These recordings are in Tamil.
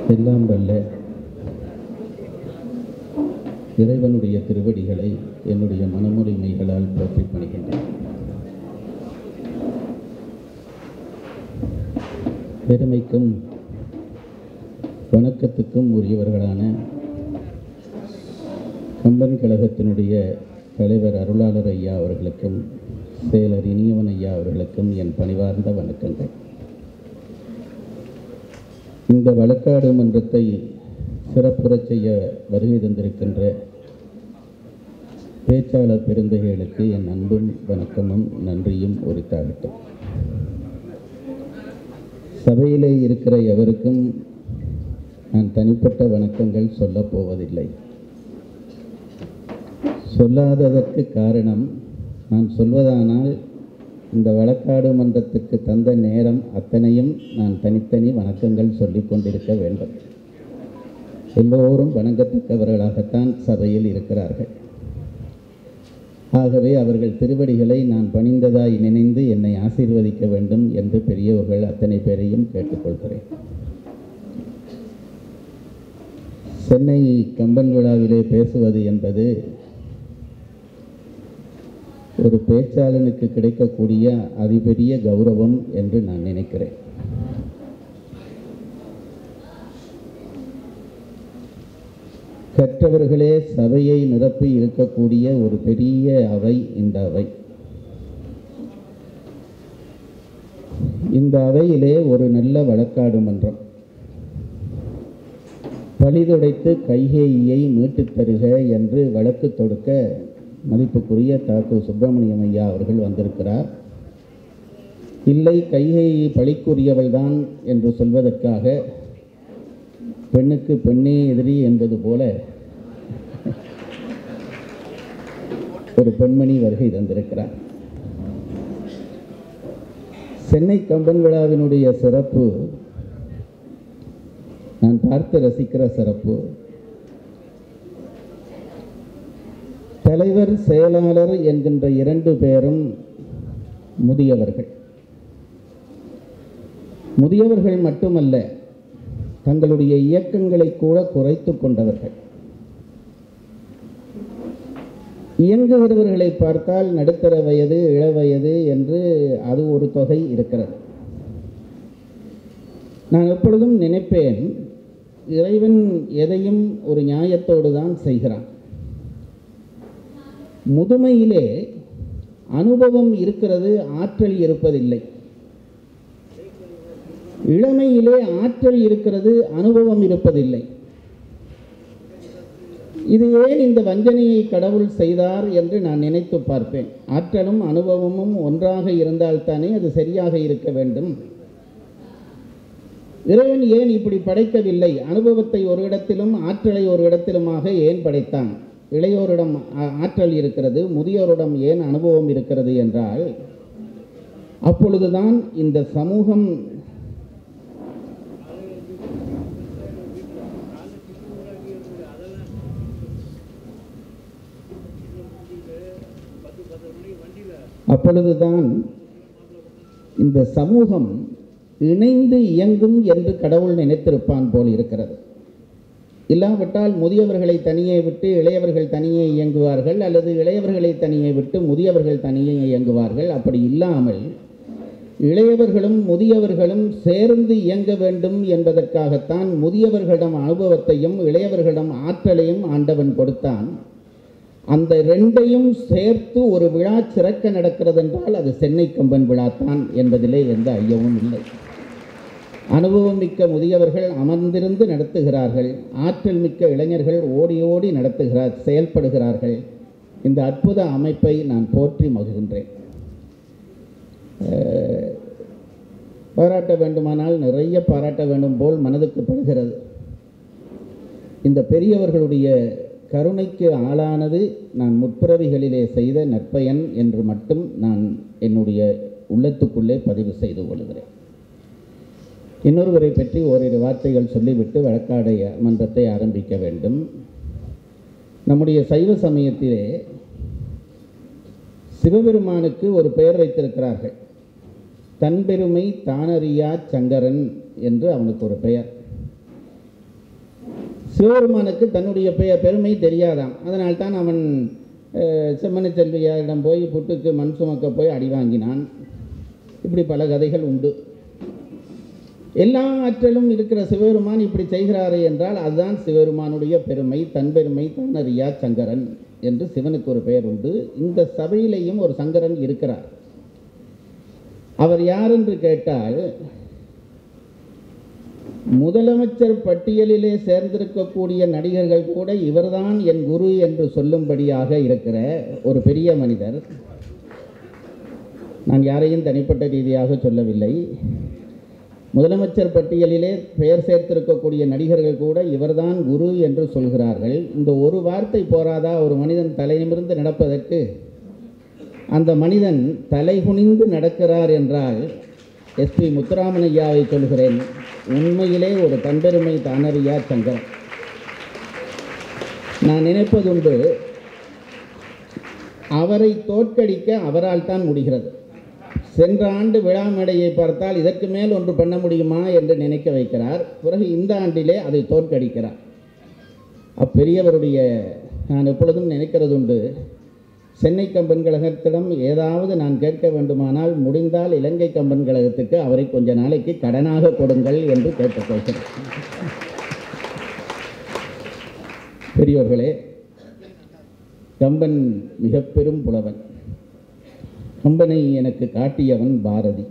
எல்லாம் வல்ல இறைவனுடைய திருவடிகளை என்னுடைய மனமுறைமைகளால் போற்றி பணிகின்றேன் பெருமைக்கும் வணக்கத்துக்கும் உரியவர்களான கம்பன் கழகத்தினுடைய தலைவர் அருளாளர் ஐயா அவர்களுக்கும் செயலர் இனியவன் ஐயா அவர்களுக்கும் என் பணிவார்ந்த வணக்கங்கள் இந்த வழக்காடு மன்றத்தை சிறப்புறச் செய்ய வருகை தந்திருக்கின்ற பேச்சாளர் பெருந்தகைகளுக்கு என் அன்பும் வணக்கமும் நன்றியும் உரித்தாகட்டும் சபையிலே இருக்கிற எவருக்கும் நான் தனிப்பட்ட வணக்கங்கள் சொல்லப் போவதில்லை சொல்லாததற்கு காரணம் நான் சொல்வதானால் இந்த வழக்காடு மன்றத்துக்கு தந்த நேரம் அத்தனையும் நான் தனித்தனி வணக்கங்கள் சொல்லிக் கொண்டிருக்க வேண்டும் எல்லோரும் வணங்கத்தக்கவர்களாகத்தான் சபையில் இருக்கிறார்கள் ஆகவே அவர்கள் திருவடிகளை நான் பணிந்ததாய் நினைந்து என்னை ஆசீர்வதிக்க வேண்டும் என்று பெரியவர்கள் அத்தனை பேரையும் கேட்டுக்கொள்கிறேன் சென்னை கம்பன் விழாவிலே பேசுவது என்பது ஒரு பேச்சாளனுக்கு கிடைக்கக்கூடிய அதிபெரிய கௌரவம் என்று நான் நினைக்கிறேன் கற்றவர்களே சபையை நிரப்பி இருக்கக்கூடிய ஒரு பெரிய அவை இந்த அவை இந்த அவையிலே ஒரு நல்ல வழக்காடு மன்றம் பழிதுடைத்து கைகேயியை மீட்டுத் தருக என்று வழக்கு தொடுக்க மதிப்புக்குரிய தாக்கு சுப்பிரமணியம் ஐயா அவர்கள் வந்திருக்கிறார் இல்லை கைகேயி பழிக்குரியவள்தான் என்று சொல்வதற்காக பெண்ணுக்கு பெண்ணே எதிரி என்பது போல ஒரு பெண்மணி வருகை தந்திருக்கிறார் சென்னை கம்பன் விழாவினுடைய சிறப்பு நான் பார்த்து ரசிக்கிற சிறப்பு தலைவர் செயலாளர் என்கின்ற இரண்டு பேரும் முதியவர்கள் முதியவர்கள் மட்டுமல்ல தங்களுடைய இயக்கங்களை கூட குறைத்து கொண்டவர்கள் இயங்குகிறவர்களை பார்த்தால் நடுத்தர வயது இளவயது என்று அது ஒரு தொகை இருக்கிறது நான் எப்பொழுதும் நினைப்பேன் இறைவன் எதையும் ஒரு நியாயத்தோடு தான் செய்கிறான் முதுமையிலே அனுபவம் இருக்கிறது ஆற்றல் இருப்பதில்லை இளமையிலே ஆற்றல் இருக்கிறது அனுபவம் இருப்பதில்லை இது ஏன் இந்த வஞ்சனையை கடவுள் செய்தார் என்று நான் நினைத்து பார்ப்பேன் ஆற்றலும் அனுபவமும் ஒன்றாக இருந்தால்தானே அது சரியாக இருக்க வேண்டும் இறைவன் ஏன் இப்படி படைக்கவில்லை அனுபவத்தை ஒரு இடத்திலும் ஆற்றலை ஒரு இடத்திலுமாக ஏன் படைத்தான் இளையோரிடம் ஆற்றல் இருக்கிறது முதியோரிடம் ஏன் அனுபவம் இருக்கிறது என்றால் அப்பொழுதுதான் இந்த சமூகம் அப்பொழுதுதான் இந்த சமூகம் இணைந்து இயங்கும் என்று கடவுள் நினைத்திருப்பான் போல் இருக்கிறது இல்லாவிட்டால் முதியவர்களை தனியே விட்டு இளையவர்கள் தனியே இயங்குவார்கள் அல்லது இளையவர்களை தனியே விட்டு முதியவர்கள் தனியே இயங்குவார்கள் அப்படி இல்லாமல் இளையவர்களும் முதியவர்களும் சேர்ந்து இயங்க வேண்டும் என்பதற்காகத்தான் முதியவர்களிடம் அனுபவத்தையும் இளையவர்களிடம் ஆற்றலையும் ஆண்டவன் கொடுத்தான் அந்த ரெண்டையும் சேர்த்து ஒரு விழா சிறக்க நடக்கிறது என்றால் அது சென்னை கம்பன் விழா தான் என்பதிலே எந்த ஐயமும் இல்லை அனுபவம் மிக்க முதியவர்கள் அமர்ந்திருந்து நடத்துகிறார்கள் ஆற்றல் மிக்க இளைஞர்கள் ஓடி ஓடி நடத்துகிறார் செயல்படுகிறார்கள் இந்த அற்புத அமைப்பை நான் போற்றி மகிழ்கின்றேன் பாராட்ட வேண்டுமானால் நிறைய பாராட்ட வேண்டும் போல் மனதுக்கு படுகிறது இந்த பெரியவர்களுடைய கருணைக்கு ஆளானது நான் முற்பிறவிகளிலே செய்த நற்பயன் என்று மட்டும் நான் என்னுடைய உள்ளத்துக்குள்ளே பதிவு செய்து கொள்கிறேன் இன்னொருவரை பற்றி ஓரிரு வார்த்தைகள் சொல்லிவிட்டு வழக்காடைய மன்றத்தை ஆரம்பிக்க வேண்டும் நம்முடைய சைவ சமயத்திலே சிவபெருமானுக்கு ஒரு பெயர் வைத்திருக்கிறார்கள் தன்பெருமை தானறியா சங்கரன் என்று அவனுக்கு ஒரு பெயர் சிவபெருமானுக்கு தன்னுடைய பெ பெருமை தெரியாதாம் அதனால்தான் அவன் அஹ், செம்மனச் செல்வியாரிடம் போய் புட்டுக்கு மண் சுமக்க போய் அடி வாங்கினான் இப்படி பல கதைகள் உண்டு எல்லா ஆற்றலும் இருக்கிற சிவபெருமான் இப்படி செய்கிறாரே என்றால் அதுதான் சிவபெருமானுடைய பெருமை தன் பெருமை தானறியா சங்கரன் என்று சிவனுக்கு ஒரு பெயர் உண்டு இந்த சபையிலேயும் ஒரு சங்கரன் இருக்கிறார் அவர் யார் என்று கேட்டால் முதலமைச்சர் பட்டியலிலே சேர்ந்திருக்கக்கூடிய நடிகர்கள் கூட இவர்தான் என் குரு என்று சொல்லும்படியாக இருக்கிற ஒரு பெரிய மனிதர் நான் யாரையும் தனிப்பட்ட ரீதியாக சொல்லவில்லை முதலமைச்சர் பட்டியலிலே பெயர் சேர்த்திருக்கக்கூடிய நடிகர்கள் கூட இவர்தான் குரு என்று சொல்கிறார்கள் இந்த ஒரு வார்த்தை போராதா ஒரு மனிதன் தலை நிமிர்ந்து நடப்பதற்கு அந்த மனிதன் தலை குனிந்து நடக்கிறார் என்றால் எஸ்பி முத்துராமன் ஐயாவை சொல்கிறேன் உண்மையிலே ஒரு தன்பெருமை தானறியா சங்கர் நான் நினைப்பதுண்டு அவரை தோற்கடிக்க அவரால் தான் முடிகிறது சென்ற ஆண்டு விழா மேடையை பார்த்தால் இதற்கு மேல் ஒன்று பண்ண முடியுமா என்று நினைக்க வைக்கிறார் பிறகு இந்த ஆண்டிலே அதை தோற்கடிக்கிறார் அப்பெரியவருடைய நான் எப்பொழுதும் நினைக்கிறது உண்டு சென்னை கம்பன் கழகத்திடம் ஏதாவது நான் கேட்க வேண்டுமானால் முடிந்தால் இலங்கை கம்பன் கழகத்துக்கு அவரை கொஞ்ச நாளைக்கு கடனாக கொடுங்கள் என்று கேட்டுக்கொள்கிறேன் பெரியோர்களே கம்பன் மிக பெரும் புலவன் கம்பனை எனக்கு காட்டியவன் பாரதி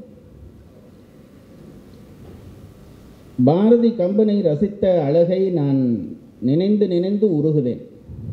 பாரதி கம்பனை ரசித்த அழகை நான் நினைந்து நினைந்து உருகுவேன்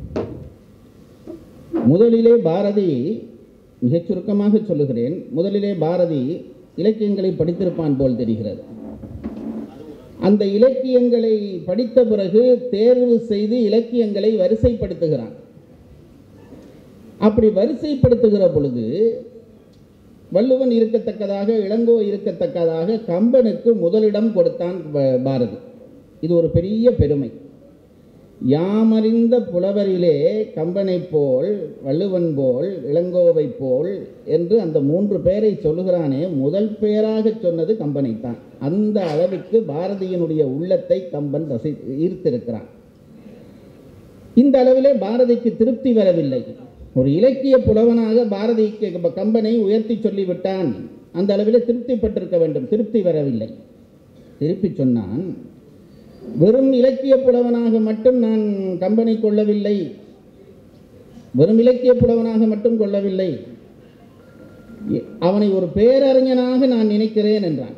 முதலிலே பாரதி மிகச் சுருக்கமாக சொல்லுகிறேன் முதலிலே பாரதி இலக்கியங்களை படித்திருப்பான் போல் தெரிகிறது அந்த இலக்கியங்களை படித்த பிறகு தேர்வு செய்து இலக்கியங்களை வரிசைப்படுத்துகிறான் அப்படி வரிசைப்படுத்துகிற பொழுது வள்ளுவன் இருக்கத்தக்கதாக இளங்கோ இருக்கத்தக்கதாக கம்பனுக்கு முதலிடம் கொடுத்தான் ப- பாரதி இது ஒரு பெரிய பெருமை யாமறிந்த புலவரிலே கம்பனைப் போல் வள்ளுவன் போல் இளங்கோவைப் போல் என்று அந்த மூன்று பேரை சொல்லுகிறானே முதல் பெயராக சொன்னது கம்பனைத்தான் அந்த அளவுக்கு பாரதியினுடைய உள்ளத்தை கம்பன் ரசி ஈர்த்திருக்கிறான் இந்த அளவிலே பாரதிக்கு திருப்தி வரவில்லை ஒரு இலக்கிய புலவனாக பாரதிக்கு கம்பனை உயர்த்தி சொல்லிவிட்டான் அந்த அளவிலே திருப்திப்பட்டிருக்க வேண்டும் திருப்தி வரவில்லை திருப்பி சொன்னான் வெறும் இலக்கிய புலவனாக மட்டும் நான் கம்பனை கொள்ளவில்லை வெறும் இலக்கிய புலவனாக மட்டும் கொள்ளவில்லை இ- அவனை ஒரு பேரறிஞனாக நான் நினைக்கிறேன் என்றான்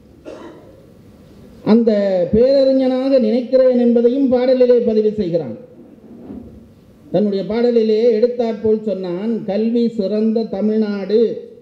அந்த பேரறிஞனாக நினைக்கிறேன் என்பதையும் பாடலிலே பதிவு செய்கிறான் தன்னுடைய பாடலிலே எடுத்தாற்போல் சொன்னான் கல்வி சிறந்த தமிழ்நாடு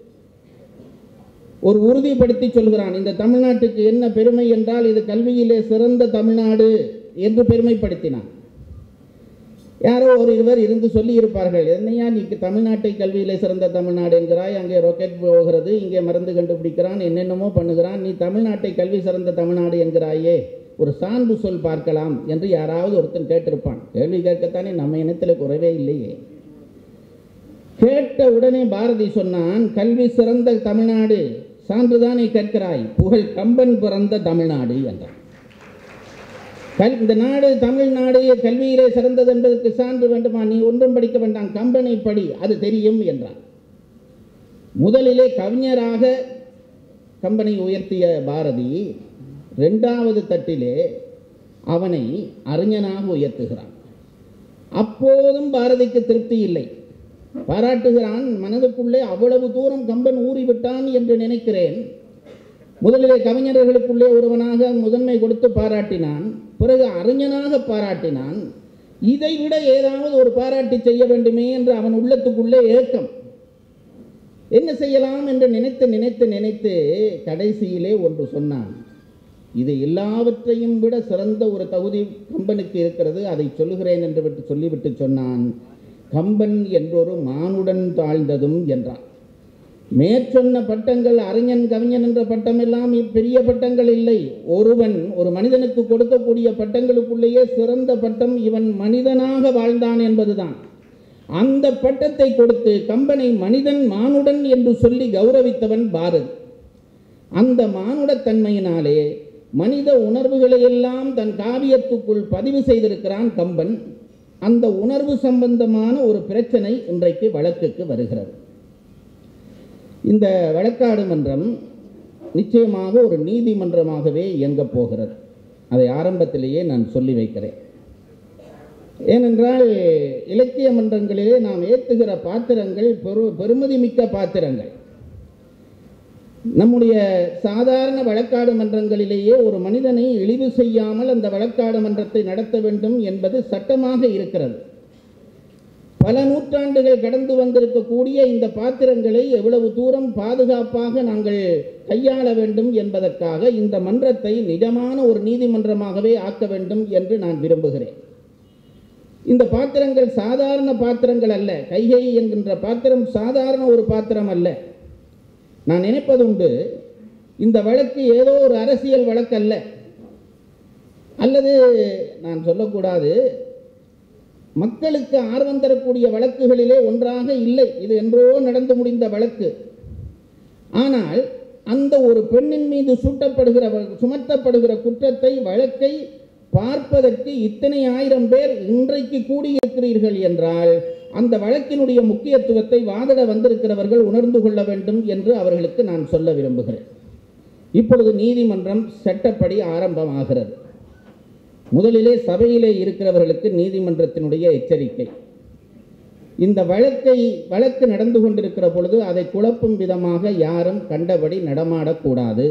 ஒரு உறுதிப்படுத்தி சொல்கிறான் இந்த தமிழ்நாட்டுக்கு என்ன பெருமை என்றால் இது கல்வியிலே சிறந்த தமிழ்நாடு என்று பெருமைப்படுத்தினான் யாரோ ஒரு இருவர் இருந்து சொல்லி இருப்பார்கள் என்னையா நீ தமிழ்நாட்டை கல்வியிலே சிறந்த தமிழ்நாடு என்கிறாய் அங்கே ராக்கெட் போகிறது இங்கே மருந்து கண்டுபிடிக்கிறான் என்னென்னமோ பண்ணுகிறான் நீ தமிழ்நாட்டை கல்வி சிறந்த தமிழ்நாடு என்கிறாயே ஒரு சான்று சொல் பார்க்கலாம் என்று யாராவது ஒருத்தன் கேட்டிருப்பான் கேள்வி கேட்கத்தானே நம்ம இனத்தில் குறைவே இல்லையே கேட்ட உடனே பாரதி சொன்னான் கல்வி சிறந்த தமிழ்நாடு சான்றுதானே கேட்கிறாய் புகழ் கம்பன் பிறந்த தமிழ்நாடு என்றான் கல் இந்த நாடு தமிழ்நாடு கல்வியிலே சிறந்தது என்பதற்கு சான்று வேண்டுமா நீ ஒன்றும் படிக்க வேண்டாம் கம்பனை படி அது தெரியும் என்றான் முதலிலே கவிஞராக கம்பனை உயர்த்திய பாரதி இரண்டாவது தட்டிலே அவனை அறிஞனாக உயர்த்துகிறான் அப்போதும் பாரதிக்கு திருப்தி இல்லை பாராட்டுகிறான் மனதுக்குள்ளே அவ்வளவு தூரம் கம்பன் ஊறிவிட்டான் என்று நினைக்கிறேன் முதலிலே கவிஞர்களுக்குள்ளே ஒருவனாக முதன்மை கொடுத்து பாராட்டினான் பிறகு அறிஞனாக பாராட்டினான் இதை விட ஏதாவது ஒரு பாராட்டி செய்ய வேண்டுமே என்று அவன் உள்ளத்துக்குள்ளே ஏக்கம் என்ன செய்யலாம் என்று நினைத்து நினைத்து நினைத்து கடைசியிலே ஒன்று சொன்னான் இது எல்லாவற்றையும் விட சிறந்த ஒரு தகுதி கம்பனுக்கு இருக்கிறது அதை சொல்லுகிறேன் என்று விட்டு சொல்லிவிட்டு சொன்னான் கம்பன் என்றொரு மானுடன் தாழ்ந்ததும் என்றான் மேற்சொன்ன பட்டங்கள் அறிஞன் கவிஞன் என்ற பட்டம் எல்லாம் பெரிய பட்டங்கள் இல்லை ஒருவன் ஒரு மனிதனுக்கு கொடுக்கக்கூடிய பட்டங்களுக்குள்ளேயே சிறந்த பட்டம் இவன் மனிதனாக வாழ்ந்தான் என்பதுதான் அந்த பட்டத்தை கொடுத்து கம்பனை மனிதன் மானுடன் என்று சொல்லி கௌரவித்தவன் பாரதி அந்த மானுடத்தன்மையினாலே மனித உணர்வுகளை எல்லாம் தன் காவியத்துக்குள் பதிவு செய்திருக்கிறான் கம்பன் அந்த உணர்வு சம்பந்தமான ஒரு பிரச்சனை இன்றைக்கு வழக்குக்கு வருகிறது இந்த வழக்காடு மன்றம் நிச்சயமாக ஒரு நீதிமன்றமாகவே இயங்கப் போகிறது அதை ஆரம்பத்திலேயே நான் சொல்லி வைக்கிறேன் ஏனென்றால் இலக்கிய மன்றங்களிலே நாம் ஏற்றுகிற பாத்திரங்கள் பெரு பெருமதி மிக்க பாத்திரங்கள் நம்முடைய சாதாரண வழக்காடு மன்றங்களிலேயே ஒரு மனிதனை இழிவு செய்யாமல் அந்த வழக்காடு மன்றத்தை நடத்த வேண்டும் என்பது சட்டமாக இருக்கிறது பல நூற்றாண்டுகள் கடந்து வந்திருக்கக்கூடிய இந்த பாத்திரங்களை எவ்வளவு தூரம் பாதுகாப்பாக நாங்கள் கையாள வேண்டும் என்பதற்காக இந்த மன்றத்தை நிஜமான ஒரு நீதிமன்றமாகவே ஆக்க வேண்டும் என்று நான் விரும்புகிறேன் இந்த பாத்திரங்கள் சாதாரண பாத்திரங்கள் அல்ல கைகை என்கின்ற பாத்திரம் சாதாரண ஒரு பாத்திரம் அல்ல நான் நினைப்பதுண்டு இந்த வழக்கு ஏதோ ஒரு அரசியல் வழக்கு அல்ல அல்லது நான் சொல்லக்கூடாது மக்களுக்கு ஆர்வம் தரக்கூடிய வழக்குகளிலே ஒன்றாக இல்லை இது என்றோ நடந்து முடிந்த வழக்கு ஆனால் அந்த ஒரு பெண்ணின் மீது சூட்டப்படுகிற சுமத்தப்படுகிற குற்றத்தை வழக்கை பார்ப்பதற்கு இத்தனை ஆயிரம் பேர் இன்றைக்கு கூடியிருக்கிறீர்கள் என்றால் அந்த வழக்கினுடைய முக்கியத்துவத்தை வாதிட வந்திருக்கிறவர்கள் உணர்ந்து கொள்ள வேண்டும் என்று அவர்களுக்கு நான் சொல்ல விரும்புகிறேன் இப்பொழுது நீதிமன்றம் சட்டப்படி ஆரம்பமாகிறது முதலிலே சபையிலே இருக்கிறவர்களுக்கு நீதிமன்றத்தினுடைய எச்சரிக்கை இந்த வழக்கை வழக்கு நடந்து கொண்டிருக்கிற பொழுது அதை குழப்பும் விதமாக யாரும் கண்டபடி நடமாடக்கூடாது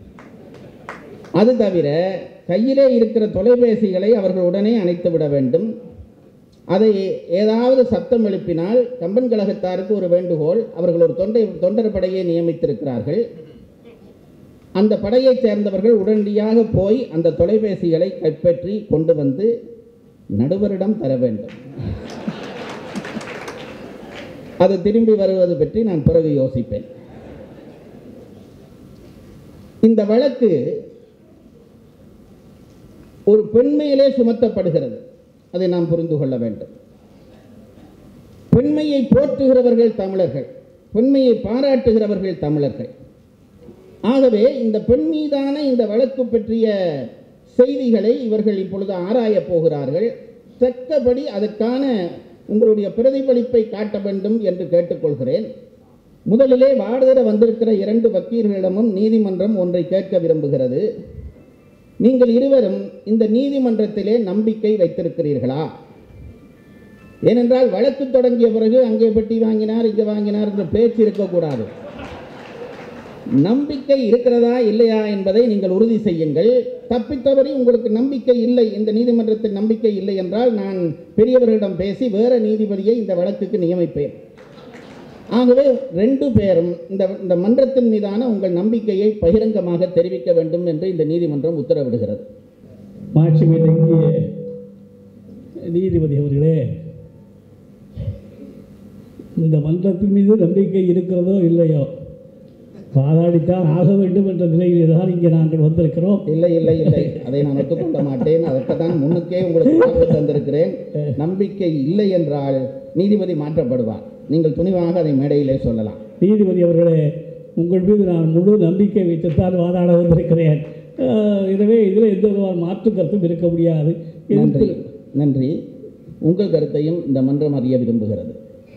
அது தவிர கையிலே இருக்கிற தொலைபேசிகளை அவர்கள் உடனே அணைத்து விட வேண்டும் அதை ஏதாவது சத்தம் எழுப்பினால் கம்பன் கழகத்தாருக்கு ஒரு வேண்டுகோள் அவர்கள் ஒரு தொண்டை தொண்டர் படையை நியமித்திருக்கிறார்கள் அந்த படையைச் சேர்ந்தவர்கள் உடனடியாக போய் அந்த தொலைபேசிகளை கைப்பற்றி கொண்டு வந்து நடுவரிடம் தர வேண்டும் அது திரும்பி வருவது பற்றி நான் பிறகு யோசிப்பேன் இந்த வழக்கு ஒரு பெண்மையிலே சுமத்தப்படுகிறது அதை நாம் புரிந்து கொள்ள வேண்டும் பெண்மையை போற்றுகிறவர்கள் தமிழர்கள் பெண்மையை பாராட்டுகிறவர்கள் தமிழர்கள் ஆகவே இந்த பெண் மீதான இந்த வழக்கு பற்றிய செய்திகளை இவர்கள் இப்பொழுது ஆராயப் போகிறார்கள் தக்கபடி அதற்கான உங்களுடைய பிரதிபலிப்பை காட்ட வேண்டும் என்று கேட்டுக்கொள்கிறேன் முதலிலே வாடுதர வந்திருக்கிற இரண்டு வக்கீல்களிடமும் நீதிமன்றம் ஒன்றை கேட்க விரும்புகிறது நீங்கள் இருவரும் இந்த நீதிமன்றத்திலே நம்பிக்கை வைத்திருக்கிறீர்களா ஏனென்றால் வழக்கு தொடங்கிய பிறகு அங்கே பெட்டி வாங்கினார் இங்கே வாங்கினார் என்ற பேச்சு இருக்கக்கூடாது நம்பிக்கை இருக்கிறதா இல்லையா என்பதை நீங்கள் உறுதி செய்யுங்கள் தப்பித்தவரை உங்களுக்கு நம்பிக்கை இல்லை இந்த நீதிமன்றத்தில் நம்பிக்கை இல்லை என்றால் நான் பெரியவர்களிடம் பேசி வேற நீதிபதியை இந்த வழக்குக்கு நியமிப்பேன் ஆகவே ரெண்டு பேரும் இந்த இந்த மன்றத்தின் மீதான உங்கள் நம்பிக்கையை பகிரங்கமாக தெரிவிக்க வேண்டும் என்று இந்த நீதிமன்றம் உத்தரவிடுகிறது மாட்சிமை தங்கிய நீதிபதி அவர்களே இந்த மன்றத்தின் மீது நம்பிக்கை இருக்கிறதோ இல்லையோ வாதாடித்தான் ஆக வேண்டும் என்ற நிலையிலே தான் இங்கே நாங்கள் வந்திருக்கிறோம் இல்லை இல்லை இல்லை அதை நான் ஒத்துக்கொள்ள மாட்டேன் அதற்கு தான் முன்னுக்கே உங்களுக்கு வாக்கு தந்திருக்கிறேன் நம்பிக்கை இல்லை என்றால் நீதிபதி மாற்றப்படுவார் நீங்கள் துணிவாக அதை மேடையிலே சொல்லலாம் நீதிபதி அவர்களே உங்கள் மீது நான் முழு நம்பிக்கை வைத்துத்தான் வாதாட வந்திருக்கிறேன் ஆஹ், எனவே இதில் எந்த விதமான மாற்று கருத்தும் இருக்க முடியாது நன்றி எதிர்த்து நன்றி உங்கள் கருத்தையும் இந்த மன்றம் அறிய விரும்புகிறது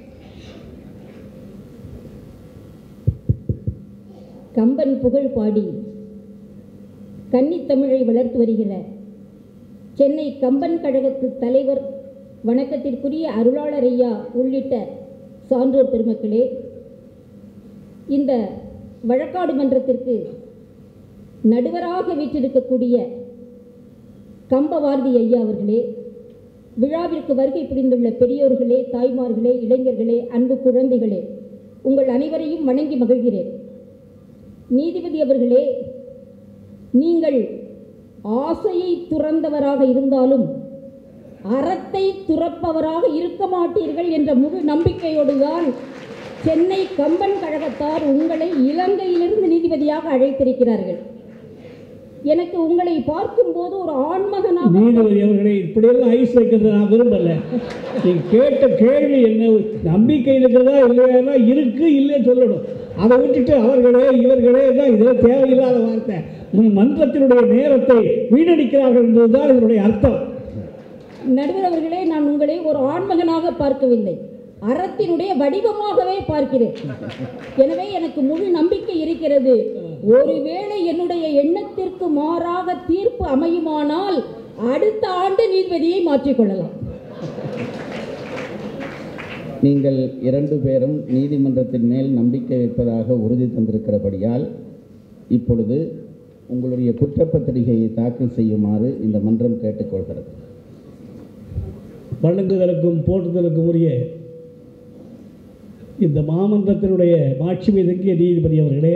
கம்பன் புகழ் பாடி கன்னித்தமிழை வளர்த்து வருகிற சென்னை கம்பன் கழகத்து தலைவர் வணக்கத்திற்குரிய அருளாளர் ஐயா உள்ளிட்ட சான்றோர் பெருமக்களே இந்த வழக்காடு மன்றத்திற்கு நடுவராக வீற்றிருக்கக்கூடிய கம்பவாரதி ஐயா அவர்களே விழாவிற்கு வருகை புரிந்துள்ள பெரியோர்களே தாய்மார்களே இளைஞர்களே அன்பு குழந்தைகளே உங்கள் அனைவரையும் வணங்கி மகிழ்கிறேன் நீதிபதி அவர்களே நீங்கள் ஆசையை துறந்தவராக இருந்தாலும் அறத்தை துறப்பவராக இருக்க மாட்டீர்கள் என்ற முழு நம்பிக்கையோடு தான் சென்னை கம்பன் கழகத்தார் உங்களை இலங்கையிலிருந்து நீதிபதியாக அழைத்திருக்கிறார்கள் எனக்கு உங்களை பார்க்கும்போது ஒரு ஆண்மகனாக நீதிபதி அவர்களை இப்படியெல்லாம் ஐஸ் வைக்கிறத நான் விரும்பல நீங்கள் கேட்ட கேள்வி என்ன நம்பிக்கை இருக்கிறதா இல்லையா இருக்கு இல்லைன்னு சொல்லணும் அதை விட்டுட்டு அவர்களே இவர்களே தான் இதெல்லாம் தேவையில்லாத வார்த்தை உன் மன்றத்தினுடைய நேரத்தை வீணடிக்கிறார்கள் என்பதுதான் இதனுடைய அர்த்தம் நடுவர் அவர்களே நான் உங்களை ஒரு ஆண்மகனாக பார்க்கவில்லை அறத்தினுடைய வடிவமாகவே பார்க்கிறேன் எனவே எனக்கு முழு நம்பிக்கை இருக்கிறது ஒருவேளை என்னுடைய எண்ணத்திற்கு மாறாக தீர்ப்பு அமையுமானால் அடுத்த ஆண்டு நீதிபதியை மாற்றிக்கொள்ளலாம் நீங்கள் இரண்டு பேரும் நீதிமன்றத்தின் மேல் நம்பிக்கை வைப்பதாக உறுதி தந்திருக்கிறபடியால் இப்பொழுது உங்களுடைய குற்றப்பத்திரிகையை தாக்கல் செய்யுமாறு இந்த மன்றம் கேட்டுக்கொள்கிறது வழங்குதலுக்கும் போற்றுதலுக்கும் உரிய இந்த மாமன்றத்தினுடைய மாட்சிமை தங்கிய நீதிபதி அவர்களே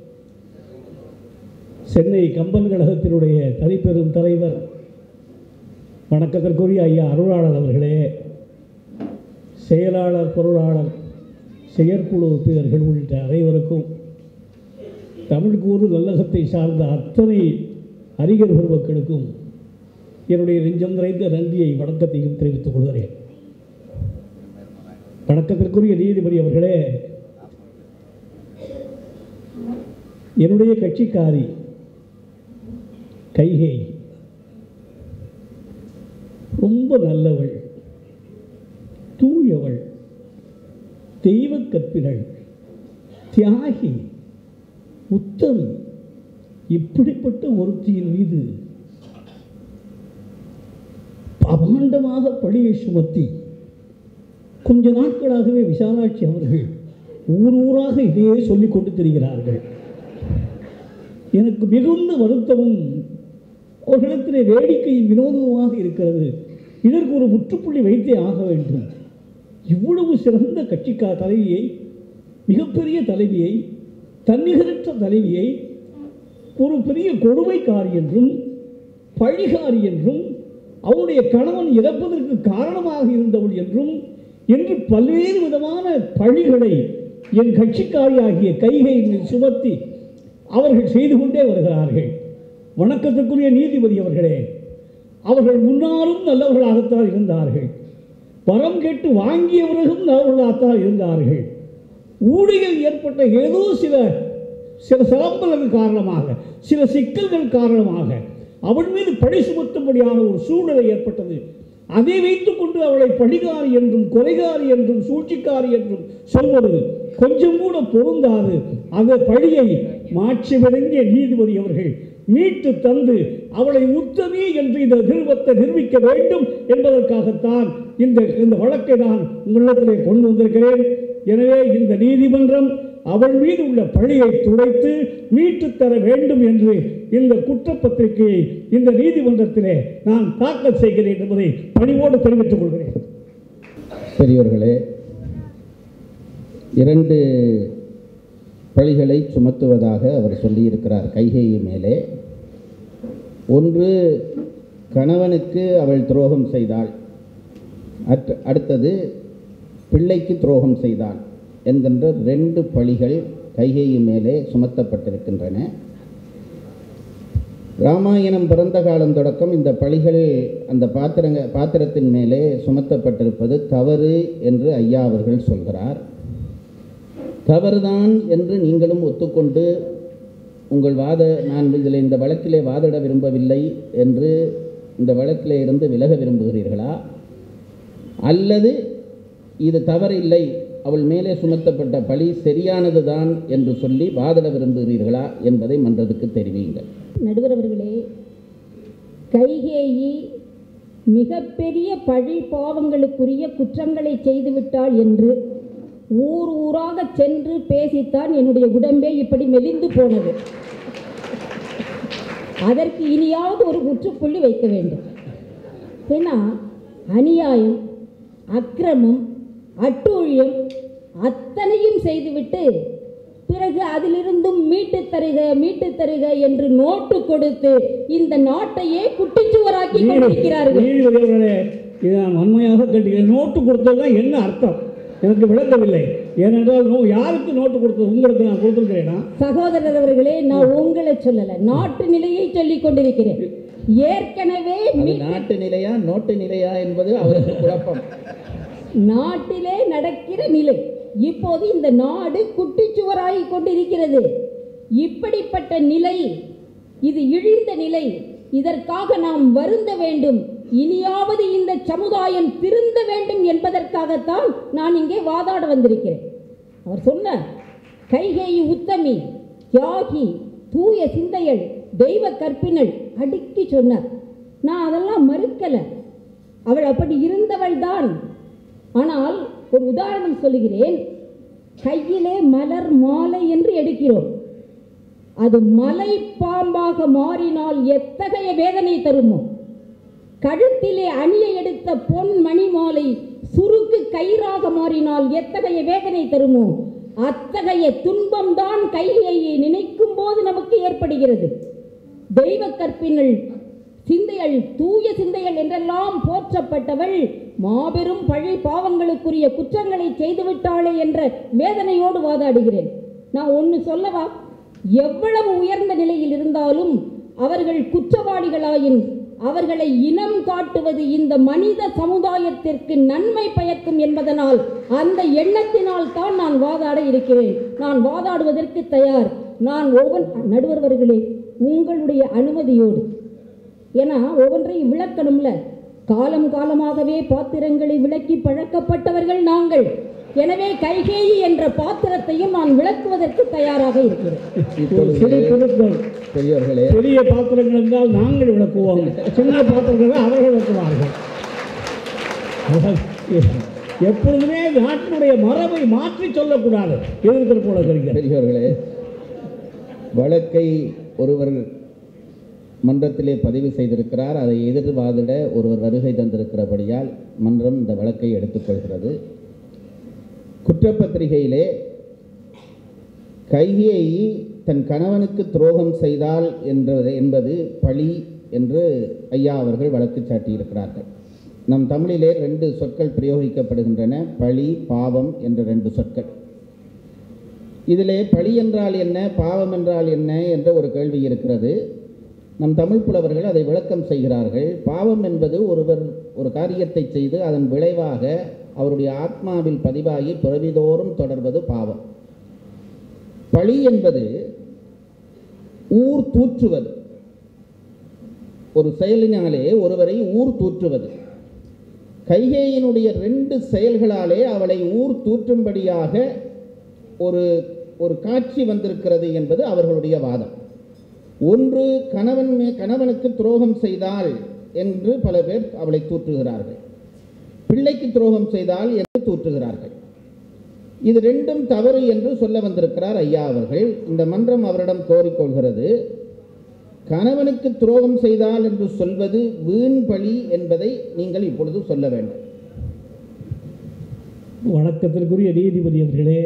சென்னை கம்பன் கழகத்தினுடைய தனிப்பெரும் தலைவர் வணக்கத்திற்குரிய ஐயா அருளாளர் அவர்களே செயலாளர் பொருளாளர் செயற்குழு உறுப்பினர்கள் உள்ளிட்ட அனைவருக்கும் தமிழ் கூறு நல்லகத்தை சார்ந்த அத்தனை அறிஞர் பெருமக்களுக்கும் என்னுடைய நெஞ்சம் நிறைந்த நன்றியை வணக்கத்தையும் தெரிவித்துக் கொள்கிறேன் வணக்கத்திற்குரிய நீதிபதி அவர்களே என்னுடைய கட்சிக்காரி கைகை ரொம்ப நல்லவள் தூயவள் தெய்வ கற்பினள் தியாகி உத்தமி இப்படிப்பட்ட ஒருத்தியின் மீது அபாண்டமாக பழியை சுமத்தி கொஞ்ச நாட்களாகவே விசாலாட்சி அவர்கள் ஊர் ஊராக இதையே சொல்லிக் கொண்டு திரிகிறார்கள் எனக்கு மிகுந்த வருத்தமும் அவர்களிடத்திலே வேடிக்கையும் வினோதமுமாக இருக்கிறது இதற்கு ஒரு முற்றுப்புள்ளி வைத்தே ஆக வேண்டும் இவ்வளவு சிறந்த கட்சிக்கா தலைவியை மிகப்பெரிய தலைவியை தன்னிகரற்ற தலைவியை ஒரு பெரிய கொடுமைக்காரி என்றும் பழிகாரி என்றும் அவனுடைய கணவன் இறப்பதற்கு காரணமாக இருந்தவள் என்றும் என்று பல்வேறு விதமான பழிகளை என் கட்சிக்காரியாகிய கைகையின் மீது சுமத்தி அவர்கள் செய்து கொண்டே வருகிறார்கள் வணக்கத்துக்குரிய நீதிபதி அவர்களே அவர்கள் முன்னாலும் நல்லவர்களாகத்தான் இருந்தார்கள் வரம் கேட்டு வாங்கியவர்களும் நல்லவர்களாகத்தான் இருந்தார்கள் ஊழியல் ஏற்பட்ட ஏதோ சில சில சிலம்பல்கள் காரணமாக சில சிக்கல்கள் காரணமாக அவள் மீது பழி சுமத்தும்படியான ஒரு சூழ்நிலை ஏற்பட்டது அதை வைத்துக்கொண்டு அவளை பழிகாரி என்றும் கொலைகாரி என்றும் சூழ்ச்சிக்காரி என்றும் சொல்வது கொஞ்சம் கூட பொருந்தாது அந்த பழியை மாற்றி விளங்கிய நீதிபதி அவர்கள் மீட்டு தந்து அவளை உத்தமி என்று இந்த நிறுவத்தை நிரூபிக்க வேண்டும் என்பதற்காகத்தான் இந்த இந்த வழக்கை நான் உங்களிடத்திலே கொண்டு வந்திருக்கிறேன் எனவே இந்த நீதிமன்றம் அவள் மீது உள்ள பழியை துடைத்து மீட்டுத் தர வேண்டும் என்று இந்த குற்றப்பத்திரிகையை இந்த நீதிமன்றத்திலே நான் தாக்கல் செய்கிறேன் என்பதை பணிவோடு தெரிவித்துக் கொள்கிறேன் பெரியோர்களே இரண்டு பழிகளை சுமத்துவதாக அவர் சொல்லியிருக்கிறார் கைகேயி மேலே ஒன்று கணவனுக்கு அவள் துரோகம் செய்தாள் அற்ற அடுத்தது பிள்ளைக்கு துரோகம் செய்தாள் என்கின்ற ரெண்டு பழிகள் கைகேயி மேலே சுமத்தப்பட்டிருக்கின்றன ராமாயணம் பிறந்த காலம் தொடக்கம் இந்த பழிகள் அந்த பாத்திரங்க பாத்திரத்தின் மேலே சுமத்தப்பட்டிருப்பது தவறு என்று ஐயா அவர்கள் சொல்கிறார் தவறுதான் என்று நீங்களும் ஒத்துக்கொண்டு உங்கள் வாத நான் இதில் இந்த வழக்கிலே வாதிட விரும்பவில்லை என்று இந்த வழக்கிலே இருந்து விலக விரும்புகிறீர்களா அல்லது இது தவறில்லை அவள் மேலே சுமத்தப்பட்ட பழி சரியானது தான் என்று சொல்லி வாதிட விரும்புகிறீர்களா என்பதை மன்றத்துக்கு தெரிவியுங்கள் நடுவர் அவர்களே கைகேயி மிகப்பெரிய பழி பாவங்களுக்குரிய குற்றங்களை செய்துவிட்டாள் என்று ஊர் ஊராக சென்று பேசித்தான் என்னுடைய உடம்பே இப்படி மெலிந்து போனது அதற்கு இனியாவது ஒரு முற்றுப்புள்ளி வைக்க வேண்டும் ஏன்னா அநியாயம் அக்கிரமம் அட்டூழியம் அத்தனையும் செய்துவிட்டு பிறகு அதிலிருந்தும் மீட்டு தருக மீட்டு தருக என்று நோட்டு கொடுத்து இந்த நாட்டையே குட்டிச்சுவராக்கி கொண்டிருக்கிறார்கள் நீதிபதி அவர்களே இதை நான் வன்மையாக கேட்டுக்கிறேன் நோட்டு கொடுத்ததுதான் என்ன அர்த்தம் எனக்கு விளங்கவில்லை ஏனென்றால் நோ யாருக்கு நோட்டு கொடுத்தது உங்களுக்கு நான் கொடுத்துருக்கிறேனா சகோதரர் அவர்களே நான் உங்களை சொல்லல நாட்டு நிலையை சொல்லிக் கொண்டிருக்கிறேன் ஏற்கனவே அது மீ- நாட்டு நிலையா நோட்டு நிலையா என்பது அவருக்கு குழப்பம் நாட்டிலே நடக்கிற நிலை இப்போது இந்த நாடு குட்டிச்சுவராகி கொண்டிருக்கிறது இப்படிப்பட்ட நிலை இது இழிந்த நிலை இதற்காக நாம் வருந்த வேண்டும் இனியாவது இந்த சமுதாயம் திருந்த வேண்டும் என்பதற்காகத்தான் நான் இங்கே வாதாட வந்திருக்கிறேன் அவர் சொன்ன கைகேயி உத்தமி தியாகி தூய சிந்தையள் தெய்வ கற்பினள் அடுக்கி சொன்னார் நான் அதெல்லாம் மறுக்கலை அவள் அப்படி இருந்தவள் தான் ஆனால் ஒரு உதாரணம் சொல்லுகிறேன் கையிலே மலர் மாலை என்று எடுக்கிறோம் அது மலை பாம்பாக மாறினால் எத்தகைய வேதனை தருமோ கழுத்திலே அணிய எடுத்த பொன் மணி மாலை சுருக்கு கயிறாக மாறினால் எத்தகைய வேதனை தருமோ அத்தகைய துன்பம்தான் கைகையை நினைக்கும் போது நமக்கு ஏற்படுகிறது தெய்வ கற்பினள் சிந்தையள் தூய சிந்தையள் என்றெல்லாம் போற்றப்பட்டவள் மாபெரும் பழி பாவங்களுக்குரிய குற்றங்களை செய்துவிட்டாளே என்ற வேதனையோடு வாதாடுகிறேன் நான் ஒன்று சொல்லவா எவ்வளவு உயர்ந்த நிலையில் இருந்தாலும் அவர்கள் குற்றவாளிகளாயின் அவர்களை இனம் காட்டுவது இந்த மனித சமுதாயத்திற்கு நன்மை பயக்கும் என்பதனால் அந்த எண்ணத்தினால் தான் நான் வாதாட இருக்கிறேன் நான் வாதாடுவதற்கு தயார் நான் ஒவ்வொன் நடுவர்களே உங்களுடைய அனுமதியோடு ஏன்னா ஒவ்வொன்றையும் விளக்கணும்ல காலம் காலமாகவே பாத்திரங்களை விளக்கி பழக்கப்பட்டவர்கள் நாங்கள் எனவே கைகேயி என்ற பாத்திரத்தையும் நான் விளக்குவதற்கு தயாராக இருக்கிறேன் ஒரு சிறு திருத்தம் பெரியவர்களே பெரிய பாத்திரங்கள் என்றால் நாங்கள் விளக்குவோம் சின்ன பாத்திரங்கள் அவர்கள் விளக்குவார்கள் அதான் எப்பொழுதுமே நாட்டினுடைய மரபை மாற்றி சொல்லக்கூடாது எதிர்க்கிற போல கருங்க பெரியவர்களே வழக்கை ஒருவர் மன்றத்திலே பதிவு செய்திருக்கிறார் அதை எதிர்வாதிட ஒருவர் வருகை தந்திருக்கிறபடியால் மன்றம் இந்த வழக்கை எடுத்துக்கொள்கிறது குற்றப்பத்திரிகையிலே கைகேயி தன் கணவனுக்கு துரோகம் செய்தால் என்றது என்பது பழி என்று ஐயா அவர்கள் வழக்கு சாட்டியிருக்கிறார்கள் நம் தமிழிலே ரெண்டு சொற்கள் பிரயோகிக்கப்படுகின்றன பழி பாவம் என்ற ரெண்டு சொற்கள் இதிலே பழி என்றால் என்ன பாவம் என்றால் என்ன என்ற ஒரு கேள்வி இருக்கிறது நம் தமிழ் புலவர்கள் அதை விளக்கம் செய்கிறார்கள் பாவம் என்பது ஒருவர் ஒரு காரியத்தை செய்து அதன் விளைவாக அவருடைய ஆத்மாவில் பதிவாகி பிறவிதோறும் தொடர்வது பாவம் பழி என்பது ஊர் தூற்றுவது ஒரு செயலினாலே ஒருவரை ஊர் தூற்றுவது கைகேயினுடைய ரெண்டு செயல்களாலே அவளை ஊர் தூற்றும்படியாக ஒரு ஒரு காட்சி வந்திருக்கிறது என்பது அவர்களுடைய வாதம் ஒன்று கணவன் மே கணவனுக்கு துரோகம் செய்தால் என்று பல பேர் அவளை தூற்றுகிறார்கள் பிள்ளைக்கு துரோகம் செய்தால் என்று தூற்றுகிறார்கள் இது ரெண்டும் தவறு என்று சொல்ல வந்திருக்கிறார் ஐயா அவர்கள் இந்த மன்றம் அவரிடம் கோரிக்கொள்கிறது கணவனுக்கு துரோகம் செய்தால் என்று சொல்வது வீண் பழி என்பதை நீங்கள் இப்பொழுது சொல்ல வேண்டும் வணக்கத்திற்குரிய நீதிபதி அவர்களே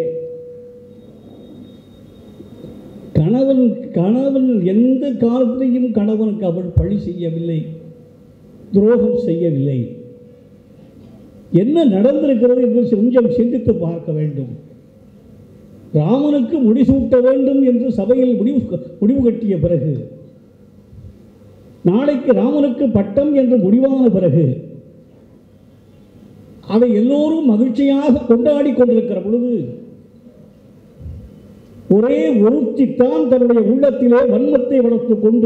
கணவன் கணவன் எந்த காலத்திலையும் கணவனுக்கு அவள் பழி செய்யவில்லை துரோகம் செய்யவில்லை என்ன நடந்திருக்கிறது என்று கொஞ்சம் சிந்தித்து பார்க்க வேண்டும் ராமனுக்கு முடிசூட்ட வேண்டும் என்று சபையில் முடிவு முடிவு கட்டிய பிறகு நாளைக்கு ராமனுக்கு பட்டம் என்று முடிவான பிறகு அதை எல்லோரும் மகிழ்ச்சியாக கொண்டாடி கொண்டிருக்கிற பொழுது ஒரே ஒருத்தித்தான் தன்னுடைய உள்ளத்திலே வன்மத்தை வளர்த்துக் கொண்டு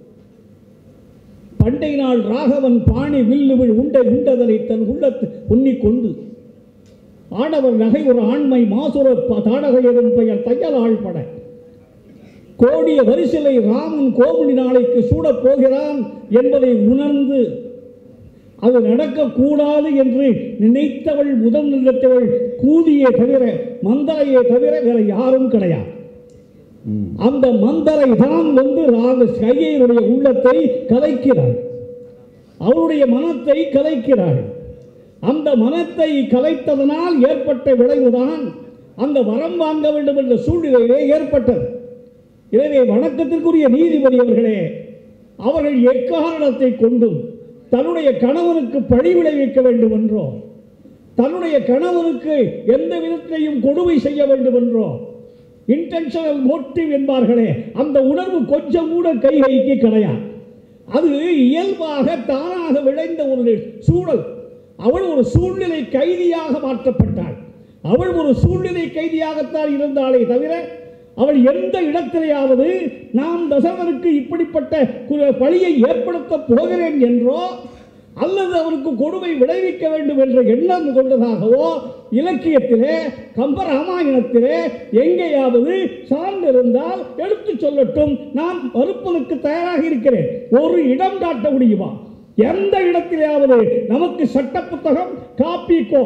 பண்டை நாள் ராகவன் பாணி வில்லுவிழ் உண்டை உண்டதனை தன் உள்ளத்து உன்னிக் கொண்டு ஆடவர் நகை ஒரு ஆண்மை மாசுர ப- தாடகையரின் பெயர் தையல் ஆழ்பட கோடிய வரிசிலை ராமன் கோமணி நாளைக்கு சூடப் போகிறான் என்பதை உணர்ந்து அது நடக்கக்கூடாது என்று நினைத்தவள் முதல் நிறுத்தவள் கூதியே தவிர மந்தாயே தவிர வேற யாரும் கிடையாது ம். அந்த மந்தரை தான் வந்து ராக கையையுடைய உள்ளத்தை கலைக்கிறாள் அவருடைய மனத்தை கலைக்கிறாள் அந்த மனத்தை கலைத்ததனால் ஏற்பட்ட விளைவுதான் அந்த வரம் வாங்க வேண்டும் என்ற சூழ்நிலையிலே ஏற்பட்டது எனவே வணக்கத்திற்குரிய நீதிபதி அவர்களே அவர்கள் எக்காரணத்தை கொண்டும் தன்னுடைய கணவனுக்கு பழி விளைவிக்க வேண்டும் என்றோ தன்னுடைய கணவனுக்கு எந்த விதத்திலையும் கொடுமை செய்ய வேண்டும் என்றோ இன்டென்ஷனல் மோட்டிவ் என்பார்களே அந்த உணர்வு கொஞ்சம் கூட கைகைக்கு கிடையாது அது இயல்பாக தானாக விளைந்த ஒரு சூழல் அவள் ஒரு சூழ்நிலை கைதியாக மாற்றப்பட்டாள் அவள் ஒரு சூழ்நிலை கைதியாகத்தான் இருந்தாளே தவிர அவள் எந்த இடத்திலேயாவது நான் தசரதனுக்கு இப்படிப்பட்ட கு- பழியை ஏற்படுத்தப் போகிறேன் என்றோ அல்லது அவருக்கு கொடுமை விளைவிக்க வேண்டும் என்ற எண்ணம் கொண்டதாகவோ இலக்கியத்திலே கம்ப ராமாயணத்திலே எங்கேயாவது சார்ந்திருந்தால் எடுத்துச் சொல்லட்டும் நான் மறுப்பதற்கு தயாராக இருக்கிறேன் ஒரு இடம் காட்ட முடியுமா எந்த இடத்திலேயாவது நமக்கு சட்ட புத்தகம் காப்பிக்கோ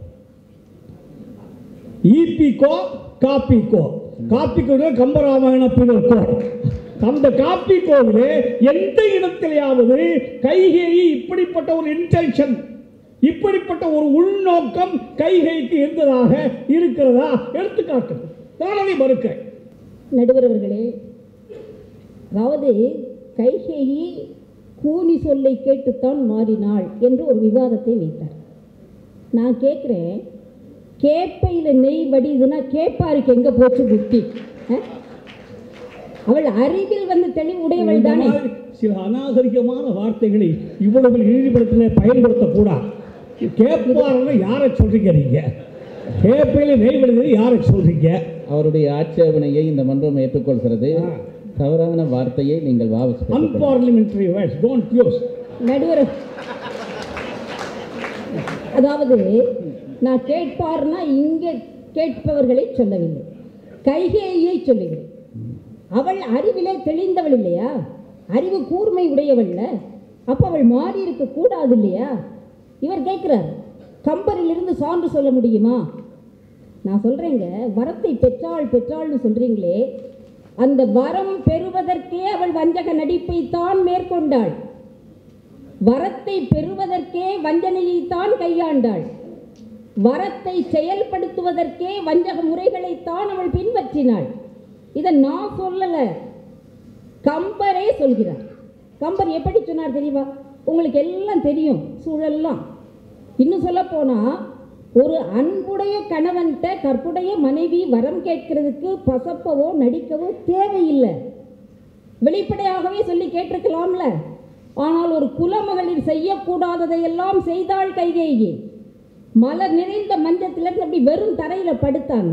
ஈபிக்கோ காப்பிக்கோ காப்பிக்கோ கம்பராமாயண பிறக்கோ அந்த காப்பிக்கோவிலே எந்த இடத்திலேயாவது கைகேயி இப்படிப்பட்ட ஒரு இன்டென்ஷன் இப்படிப்பட்ட ஒரு உள்நோக்கம் கைகைக்கு இருந்ததாக இருக்கிறதா எடுத்துக்காட்டு நான் அதை மறுக்கிறேன் நடுவர் அவர்களே அதாவது கைகேயி கூனி சொல்லை கேட்டுத்தான் மாறினாள் என்று ஒரு விவாதத்தை வைத்தார் நான் கேட்குறேன் கேப்பையில் நெய் வடியுதுன்னா கேப்பாருக்கு எங்கே போச்சு புத்தி அஹ்? அவள் அறிவில் வந்து தெளிவுடையவள் இந்த தானே மாதிரி சில அநாகரிகமான வார்த்தைகளை இவ்வளவு நீதிமன்றத்தில் பயன்படுத்தக்கூடாது கேட்பாருன்னு யாரை சொல்றீங்க நீங்க கேப்பையில நெய் விடுறது யாரை சொல்றீங்க அவருடைய ஆட்சேபனையை இந்த மன்றம் ஏற்றுக்கொள்கிறது தவறான வார்த்தையை நீங்கள் வாபஸ் பெற்றுக் கொள்ளுங்கள். அன்பார்லிமெண்டரி வேர்ட்ஸ் டோன்ட் யூஸ் நடுவர் அதாவது நான் கேட்பார்னா இங்கே கேட்பவர்களை சொல்லவில்லை கைகேயை சொல்லுகிறேன் அவள் அறிவிலே தெளிந்தவள் இல்லையா அறிவு கூர்மை உடையவள்ல அப்ப அவள் மாறி இருக்க கூடாது இல்லையா இவர் கேட்கிறார் கம்பரிலிருந்து சான்று சொல்ல முடியுமா நான் சொல்றேங்க வரத்தை பெற்றாள் பெற்றாள்னு சொல்றீங்களே அந்த வரம் பெறுவதற்கே அவள் வஞ்சக நடிப்பை தான் மேற்கொண்டாள் வரத்தை பெறுவதற்கே வஞ்சனையைத்தான் கையாண்டாள் வரத்தை செயல்படுத்துவதற்கே வஞ்சக முறைகளைத்தான் அவள் பின்பற்றினாள் இதை நான் சொல்லல கம்பரே சொல்கிறார் கம்பர் எப்படி சொன்னார் தெரியுமா உங்களுக்கு எல்லாம் தெரியும் சூழல்லாம் இன்னும் சொல்ல போனா ஒரு அன்புடைய கணவன்கிட்ட கற்புடைய மனைவி வரம் கேட்கிறதுக்கு பசப்பவோ நடிக்கவோ தேவையில்லை வெளிப்படையாகவே சொல்லி கேட்டிருக்கலாம்ல ஆனால் ஒரு குலமகளிர் செய்யக்கூடாததையெல்லாம் செய்தாள் கைகேயி மலர் நிறைந்த மஞ்சத்திலிருந்து அப்படி வெறும் தரையில படுத்தாங்க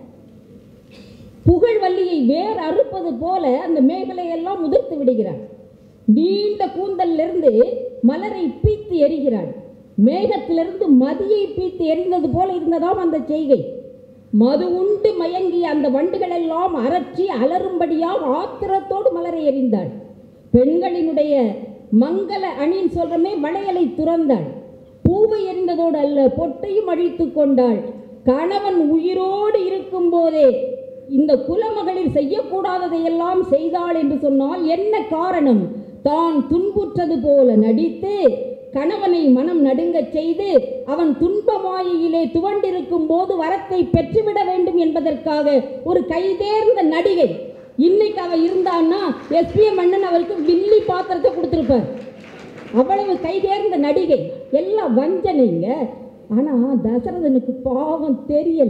புகழ்வல்லியை வேர் அறுப்பது போல அந்த மேகலையெல்லாம் உதிர்த்து விடுகிறாள் நீண்ட கூந்தலிலிருந்து மலரை பீத்து எறிகிறாள் மேகத்திலிருந்து மதியை பீத்து எறிந்தது போல இருந்ததாம் அந்த செய்கை மது உண்டு மயங்கிய அந்த வண்டுகள் எல்லாம் அரற்றி அலறும்படியாக ஆத்திரத்தோடு மலரை எறிந்தாள் பெண்களினுடைய மங்கள அணின்னு சொல்றமே வளையலை துறந்தாள் பூவை எறிந்ததோடு அல்ல பொட்டையும் அழித்து கொண்டாள் கணவன் உயிரோடு இருக்கும் போதே இந்த குலமகளிர் செய்யக்கூடாததையெல்லாம் செய்தாள் என்று சொன்னால் என்ன காரணம் தான் துன்புற்றது போல நடித்து கணவனை மனம் நடுங்கச் செய்து அவன் துன்ப மாயையிலே துவண்டிருக்கும் போது வரத்தை பெற்றுவிட வேண்டும் என்பதற்காக ஒரு கைதேர்ந்த நடிகை இன்னைக்கு அவ இருந்தான்னா எஸ்பிஎம் அண்ணன் அவருக்கு வில்லி பாத்திரத்தை கொடுத்துருப்பார் அவ்வளவு கைதேர்ந்த நடிகை எல்லாம் வஞ்சனைங்க ஆனா தசரதனுக்கு பாவம் தெரியல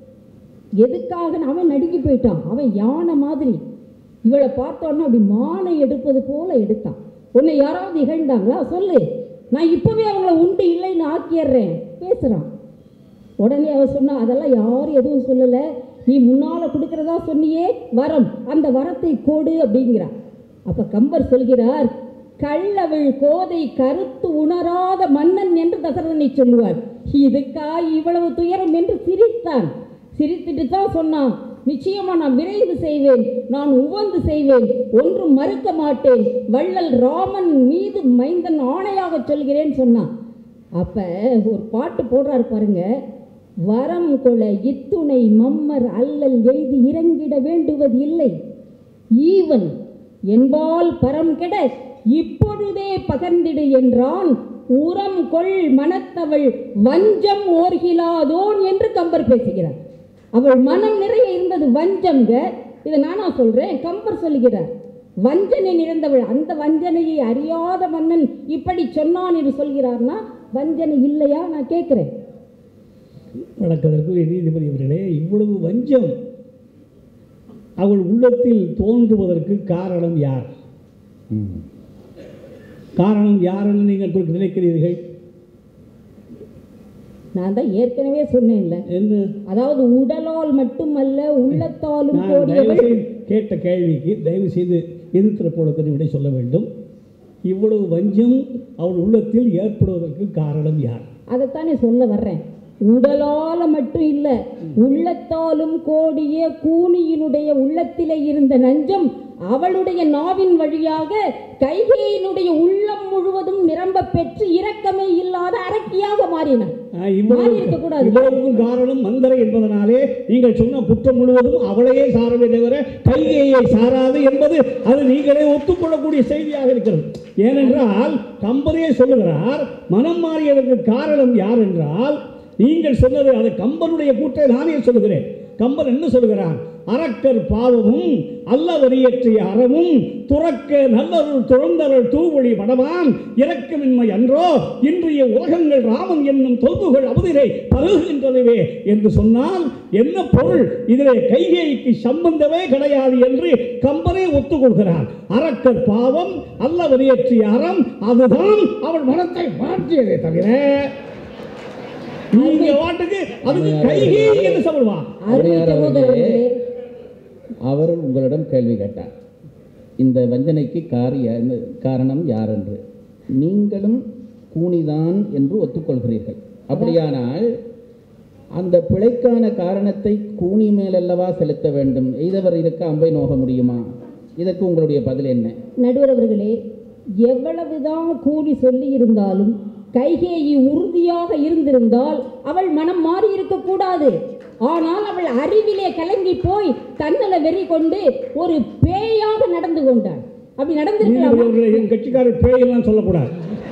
எதுக்காக அவன் நடுங்கி போயிட்டான் அவன் யானை மாதிரி இவளை பார்த்தோன்னா அப்படி மானை எடுப்பது போல எடுத்தான் உன்னை யாராவது இகழ்ந்தாங்களா சொல்லு நான் இப்பவே அவங்கள உண்டு இல்லைன்னு ஆக்கிடுறேன் பேசுறான் உடனே அவ சொன்னா அதெல்லாம் யாரும் எதுவும் சொல்லல நீ முன்னால கொடுக்கறதா சொன்னியே வரம் அந்த வரத்தை கொடு அப்படிங்கிறார் அப்ப கம்பர் சொல்கிறார் கள்ளவள் கோதை கருத்து உணராத மன்னன் என்று தசரதனை சொல்லுவார் இதுக்கா இவ்வளவு துயரம் என்று சிரித்தான் சிரித்துட்டு தான் சொன்னான் நிச்சயமா நான் விரைந்து செய்வேன் நான் உவந்து செய்வேன் ஒன்றும் மறுக்க மாட்டேன் வள்ளல் ராமன் மீது மைந்தன் ஆணையாக சொல்கிறேன் சொன்னான் அப்ப ஒரு பாட்டு போடுறாரு பாருங்க வரம் கொள இத்துணை மம்மர் அல்லல் எய்தி இறங்கிட வேண்டுவது இல்லை ஈவன் என்பால் பரம் கெட இப்பொழுதே பகர்ந்திடு என்றான் உரம் கொள் மனத்தவள் வஞ்சம் ஓர்கிலாதோன் என்று கம்பர் பேசுகிறார் அவள் மனம் நிறைய இருந்தது வஞ்சம்ங்க இதை நானா சொல்றேன் கம்பர் சொல்லுகிறார் வஞ்சனை நிறைந்தவள் அந்த வஞ்சனையை அறியாத மன்னன் இப்படி சொன்னான் என்று சொல்கிறார்னா வஞ்சனை இல்லையா நான் கேட்கிறேன் வணக்கத்திற்குரிய நீதிபதி அவர்களே இவ்வளவு வஞ்சம் அவள் உள்ளத்தில் தோன்றுவதற்கு காரணம் யார் ம். காரணம் யார் என்று நீங்கள் குறித்து நினைக்கிறீர்கள் நான் தான் ஏற்கனவே சொன்னேன்ல என்ன அதாவது உடலால் மட்டுமல்ல உள்ளத்தாலும் நான் தயவு கோடியவள் செய்து கேட்ட கேள்விக்கு தயவு செய்து எதிர்த்திர போலத்தின் விடை சொல்ல வேண்டும் இவ்வளவு வஞ்சம் அவள் உள்ளத்தில் ஏற்படுவதற்கு காரணம் யார் அதைத்தானே சொல்ல வர்றேன் உடலால மட்டும் இல்ல உள்ளத்தாலும் கோடிய கூனியினுடைய உள்ளத்திலே இருந்த நஞ்சம் அவளுடைய நாவின் வழியாக கைகேயினுடைய உள்ளம் முழுவதும் நிரம்ப பெற்று இரக்கமே இல்லாத அரக்கியாக மாறினான் ஆஹ், இவ்வளவு மாறி இருக்கக்கூடாது. இவ்வளவுக்கும் காரணம் மந்தரை என்பதனாலே நீங்கள் சொன்ன குற்றம் முழுவதும் அவளையே சாரவே தவிர கைகையை சாராது என்பது அது நீங்களே ஒத்துக்கொள்ளக்கூடிய செய்தியாக இருக்கிறது ஏனென்றால் கம்பரே சொல்லுகிறார் மனம் மாறியதற்கு காரணம் யார் என்றால் நீங்கள் சொன்னது அது கம்பனுடைய கூற்றை நானே சொல்லுகிறேன் கம்பன் என்ன சொல்கிறான் அரக்கர் பாவமும் அல்லவரியற்றிய அறமும் துறக்க நல்லருள் துறந்தருள் தூவொளி படவான் இரக்கமின்மை அன்றோ இன்றைய உலகங்கள் ராமன் என்னும் தொல்புகள் அவதிரை பருகுகின்றனவே என்று சொன்னால் என்ன பொருள் இதிலே கைகேயிக்கு சம்பந்தமே கிடையாது என்று கம்பனே ஒத்துக்கொள்கிறார் அரக்கர் பாவம் அல்லவரியற்றிய அறம் அதுதான் அவள் மனத்தை மாற்றியதே தவிர நீங்க வாட்டுக்கு அதுக்கு கைகே என்று சொல்லுவான் அருமை அருமையார் அவர்களே, சகோதரர்களே அவர் உங்களிடம் கேள்வி கேட்டார் இந்த வஞ்சனைக்கு காரிய இந்த காரணம் யார் என்று நீங்களும் கூனிதான் என்று ஒத்துக்கொள்கிறீர்கள் அப்படியானால் அந்த பிழைக்கான காரணத்தை கூனி மேலல்லவா செலுத்த வேண்டும் எய்தவர் இருக்க அம்பை நோக முடியுமா இதற்கு உங்களுடைய பதில் என்ன நடுவர் அவர்களே எவ்வளவுதான் கூடி சொல்லி இருந்தாலும் கைகேயி உறுதியாக இருந்திருந்தால் அவள் மனம் மாறி இருக்கக்கூடாது ஆனால் அவள் அறிவிலே கலங்கி போய் தன்னல வெறி கொண்டு ஒரு பேயாக நடந்து கொண்டாள் அப்படி நடந்திருக்கலாமா நீதிபதியவர்களே, என் கட்சிக்காரர் பேயெல்லாம் சொல்லக்கூடாது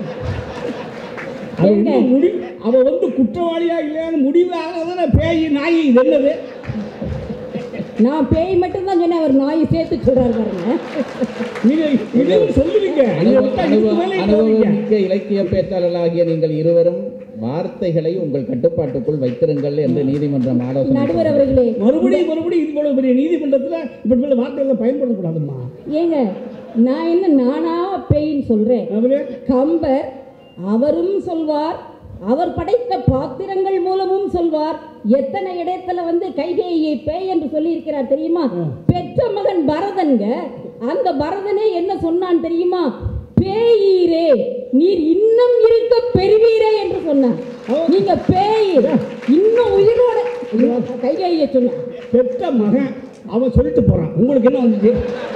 அது ஏங்க? இன்னும் முடி அவ வந்து குற்றவாளியா இல்லையான்னு முடிவாக பேய் நாய் இது என்னது நான் பேய் மட்டும்தான் சொன்னேன் அவர் நாயை சேர்த்து சொல்றாரு பாருங்க நீங்க இதையும் சொல்லுவீங்க நீங்க விட்டா இதுக்கு மேலே போவீங்க. அனுபவமிக்க இலக்கிய பேச்சாளர்களாகிய நீங்கள் இருவரும் வார்த்தைகளை உங்கள் கட்டுப்பாட்டுக்குள் வைத்திருங்கள் என்று நீதிமன்றம் ஆலோசனை நடுவர் அவர்களே மறுபடியும் மறுபடியும் இது போல பெரிய நீதிமன்றத்துல இப்படி போல வார்த்தைகளை பயன்படுத்தக்கூடாதும்மா ஏங்க நான் என்ன நானா பேயின்னு சொல்றேன் அவரே கம்பர் அவரும் சொல்வார் அவர் படைத்த பாத்திரங்கள் மூலமும் சொல்வார் எத்தனை இடத்துல வந்து கைகேயை பேய் என்று சொல்லி இருக்கிறார் தெரியுமா பெற்ற மகன் பரதன்க அந்த பரதனே என்ன சொன்னான் தெரியுமா பேயீரே நீர் இன்னும் இருக்க பெறுவீரே என்று சொன்னார் நீங்க பேய் இன்னும் உயிரோட கைகேயை சொன்னார் பெற்ற மகன் அவன் சொல்லிட்டு போறான் உங்களுக்கு என்ன வந்துச்சு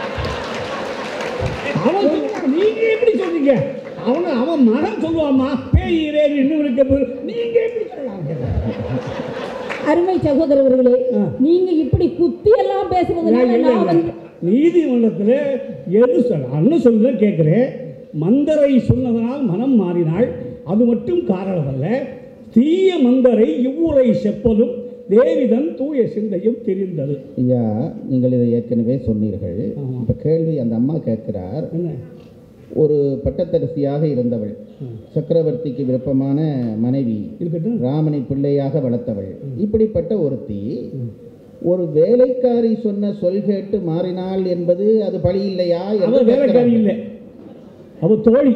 அவன் சொல்றான், நீங்க எப்படி சொல்றீங்க அவன அவன் மகன் சொல்லுவாமா பேயிரே இன்னும் இருக்க பெரு- நீங்க எப்படி சொல்லலாம் அருமை சகோதரர்களே ஆ. நீங்க இப்படி குத்தி எல்லாம் பேசுறதுனால நான் இல்லை, நான் இல்லை. வந்து நீதிமன்றத்தில் எது சொல்ல அண்ணன் சொல்ல கேட்குறேன் மந்தரை சொன்னதனால் மனம் மாறினாள் அது மட்டும் காரணமல்ல தீய மந்தரை இவ்வுரை செப்பலும் தேவிதன் தூய சிந்தையும் தெரிந்தது ஐயா நீங்கள் இதை ஏற்கனவே சொன்னீர்கள் ஆமா. இப்போ கேள்வி அந்த அம்மா கேட்கிறார் என்ன ஒரு பட்டத்தரசியாக இருந்தவள் சக்கரவர்த்திக்கு விருப்பமான மனைவி இருக்கட்டும் ராமனை பிள்ளையாக வளர்த்தவள் இப்படிப்பட்ட ஒருத்தி ஒரு வேலைக்காரி சொன்ன சொல் கேட்டு மாறினாள் என்பது அது பழி இல்லையா என்று அவ வேலைக்காரி கேட்கிறார்கள். இல்லை அவ தோழி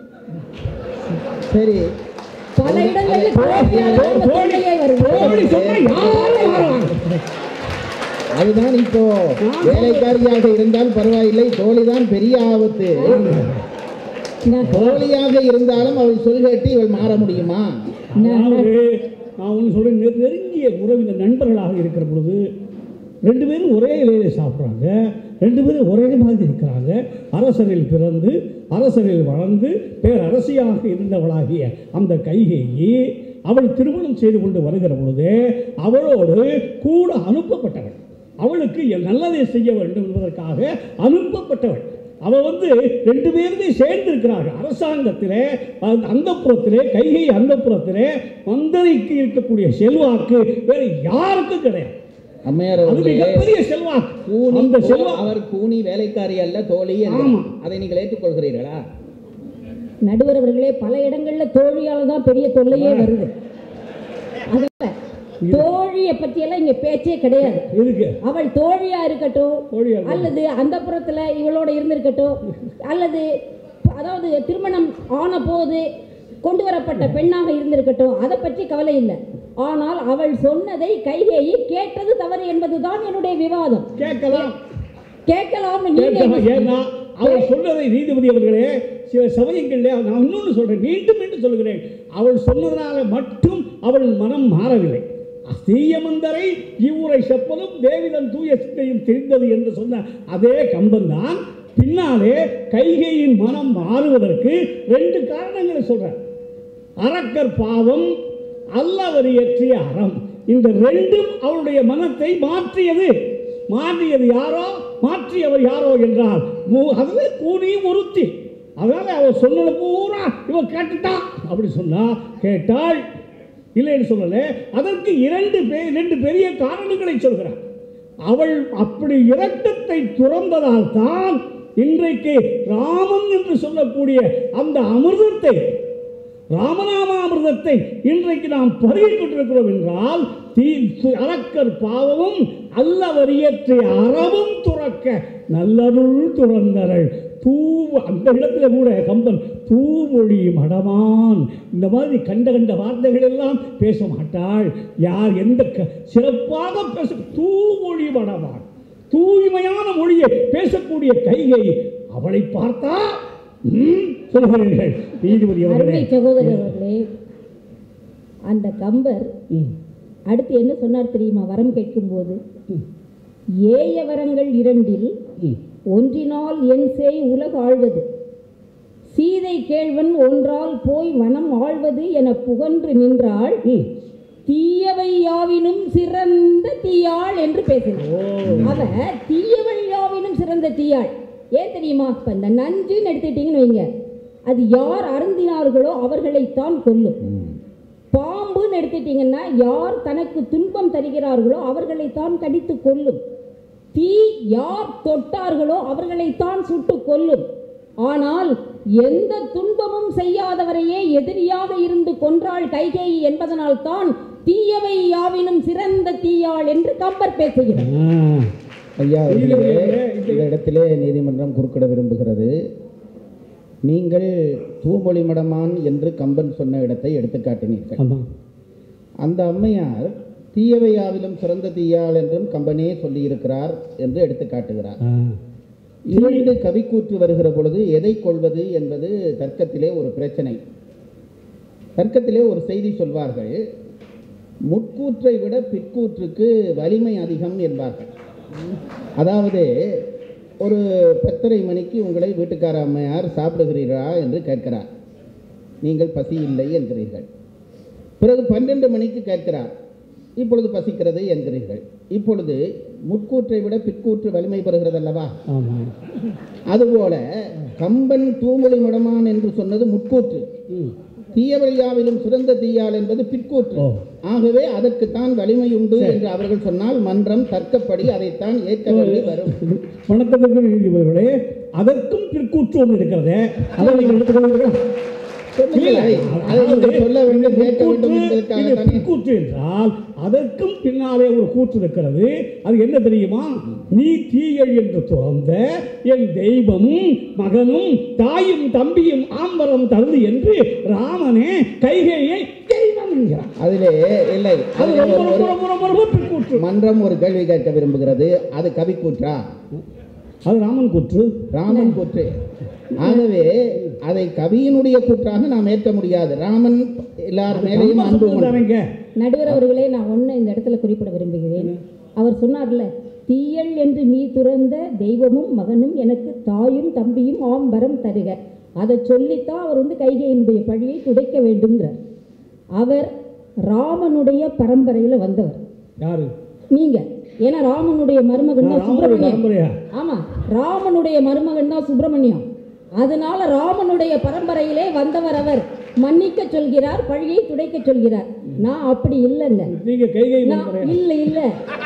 சரி பல இடங்களில் தோழியால் அந்த தோழி தொல்லையே வருது தோழி சொன்னா யாரும் மாறுவாங்க. அதுதான் இப்போ வேலைக்காரியாக இருந்தால் பரவாயில்லை தோழிதான் பெரிய ஆபத்து நான் தோழியாக இருந்தாலும் அவள் சொல் கேட்டு இவள் மாற முடியுமா அதாவது நான் ஒன்று சொல்றேன் நெ- நெருங்கிய உறவினர் நண்பர்களாக இருக்கிற பொழுது ரெண்டு பேரும் ஒரே இலையில சாப்பிட்றாங்க ரெண்டு பேரும் ஒரே மாதிரி இருக்கிறாங்க அரசரில் பிறந்து அரசரில் வளர்ந்து பேரரசியாக இருந்தவளாகிய அந்த கைகேயி அவள் திருமணம் செய்து கொண்டு வருகிற பொழுது அவளோடு கூட அனுப்பப்பட்டவள் அவளுக்கு எல் நல்லதை செய்ய வேண்டும் என்பதற்காக அனுப்பப்பட்டவள் அவ வந்து ரெண்டு பேருமே சேர்ந்து இருக்கிறார்கள் அரசாங்கத்திலே அந்த புறத்திலே கைகை அந்த புறத்திலே மந்தரைக்கு இருக்கக்கூடிய செல்வாக்கு வேறு யாருக்கும் கிடையாது அம்மையார் அது அவர்களே மிகப்பெரிய செல்வாக்கு கூனி அந்த தோ- செல்வா அவர் கூனி வேலைக்காரி அல்ல தோழி ஆமா. என்கிறார். அதை நீங்கள் ஏற்றுக்கொள்கிறீர்களா நடுவர் அவர்களே பல இடங்கள்ல தோழியால தான் பெரிய தொல்லையே வருது அதனால தோழியை பற்றியெல்லாம் இங்க பேச்சே கிடையாது எதுக்கு அவள் தோழியா இருக்கட்டும் தோழியா இருக்கட்டும். அல்லது அந்த புறத்துல இவளோட இருந்திருக்கட்டும் அல்லது அதாவது திருமணம் ஆன போது கொண்டு வரப்பட்ட பெண்ணாக இருந்திருக்கட்டும் அதை பற்றி கவலை இல்லை ஆனால் அவள் சொன்னதை கைகேயி கேட்டது தவறு என்பதுதான் என்னுடைய விவாதம் கேட்கலாம் கேட்கலாம்னு நீங்க கேட்கலாம் என்ன- ஏன்னா அவர் சொன்னதை நீதிபதி அவர்களே சில சமயங்களில் நான் இன்னொன்று சொல்றேன் மீண்டும் மீண்டும் சொல்கிறேன் அவள் சொன்னதனால மட்டும் அவள் மனம் மாறவில்லை தீயமந்தரை இவ்வூரை செப்பலும் தேவிதன் தூய சித்தையும் தெரிந்தது என்று சொன்ன அதே கம்பன் தான் பின்னாலே கைகையின் மனம் மாறுவதற்கு ரெண்டு காரணங்களை சொல்றார் அரக்கர் பாவம் அல்லவர் இயற்றிய அறம் இந்த ரெண்டும் அவருடைய மனத்தை மாற்றியது மாற்றியது யாரோ மாற்றியவர் யாரோ என்றால் மூ- அதுல கூனி ஒருத்தி அதனால அவர் சொன்னது பூரா இவன் கேட்டுட்டான் அப்படி சொன்னா கேட்டாள் இல்லைன்னு சொல்லல அதற்கு இரண்டு பே- இரண்டு பெரிய காரணங்களை சொல்கிறார் அவள் அப்படி இரட்டத்தை துறந்ததால் தான் இன்றைக்கு ராமன் என்று சொல்லக்கூடிய அந்த அமிர்தத்தை ராமநாமாமிர்தத்தை இன்றைக்கு நாம் பருகிக் கொண்டிருக்கிறோம் என்றால் தீ சு- அரக்கர் பாவமும் அல்லவரியற்றை அறவும் துறக்க நல்லருள் துறந்தரள் தூ அந்த இடத்துல கூட கம்பன் தூமொழி மடமான் இந்த மாதிரி கண்ட கண்ட வார்த்தைகள் எல்லாம் பேச மாட்டாள் யார் எந்த க- சிறப்பாக பேச தூமொழி மடமான் தூய்மையான மொழியை பேசக்கூடிய கைகை அவளை பார்த்தா ம், சொல்கிறீர்கள் நீதிபதி அவர்களே அருமை சகோதரர் அவர்களே அந்த கம்பர் ம், அடுத்து என்ன சொன்னார் தெரியுமா வரம் கேட்கும்போது ம், ஏய வரங்கள் இரண்டில் ம். ஒன்றினால் என் செய் உலக ஆழ்வது சீதை கேழ்வன் ஒன்றால் போய் வனம் ஆழ்வது என புகன்று நின்றாள் ம். தீயவை யாவினும் சிறந்த தீயாள் என்று பேசினார் அவ தீயவை யாவினும் சிறந்த தீயாள் ஏன் தெரியுமா இப்ப இந்த நஞ்சுன்னு எடுத்துட்டீங்கன்னு வைங்க அது யார் அருந்தினார்களோ அவர்களைத்தான் கொல்லும் பாம்புன்னு எடுத்துட்டீங்கன்னா யார் தனக்கு துன்பம் தருகிறார்களோ அவர்களைத்தான் கடித்து கொல்லும் தீ யார் தொட்டார்களோ அவர்களைத்தான் சுட்டு கொல்லும் ஆனால் எந்த துன்பமும் செய்யாதவரையே எதிரியாக இருந்து கொன்றாள் கைகேயி என்பதனால் தான் தீயவை யாவினும் சிறந்த தீயாள் என்று கம்பர் பேசுகிறார் ஆ. ஐயா அவர்களே, நீதிபதியே, இந்த இடத்திலே நீதிமன்றம் குறுக்கிட விரும்புகிறது நீங்கள் தூமொழி மடமான் என்று கம்பன் சொன்ன இடத்தை எடுத்துக்காட்டினீர்கள் ஆமா அந்த அம்மையார் தீயவையாவிலும் சிறந்த தீயாள் என்றும் கம்பனே சொல்லியிருக்கிறார் என்று எடுத்துக்காட்டுகிறார் ஆ. இரண்டு கவிக்கூற்று வருகிற பொழுது எதை கொள்வது என்பது தர்க்கத்திலே ஒரு பிரச்சனை தர்க்கத்திலே ஒரு செய்தி சொல்வார்கள் முட்கூற்றை விட பிற்கூற்றுக்கு வலிமை அதிகம் என்பார்கள் அதாவது ஒரு பத்தரை மணிக்கு உங்களை வீட்டுக்கார அம்மையார் சாப்பிடுகிறீர்களா என்று கேட்கிறார் நீங்கள் பசி இல்லை என்கிறீர்கள் பிறகு பன்னெண்டு மணிக்கு கேட்கிறார் இப்பொழுது பசிக்கிறது என்கிறீர்கள் இப்பொழுது முட்கூற்றை விட பிற்கூற்று வலிமை பெறுகிறது அல்லவா ஆமா அதுபோல கம்பன் தூமொழி முடமான் என்று சொன்னது முட்கூற்று ம். தீயவழியாவிலும் சிறந்த தீயாள் என்பது பிற்கூற்று ஓ. ஆகவே அதற்குத்தான் வலிமை உண்டு என்று அவர்கள் சொன்னால் மன்றம் தர்க்கப்படி அதைத்தான் ஏற்க வேண்டி வரும் வணக்கத்திற்கு நீதிபதிகளே அதற்கும் பிற்கூற்று ஒன்று இருக்கிறதே அதை நீங்கள் எடுத்துக்கொள்வீர்களா சொல்லுங்கள் அதை. அதை நீங்கள் சொல்ல வேண்டும் கேட்க வேண்டும் இது என்பதற்காகத்தானே பிற்கூற்று என்றால் அதற்கும் பின்னாலே ஒரு கூற்று இருக்கிறது அது என்ன தெரியுமா நீ தீயல் என்று துறந்த என் தெய்வமும் மகனும் தாயும் தம்பியும் ஆம்பரம் தருது என்று ராமனே கைகையை தெய்வம் என்கிறார் அதிலே இல்லை அது அதிலே ரொம்ப ஒரு- ரொம்ப ரொம்ப ரொம்ப ரொம்ப பிற்கூற்று மன்றம் ஒரு கேள்வி கேட்க விரும்புகிறது அது கவி கூற்றா அது ராமன் கூற்று ராமன் கூற்று ஆகவே அதை கவியினுடைய கூற்றாக நாம் ஏற்க முடியாது ராமன் எல்லார் மேலேயும் அன்பு கொண்டு- தானேங்க நடுவர் அவர்களே நான் ஒன்று இந்த இடத்துல குறிப்பிட விரும்புகிறேன் அவர் சொன்னார்ல தீயல் என்று நீ துறந்த தெய்வமும் மகனும் எனக்கு தாயும் தம்பியும் ஆம் வரம் தருக அதை சொல்லித்தான் அவர் வந்து கைகையினுடைய பழியை துடைக்க வேண்டுங்கிறார் அவர் ராமனுடைய பரம்பரையில் வந்தவர் யாரு நீங்க ஏன்னா ராமனுடைய மருமகன் தான் ராமனுடைய சுப்பிரமணியம் பரம்பரையா ஆமா ராமனுடைய மருமகன் தான் சுப்பிரமணியம் அதனால ராமனுடைய பரம்பரையிலே வந்தவர் அவர் மன்னிக்க சொல்கிறார் பழியை துடைக்க சொல்கிறார் நான் அப்படி இல்லைங்க நீங்க கைகை நான் பரம்பரையா இல்ல இல்ல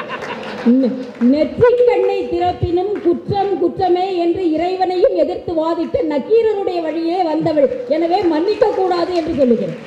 நெ- நெற்றிக் கண்ணை திறப்பினும் குற்றம் குற்றமே என்று இறைவனையும் எதிர்த்து வாதிட்ட நக்கீரருடைய வழியே வந்தவள் எனவே மன்னிக்க கூடாது என்று சொல்லுகிறேன்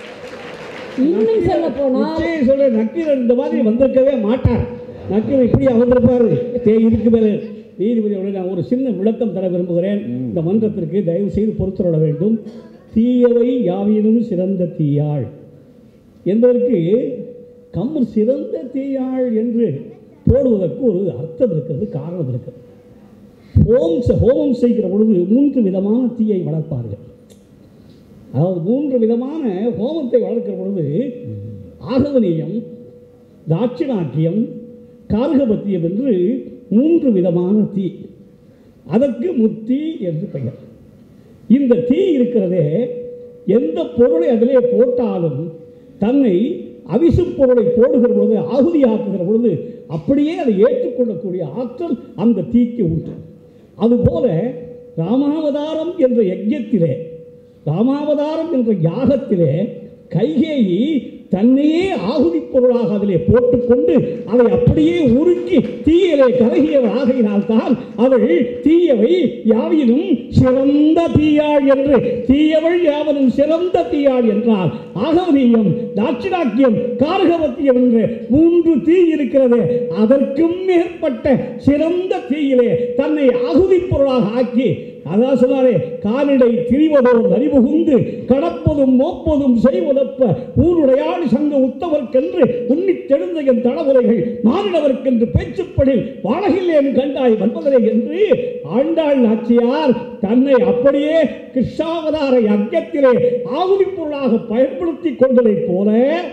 இன்னும் சொல்ல போனால் நிச்சயம் சொல்றேன் நக்கீரர் இந்த மாதிரி வந்திருக்கவே மாட்டார் நக்கீரர் இப்படி வந்திருப்பாரு தே இதுக்கு மேல நீதிபதியோட நான் ஒரு சின்ன விளக்கம் தர விரும்புகிறேன் இந்த மன்றத்திற்கு தயவு செய்து பொறுத்துவிட வேண்டும் தீயவை யாவினும் சிறந்த தீயாள் என்பதற்கு கம்பர் சிறந்த தீயாள் என்று போடுவதற்கு ஒரு அர்த்தம் இருக்கிறது காரணம் இருக்கிறது ஹோம் செ- ஹோமம் செய்கிற பொழுது மூன்று விதமான தீயை வளர்ப்பார்கள் அதாவது மூன்று விதமான ஹோமத்தை வளர்க்கிற பொழுது ஆகவனியம் தாட்சிணாக்கியம் கார்கபத்தியம் என்று மூன்று விதமான தீ அதற்கு முத்தி என்று பெயர் இந்த தீ இருக்கிறதே எந்த பொருளை அதிலே போட்டாலும் தன்னை அவிசுப் பொருளை போடுகிற பொழுது ஆகுதியாக்குகிற பொழுது அப்படியே அதை ஏற்றுக்கொள்ளக்கூடிய ஆற்றல் அந்த தீக்கு உண்டு அதுபோல ராமாவதாரம் என்ற யஜ்யத்திலே ராமாவதாரம் என்ற யாகத்திலே கைகேயி தன்னையே ஆகுதி பொருளாக அதிலே போட்டுக்கொண்டு அதை அப்படியே உருக்கி தீயிலே கலகியவர் ஆகையினால்தான் அவள் தீயவை யாவினும் சிறந்த தீயாள் என்று தீயவள் யாவனும் சிறந்த தீயாள் என்றால் ஆகவனியம் தாட்சிணாக்கியம் கார்கவத்தியம் என்று மூன்று தீ இருக்கிறது அதற்கும் மேற்பட்ட சிறந்த தீயிலே தன்னை ஆகுதி பொருளாக ஆக்கி அதான் சொன்னாரே காலிடை திரிவதோ நரிபுகுந்து கடப்பதும் மோப்பதும் செய்வதப்ப ஊருடையாடி சங்க உத்தவர்க்கென்று உன்னித் தெழுந்த என் தளவுரைகள் மாறினவர்க்கென்று பேச்சுப்படில் வாழகில்லேன் கண்டாய் வன்பதரை என்று ஆண்டாள் நாச்சியார் தன்னை அப்படியே கிருஷ்ணாவதார யஜ்ஞத்திலே ஆகுதி பொருளாக பயன்படுத்தி கொண்டதைப் போல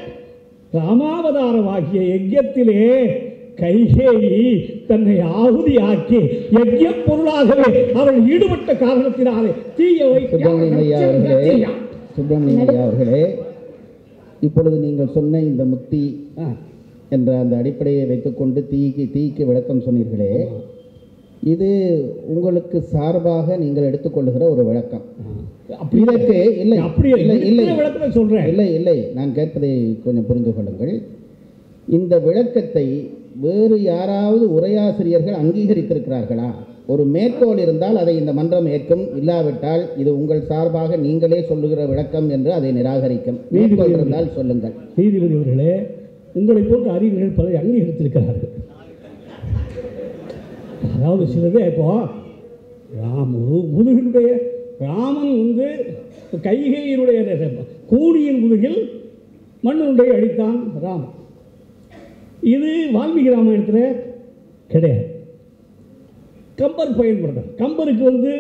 ராமாவதாரமாகிய யஜ்ஞத்திலே கைகேயி தன்னை ஆகுதியாக்கி யஜ்ய பொருளாகவே அவள் ஈடுபட்ட காரணத்தினாலே தீயவை சுப்பிரமணியம் ஐயா அவர்களே சுப்பிரமணியம் ஐயா அவர்களே இப்பொழுது நீங்கள் சொன்ன இந்த முக்தி ஆ, என்ற அந்த அடிப்படையை வைத்துக்கொண்டு தீக்கு தீக்கு விளக்கம் சொன்னீர்களே இது உங்களுக்கு சார்பாக நீங்கள் எடுத்துக்கொள்ளுகிற ஒரு விளக்கம் அப்படி இதற்கு இல்லை அப்படியே இல்லை இல்லை இல்லை விளக்கத்தை சொல்றேன் இல்லை இல்லை நான் கேட்பதை கொஞ்சம் புரிந்து கொள்ளுங்கள் இந்த விளக்கத்தை வேறு யாராவது உரையாசிரியர்கள் அங்கீகரித்திருக்கிறார்களா ஒரு மேற்கோள் இருந்தால் அதை இந்த மன்றம் ஏற்கும் இல்லாவிட்டால் இது உங்கள் சார்பாக நீங்களே சொல்லுகிற விளக்கம் என்று அதை நிராகரிக்கும் மேற்கோள் இருந்தால் சொல்லுங்கள் நீதிபதி அவர்களே உங்களை போன்ற அறிஞர்கள் பலரை அங்கீகரித்திருக்கிறார்கள் அதாவது சிலது இப்போ ராம முதுகினுடைய ராமன் வந்து கைகையினுடைய கூடியின் முதுகில் மண்ணுடைய அடித்தான் ராமன் இது வால்மீகி ராமாயணத்தில் கிடையாது கம்பர் பயன்படுத்த கம்பருக்கு வந்து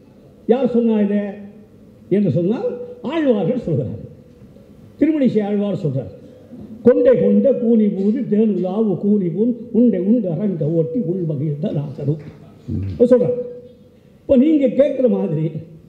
யார் சொன்னா இதை என்று சொன்னால் ஆழ்வார்கள் சொல்கிறார்கள் திருமணிசை ஆழ்வார் சொல்றார் கொண்டை கொண்ட கூனி பூதி தேனுலாவு கூனி பூன் உண்டை உண்டு அரங்க ஓட்டி உள் மகிழ்ந்த நாசரும் சொல்கிறார் இப்போ நீங்கள் கேட்குற மாதிரி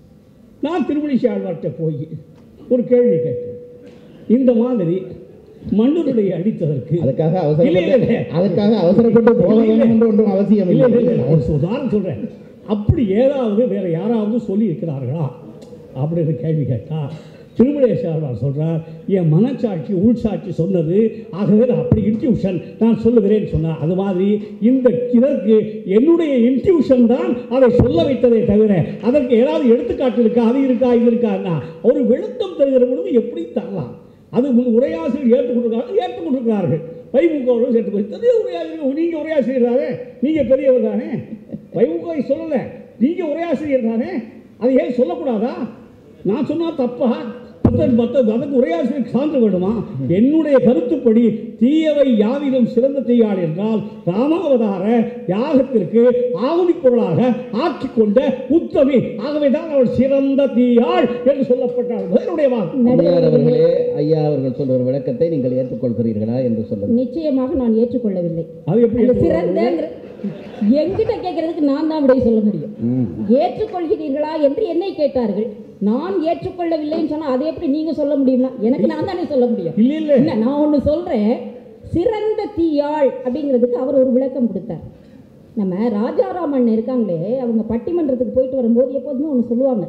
நான் திருமணிசை ஆழ்வார்கிட்ட போய் ஒரு கேள்வி கேட்டேன் இந்த மாதிரி மன்னருடைய அடித்ததற்கு அதுக்காக இல்லை, இல்லை, அவசரப்பட்டு இல்லை. அதுக்காக அவசரப்பட்டு போக இல்லை, இல்லை. வேண்டும் என்று ஒன்றும் அவசியம் இல்லை இல்லை இல்லை இல்லை ஒரு உதாரணம் சொல்கிறேன் அப்படி ஏதாவது வேற யாராவது சொல்லி இருக்கிறார்களா அப்படின்னு கேள்வி கேட்டா திருமலேஸ்வரர் சொல்றார் என் மனச்சாட்சி உள்சாட்சி சொன்னது ஆகவே நான் அப்படி இன்ட்யூஷன் நான் சொல்லுகிறேன்னு சொன்னார் அது மாதிரி இந்த இதற்கு என்னுடைய இன்ட்யூஷன் தான் அதை சொல்ல வைத்ததே தவிர அதற்கு ஏதாவது எடுத்துக்காட்டு இருக்கா அது இருக்கா இது இருக்கான்னா ஒரு விளக்கம் தருகிற பொழுது எப்படி தரலாம் அது உன் உரையாசிரியர் ஏற்றுக்கொண்டிருக்காங்க ஏற்றுக்கொண்டிருக்கிறார்கள் வைமுகவர்கள் ஏற்றுக்கொண்டு உரையாசிரியர் நீங்கள் உரையாசிரியர் தானே நீங்கள் பெரியவர் தானே வைமுகவை சொல்லலை நீங்கள் உரையாசிரியர் தானே அதை ஏன் சொல்லக்கூடாதா நான் சொன்னா தப்பா பத்தன் பத்தன் அதற்கு உரையாசிரியர் சான்று வேணுமா என்னுடைய கருத்துப்படி தீயவை யாவிலும் சிறந்த தீயாள் என்றால் ராமாவதார யாகத்திற்கு ஆவணி பொருளாக ஆக்கிக் கொண்ட உத்தமி ஆகவே தான் அவள் சிறந்த தீயாள் என்று சொல்லப்பட்டாள் என்னுடைய வாக்கு அம்மையார் அவர்களே ஐயா அவர்கள் சொல்ற விளக்கத்தை நீங்கள் ஏற்றுக்கொள்கிறீர்களா என்று சொல்லுங்கள் நிச்சயமாக நான் ஏற்றுக்கொள்ளவில்லை அது எப்படி அந்த சிறந்தங்கிற என்கிட்ட கேட்கறதுக்கு நான் தான் விடை சொல்ல முடியும் ம். ஏற்றுக்கொள்கிறீர்களா என்று என்னை கேட்டார்கள் நான் ஏற்றுக்கொள்ளவில்லைன்னு சொன்னா அதை எப்படி நீங்க சொல்ல முடியுமா எனக்கு நான் தானே சொல்ல முடியும் இல்லை இல்லை என்ன நான் ஒன்று சொல்றேன் சிறந்த தீயாள் அப்படிங்கிறதுக்கு அவர் ஒரு விளக்கம் கொடுத்தார் நம்ம ராஜாராமன் இருக்காங்களே அவங்க பட்டிமன்றத்துக்கு போயிட்டு வரும்போது எப்போதுமே ஒன்று சொல்லுவாங்க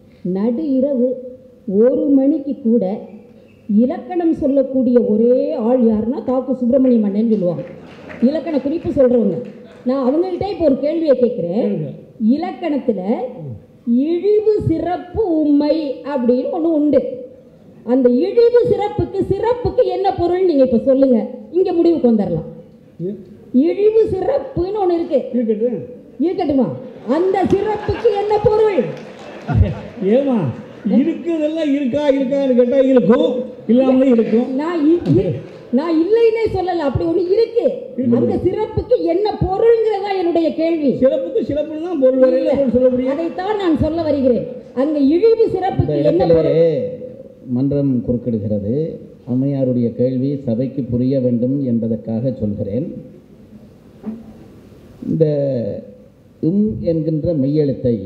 நடு இரவு ஒரு மணிக்கு கூட இலக்கணம் சொல்லக்கூடிய ஒரே ஆள் யாருன்னா தாக்கு சுப்பிரமணிய மன்னன் சொல்லுவாங்க இலக்கண குறிப்பு சொல்றவங்க நான் அவங்கள்ட்ட இப்போ ஒரு கேள்வியை கேட்குறேன் கேளுங்க. இலக்கணத்துல இழிவு சிறப்பு உண்மை அப்படின்னு ஒன்று உண்டு அந்த இழிவு சிறப்புக்கு சிறப்புக்கு என்ன பொருள் நீங்க இப்ப சொல்லுங்க இங்க முடிவுக்கு வந்துடலாம் இ- இழிவு சிறப்புன்னு ஒன்று இருக்கு இருக்கட்டும் இருக்கட்டுமா அந்த சிறப்புக்கு என்ன பொருள் ஏமா இருக்கிறதெல்லாம் இருக்கா இருக்கான்னு கேட்டால் இருக்கும் இல்லாமலே இருக்கும் நான் இ- இ- நான் இல்லைன்னே சொல்லல அப்படி ஒண்ணு இருக்கு அந்த சிறப்புக்கு என்ன பொருள்ங்கிறதா என்னுடைய கேள்வி சிறப்புக்கு சிறப்பு தான் பொருள் வரையில் சொல்ல முடியும் அதைத்தான் நான் சொல்ல வருகிறேன் அங்க இழிவு இந்த சிறப்புக்கு என்ன இடத்திலே பொருள் மன்றம் குறுக்கிடுகிறது அம்மையாருடைய கேள்வி சபைக்கு புரிய வேண்டும் என்பதற்காக சொல்கிறேன் இந்த இம் என்கின்ற மெய்யெழுத்தை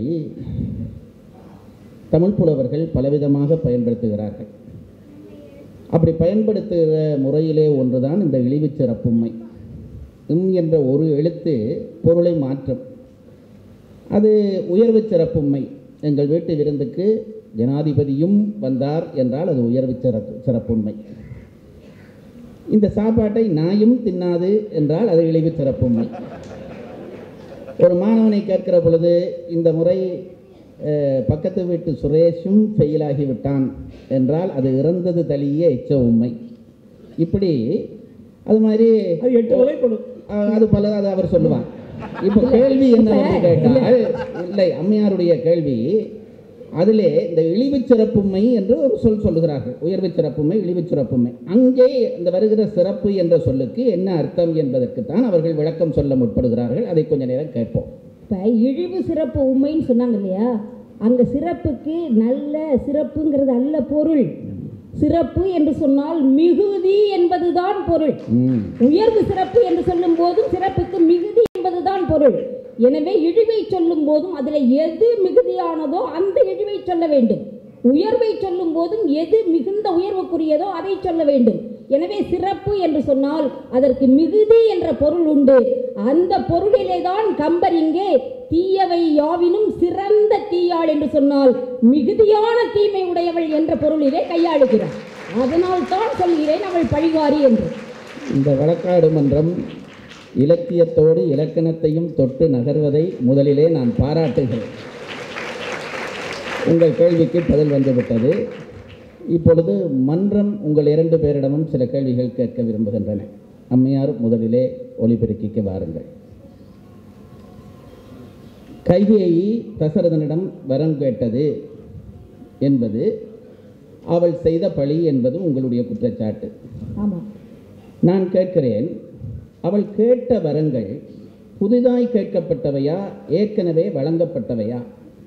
தமிழ் புலவர்கள் பலவிதமாக பயன்படுத்துகிறார்கள் அப்படி பயன்படுத்துகிற முறையிலே ஒன்றுதான் இந்த இழிவுச் சிறப்புண்மை இம் என்ற ஒரு எழுத்து பொருளை மாற்றும் அது உயர்வு சிறப்புண்மை எங்கள் வீட்டு விருந்துக்கு ஜனாதிபதியும் வந்தார் என்றால் அது உயர்வு சிறப்பு சிறப்புண்மை இந்த சாப்பாட்டை நாயும் தின்னாது என்றால் அது இழிவு சிறப்புண்மை ஒரு மாணவனை கேட்கிற பொழுது இந்த முறை அஹ், பக்கத்து வீட்டு சுரேஷும் ஃபெயிலாகி விட்டான் என்றால் அது இறந்தது தழிய எச்ச உண்மை இப்படி அது மாதிரி அது எட்டு வகைப்படும் அஹ் அது பல அது அவர் சொல்லுவார் இப்போ கேள்வி என்னவென்று கேட்டால் இல்லை அம்மையாருடைய கேள்வி அதிலே இந்த இழிவுச் சிறப்புமை என்று ஒரு சொல் சொல்லுகிறார்கள் உயர்வு சிறப்புமை இழிவுச் சிறப்புமை அங்கே இந்த வருகிற சிறப்பு என்ற சொல்லுக்கு என்ன அர்த்தம் என்பதற்குத்தான் அவர்கள் விளக்கம் சொல்ல முற்படுகிறார்கள் அதை கொஞ்ச நேரம் கேட்போம் இப்ப இழிவு சிறப்பு உண்மைன்னு சொன்னாங்க இல்லையா அங்க சிறப்புக்கு நல்ல சிறப்புங்கிறது அல்ல பொருள் சிறப்பு என்று சொன்னால் மிகுதி என்பதுதான் பொருள் ம் உயர்வு சிறப்பு என்று சொல்லும் போதும் சிறப்புக்கு மிகுதி என்பதுதான் பொருள் எனவே இழிவை சொல்லும் போதும் அதில் எது மிகுதியானதோ அந்த இழிவை சொல்ல வேண்டும் உயர்வை சொல்லும் போதும் எது மிகுந்த உயர்வுக்குரியதோ அதை சொல்ல வேண்டும் எனவே சிறப்பு என்று சொன்னால் அதற்கு மிகுதி என்ற பொருள் உண்டு அந்த பொருளிலே தான் கம்பர் இங்கே தீயவை யாவினும் சிறந்த தீயாள் என்று சொன்னால் மிகுதியான தீமை உடையவள் என்ற பொருளிலே கையாளுகிறார் அதனால் தான் சொல்கிறேன் அவள் பழிவாரி என்று இந்த வழக்காடு மன்றம் இலக்கியத்தோடு இலக்கணத்தையும் தொட்டு நகர்வதை முதலிலே நான் பாராட்டுகிறேன் உங்கள் கேள்விக்கு பதில் வந்துவிட்டது இப்பொழுது மன்றம் உங்கள் இரண்டு பேரிடமும் சில கேள்விகள் கேட்க விரும்புகின்றன அம்மையார் முதலிலே ஒலிபெருக்கிக்கு வாருங்கள் கைகேயி தசரதனிடம் வரம் கேட்டது என்பது அவள் செய்த பழி என்பது உங்களுடைய குற்றச்சாட்டு ஆமாம் நான் கேட்கிறேன் அவள் கேட்ட வரங்கள் புதிதாய் கேட்கப்பட்டவையா ஏற்கனவே வழங்கப்பட்டவையா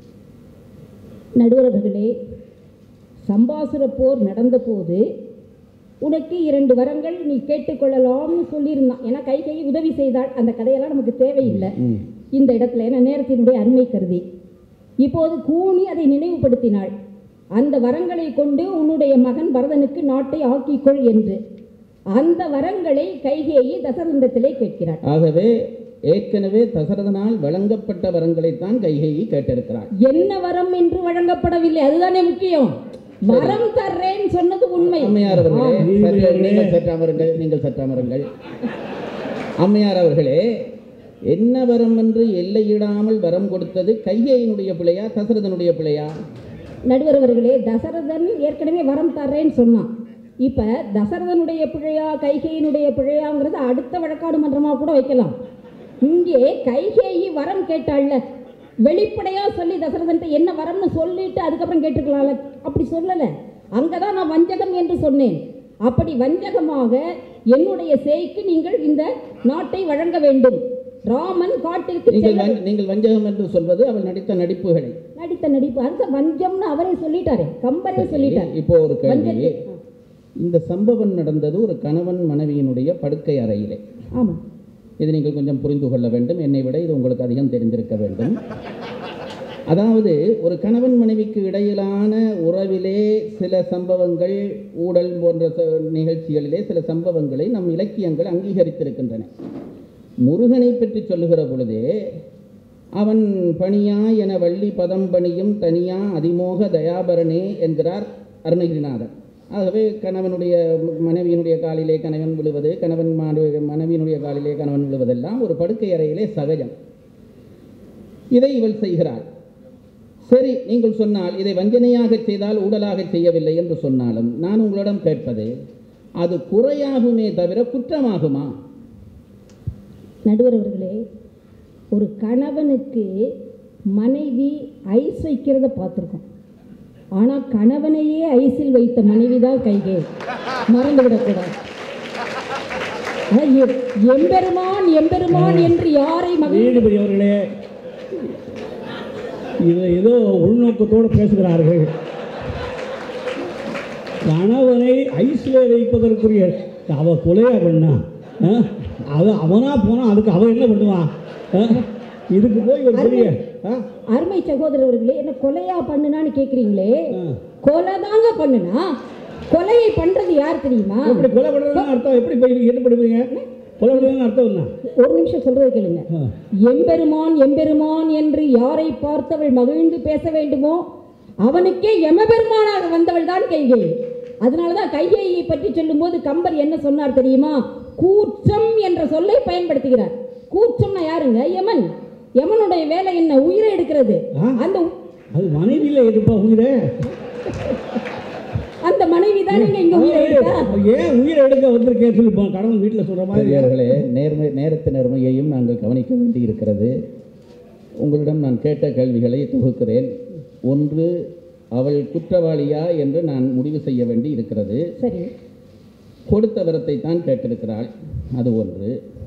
நடுவர்களே சம்பாசுர போர் நடந்தபோது உனக்கு இரண்டு வரங்கள் நீ கேட்டுக்கொள்ளலாம்னு சொல்லியிருந்தான் ஏன்னா கை கை உதவி செய்தாள் அந்த கதையெல்லாம் நமக்கு தேவையில்லை ம் இந்த இடத்துல ஏன்னா நேரத்தினுடைய அருமை கருதி இப்போது கூனி அதை நினைவுபடுத்தினாள் அந்த வரங்களை கொண்டு உன்னுடைய மகன் பரதனுக்கு நாட்டை ஆக்கிக்கொள் என்று அந்த வரங்களை கைகேயி தசரந்தத்திலே கேட்கிறாள் ஆகவே ஏற்கனவே தசரதனால் வழங்கப்பட்ட வரங்களைத்தான் கைகேயி கேட்டிருக்கிறாள் என்ன வரம் என்று வழங்கப்படவில்லை அதுதானே முக்கியம் வரம் தர்றேன்னு சொன்னது உண்மை அம்மையார் அவர்களே ஆ, சற்று நீதிபதிகளே. நீங்கள் சற்று அமருங்கள் நீங்கள் சற்று அமருங்கள் அம்மையார் அவர்களே என்ன வரம் என்று எல்லையிடாமல் வரம் கொடுத்தது கைகேயினுடைய பிள்ளையா தசரதனுடைய பிள்ளையா நடுவர் அவர்களே தசரதன் ஏற்கனவே வரம் தர்றேன்னு சொன்னான் இப்ப தசரதனுடைய பிழையா கைகேயினுடைய பிழையாங்கிறது அடுத்த வழக்காடு மன்றமா கூட வைக்கலாம் இங்கே கைகேயி வரம் கேட்டாள்ல வெளிப்படையா சொல்லி தசரதன்ட்ட என்ன வரம்னு சொல்லிட்டு அதுக்கப்புறம் கேட்டுக்கலாம்ல அப்படி சொல்லல அங்கதான் நான் வஞ்சகம் என்று சொன்னேன் அப்படி வஞ்சகமாக என்னுடைய சேய்க்கு நீங்கள் இந்த நாட்டை வழங்க வேண்டும் ராமன் காட்டிற்கு நீங்கள் செல்ல வஞ்ச- நீங்கள் வஞ்சகம் என்று சொல்வது அவள் நடித்த நடிப்புகளை நடித்த நடிப்பு அந்த வஞ்சம்னு அவரே சொல்லிட்டாரே கம்பரே சொல்லிட்டார் இப்போ ஒரு கேள்வி வஞ்சத்தை ஆ, இந்த சம்பவம் நடந்தது ஒரு கணவன் மனைவியினுடைய படுக்கை அறையிலே ஆமா இது நீங்கள் கொஞ்சம் புரிந்து கொள்ள வேண்டும் என்னை விட இது உங்களுக்கு அதிகம் தெரிந்திருக்க வேண்டும் அதாவது ஒரு கணவன் மனைவிக்கு இடையிலான உறவிலே சில சம்பவங்கள் ஊழல் போன்ற ச- நிகழ்ச்சிகளிலே சில சம்பவங்களை நம் இலக்கியங்கள் அங்கீகரித்திருக்கின்றன முருகனை பற்றி சொல்லுகிற பொழுதே அவன் பணியா என வள்ளி பதம் பணியும் தனியா அதிமோக தயாபரணே என்கிறார் அருணகிரிநாதர் ஆகவே கணவனுடைய மனைவியினுடைய காலிலே கணவன் விழுவது கணவன் மாடு- மனைவியினுடைய காலிலே கணவன் விழுவதெல்லாம் ஒரு படுக்கை அறையிலே சகஜம் இதை இவள் செய்கிறாள் சரி நீங்கள் சொன்னால் இதை வஞ்சனையாக செய்தால் ஊழலாக செய்யவில்லை என்று சொன்னாலும் நான் உங்களிடம் கேட்பது அது குறையாகுமே தவிர குற்றமாகுமா நடுவர் அவர்களே ஒரு கணவனுக்கு மனைவி ஐஸ் வைக்கிறத பார்த்துருக்கோம் ஆனா கணவனையே ஐசில் வைத்த மனைவிதான் கைகை மறந்து விடக்கூடாது அதான் எ- எம்பெருமான் எம்பெருமான் என்று யாரை மகிழ் நீதிபதி அவர்களே இதை ஏதோ உள்நோக்கத்தோடு பேசுகிறார்கள் கணவனை ஐஸ்ல வைப்பதற்குரிய அவ கொலையா பண்ணா ஆ? அது அவனா போனா அதுக்கு அவன் என்ன பண்ணுவான் ஆ? இதுக்கு போய் ஒரு பெரிய ஆ? அருமை சகோதரர்களே என்ன கொலையா பண்ணுனான்னு கேக்குறீங்களே ஆ. கொலை தாங்க பண்ணுனா கொலையை பண்றது யார் தெரியுமா எப்படி கொலை பண்ணுறதுன்னு அர்த்தம் எப்படி போய் என்ன பண்ணுவீங்க கொலை பண்ணுறதுன்னு அர்த்தம் என்ன ஒரு நிமிஷம் சொல்றது கேளுங்க ஆ. எம்பெருமான் எம்பெருமான் என்று யாரை பார்த்தவள் மகிழ்ந்து பேச வேண்டுமோ அவனுக்கே எமபெருமானாக வந்தவள் தான் கைகை அதனாலதான் கைகையை பற்றி சொல்லும்போது கம்பர் என்ன சொன்னார் தெரியுமா கூற்றம் என்ற சொல்லை பயன்படுத்துகிறார் கூற்றம்னா யாருங்க யமன் யமனுடைய வேலை என்ன உயிரை எடுக்கிறது ஆ? அந்த அது மனைவியில் எடுப்பா உயிரை அந்த மனைவி தான் இங்க உயிரை எடுத்தா ஏன் உயிரை எடுக்க வந்திருக்கேன் சொல்லிப்போம் கடவுள் வீட்டில் சொல்கிற மாதிரி பெரியவர்களே நேர்மை நேரத்து நேர்மையையும் நாங்கள் கவனிக்க வேண்டி இருக்கிறது உங்களிடம் நான் கேட்ட கேள்விகளை தொகுக்கிறேன் ஒன்று அவள் குற்றவாளியா என்று நான் முடிவு செய்ய வேண்டி இருக்கிறது சரி கொடுத்த வரத்தை தான் கேட்டிருக்கிறாள் அது ஒன்று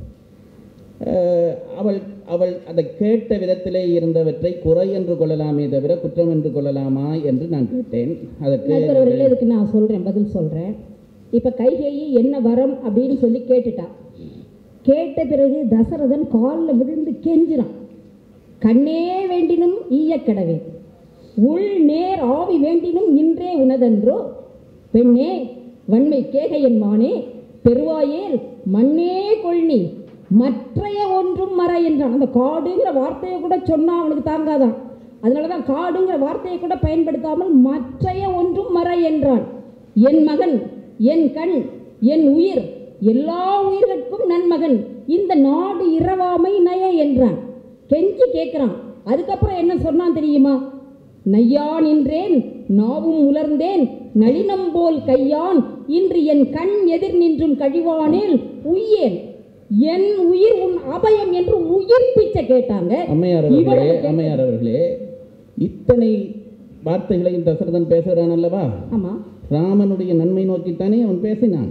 அஹ், அவள் அவள் அதை கேட்ட விதத்திலே இருந்தவற்றை குறை என்று கொள்ளலாமே தவிர குற்றம் என்று கொள்ளலாமா என்று நான் கேட்டேன் அதற்கு நண்பர்களே இதுக்கு நான் சொல்றேன் பதில் சொல்றேன் இப்ப கைகேயி என்ன வரம் அப்படின்னு சொல்லி கேட்டுட்டா கேட்ட பிறகு தசரதன் காலில் விழுந்து கெஞ்சினான் கண்ணே வேண்டினும் ஈயக்கடவே உள் நேர் ஆவி வேண்டினும் இன்றே உனதன்றோ பெண்ணே வன்மை கேகையன் மானே பெருவாயேல் மண்ணே கொள்னி மற்றைய ஒன்றும் மற என்றான் அந்த காடுங்கிற வார்த்தையை கூட சொன்னா அவனுக்கு தாங்காதான் அதனால தான் காடுங்கிற வார்த்தையை கூட பயன்படுத்தாமல் மற்றைய ஒன்றும் மற என்றான் என் மகன் என் கண் என் உயிர் எல்லா உயிர்கட்கும் நன்மகன் இந்த நாடு இரவாமை நய என்றான் கெஞ்சி கேட்குறான் அதுக்கப்புறம் என்ன சொன்னான் தெரியுமா நையா நின்றேன் நாவும் உலர்ந்தேன் நளினம் போல் கையான் இன்று என் கண் எதிர் நின்றும் கழிவானேல் உய்யேன் என் உயிர் உன் அபயம் என்று உயிர் பிச்சை கேட்டாங்க அம்மையார் அவர்களே இவ்வளவு அம்மையார் அவர்களே இத்தனை வார்த்தைகளையும் தசரதன் பேசுகிறான் அல்லவா ஆமா ராமனுடைய நன்மை நோக்கித்தானே அவன் பேசினான்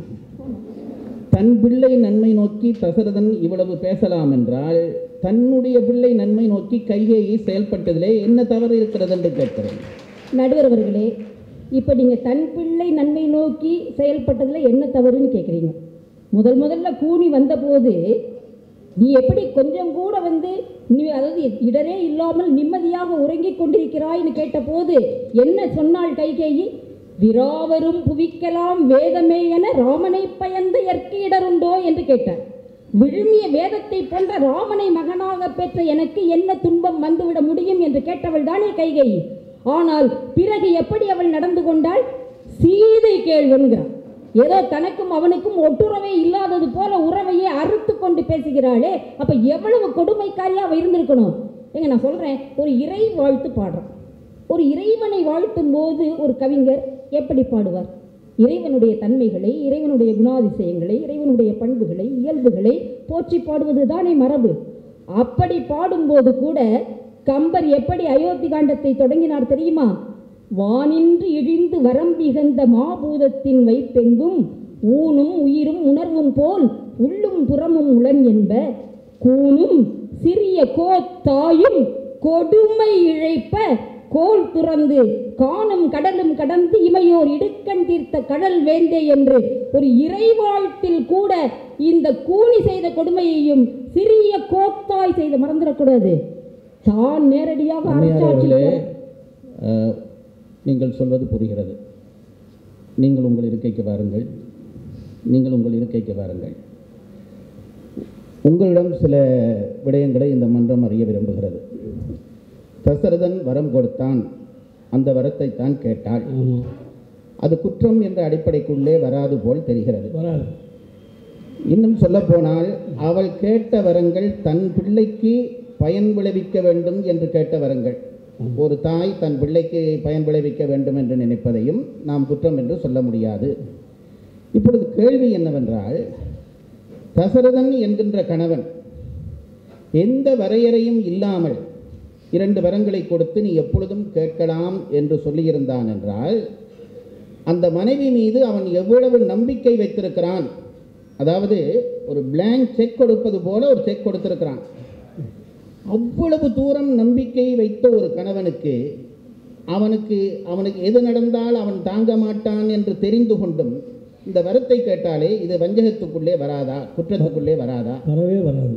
தன் பிள்ளை நன்மை நோக்கி தசரதன் இவ்வளவு பேசலாம் என்றால் தன்னுடைய பிள்ளை நன்மை நோக்கி கைகேயி செயல்பட்டதிலே என்ன தவறு இருக்கிறது என்று கேட்கிறேன் நடுவர் அவர்களே இப்போ நீங்கள் தன் பிள்ளை நன்மை நோக்கி செயல்பட்டதில் என்ன தவறுன்னு கேட்குறீங்க முதல் முதல்ல கூனி வந்தபோது நீ எப்படி கொஞ்சம் கூட வந்து நீ அதாவது இடரே இல்லாமல் நிம்மதியாக உறங்கிக் கொண்டிருக்கிறாய்னு கேட்டபோது என்ன சொன்னாள் கைகேயி விராவரும் புவிக்கலாம் வேதமே என ராமனை பயந்த எற்கு இடருண்டோ என்று கேட்டார் விழுமிய வேதத்தை போன்ற ராமனை மகனாக பெற்ற எனக்கு என்ன துன்பம் வந்துவிட முடியும் என்று கேட்டவள் தானே கைகேயி ஆனால் பிறகு எப்படி அவள் நடந்து கொண்டாள் சீதை கேள்வன்கிறார் ஏதோ தனக்கும் அவனுக்கும் ஒட்டுறவே இல்லாதது போல உறவையே அறுத்து கொண்டு பேசுகிறாளே அப்ப எவ்வளவு கொடுமைக்காரியா அவ இருந்திருக்கணும் ஏங்க நான் சொல்றேன் ஒரு இறை வாழ்த்து பாடுறான் ஒரு இறைவனை வாழ்த்தும் போது ஒரு கவிஞர் எப்படி பாடுவார் இறைவனுடைய தன்மைகளை இறைவனுடைய குணாதிசயங்களை இறைவனுடைய பண்புகளை இயல்புகளை போற்றி பாடுவது தானே மரபு அப்படி பாடும்போது கூட கம்பர் எப்படி அயோத்தி காண்டத்தை தொடங்கினார் தெரியுமா வானின்று இழிந்து வரம்பிகந்த மாபூதத்தின் வைப்பெங்கும் ஊனும் உயிரும் உணர்வும் போல் உள்ளும் புறமும் உளன் என்ப கூனும் சிறிய கோத்தாயும் கொடுமை இழைப்ப கோல் துறந்து காணும் கடலும் கடந்து இமையோர் இடுக்கண் தீர்த்த கடல் வேந்தே என்று ஒரு இறைவாழ்த்தில் கூட இந்த கூனி செய்த கொடுமையையும் சிறிய கோத்தாய் செய்த மறந்துடக்கூடாது தான் நேரடியாக அம்மையார் அரசாட்சி அவர்களே அஹ், நீங்கள் சொல்வது புரிகிறது நீங்கள் உங்கள் இருக்கைக்கு வாருங்கள் நீங்கள் உங்கள் இருக்கைக்கு வாருங்கள் உங்களிடம் சில விடயங்களை இந்த மன்றம் அறிய விரும்புகிறது தசரதன் வரம் கொடுத்தான் அந்த வரத்தை தான் கேட்டாள் ஆமாம் அது குற்றம் என்ற அடிப்படைக்குள்ளே வராது போல் தெரிகிறது வராது இன்னும் சொல்லப்போனால் அவள் கேட்ட வரங்கள் தன் பிள்ளைக்கு பயன் விளைவிக்க வேண்டும் என்று கேட்ட வரங்கள் ஒரு தாய் தன் பிள்ளைக்கு பயன் விளைவிக்க வேண்டும் என்று நினைப்பதையும் நாம் குற்றம் என்று சொல்ல முடியாது இப்பொழுது கேள்வி என்னவென்றால் தசரதன் என்கின்ற கணவன் எந்த வரையறையும் இல்லாமல் இரண்டு வரங்களை கொடுத்து நீ எப்பொழுதும் கேட்கலாம் என்று சொல்லியிருந்தான் என்றால் அந்த மனைவி மீது அவன் எவ்வளவு நம்பிக்கை வைத்திருக்கிறான் அதாவது ஒரு blank செக் கொடுப்பது போல ஒரு செக் கொடுத்திருக்கிறான் அவ்வளவு தூரம் நம்பிக்கை வைத்த ஒரு கணவனுக்கு அவனுக்கு அவனுக்கு எது நடந்தால் அவன் தாங்க மாட்டான் என்று தெரிந்து கொண்டும் இந்த வரத்தை கேட்டாலே இது வஞ்சகத்துக்குள்ளே வராதா குற்றத்துக்குள்ளே வராதா வரவே வராது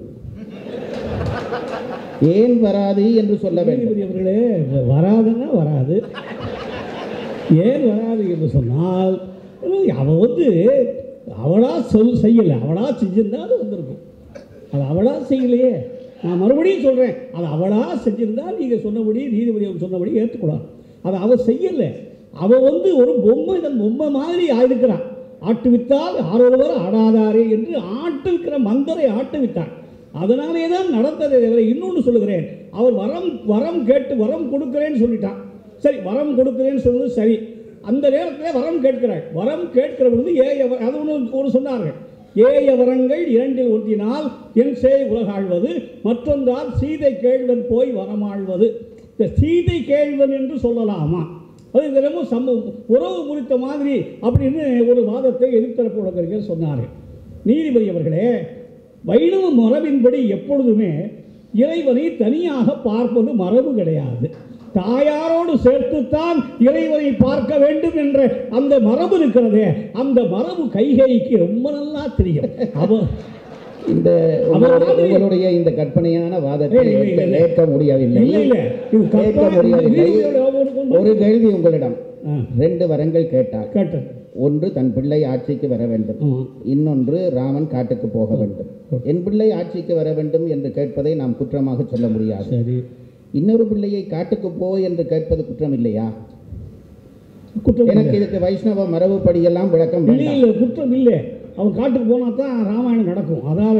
ஏன் வராது என்று சொல்ல வேண்டும் நீதிபதி அவர்களே வராதுன்னா வராது ஏன் வராது என்று சொன்னால் அவள் வந்து அவளா சொல் செய்யலை அவளா செஞ்சிருந்தா அது வந்திருக்கும் அது அவளா செய்யலையே நான் மறுபடியும் சொல்கிறேன் அது அவளா செஞ்சிருந்தா நீங்கள் சொன்னபடி நீதிபதி அவர் சொன்னபடி ஏற்றுக்கூடாது அதை அவள் செய்யலை அவள் வந்து ஒரு பொம்மை இந்த பொம்மை மாதிரி ஆயிருக்கிறான் ஆட்டு வித்தால் ஆரொருவர் ஆடாதாரே என்று ஆட்டு விற்கிற மந்தரை ஆட்டு வித்தார் அதனாலே தான் நடந்ததை தவிர இன்னொன்று சொல்லுகிறேன் அவர் வரம் வரம் கேட்டு வரம் கொடுக்கிறேன்னு சொல்லிட்டான் சரி வரம் கொடுக்கிறேன்னு சொன்னது சரி அந்த நேரத்தில் வரம் கேட்கிறாள் வரம் கேட்கிற பொழுது ஏய வ- அது ஒன்று ஒரு சொன்னார்கள் ஏய வரங்கள் இரண்டில் ஒன்றினால் என் சேய் உலகாழ்வது மற்றொன்றால் சீதை கேழ்வன் போய் வரமாழ்வது இந்த சீதை கேழ்வன் என்று சொல்லலாமா அது தினமும் சம்ம உறவு முறித்த மாதிரி அப்படின்னு ஒரு வாதத்தை எதிர்த்தரப்பு வழக்கறிஞர் சொன்னார்கள் நீதிபதி அவர்களே வைணவ மரபின்படி எப்பொழுதுமே இறைவனை தனியாக பார்ப்பது மரபு கிடையாது தாயாரோடு சேர்த்துத்தான் இறைவனை பார்க்க வேண்டும் என்ற அந்த மரபு இருக்கிறதே அந்த மரபு கைகைக்கு ரொம்ப நல்லா தெரியும் அவ இந்த உங்களுடைய உங்களுடைய இந்த கற்பனையான வாதத்தை இல்லை, இல்லை, ஏற்க- இல்லை. ஏற்க முடியவில்லை இல்லை இல்லை இது ஏற்க கற்பனை முடியவில்லை நீதிபதியோட ஒரு கொண்டு- ஒரு கேள்வி உங்களிடம் ஆ, ரெண்டு வரங்கள் கேட்டார் கேட்டேன் ஒன்று தன் பிள்ளை ஆட்சிக்கு வர வேண்டும் ஆமா. இன்னொன்று ராமன் காட்டுக்கு போக வேண்டும் என் பிள்ளை ஆட்சிக்கு வர வேண்டும் என்று கேட்பதை நாம் குற்றமாக சொல்ல முடியாது சரி இன்னொரு பிள்ளையை காட்டுக்கு போ என்று கேட்பது குற்றம் இல்லையா குற்றம் எனக்கு இதுக்கு வைஷ்ணவ மரபுப்படியெல்லாம் விளக்கம் இல்லை வேண்டாம் இல்லை குற்றம் இல்லை அவன் காட்டுக்கு போனா தான் ராமாயணம் நடக்கும் அதால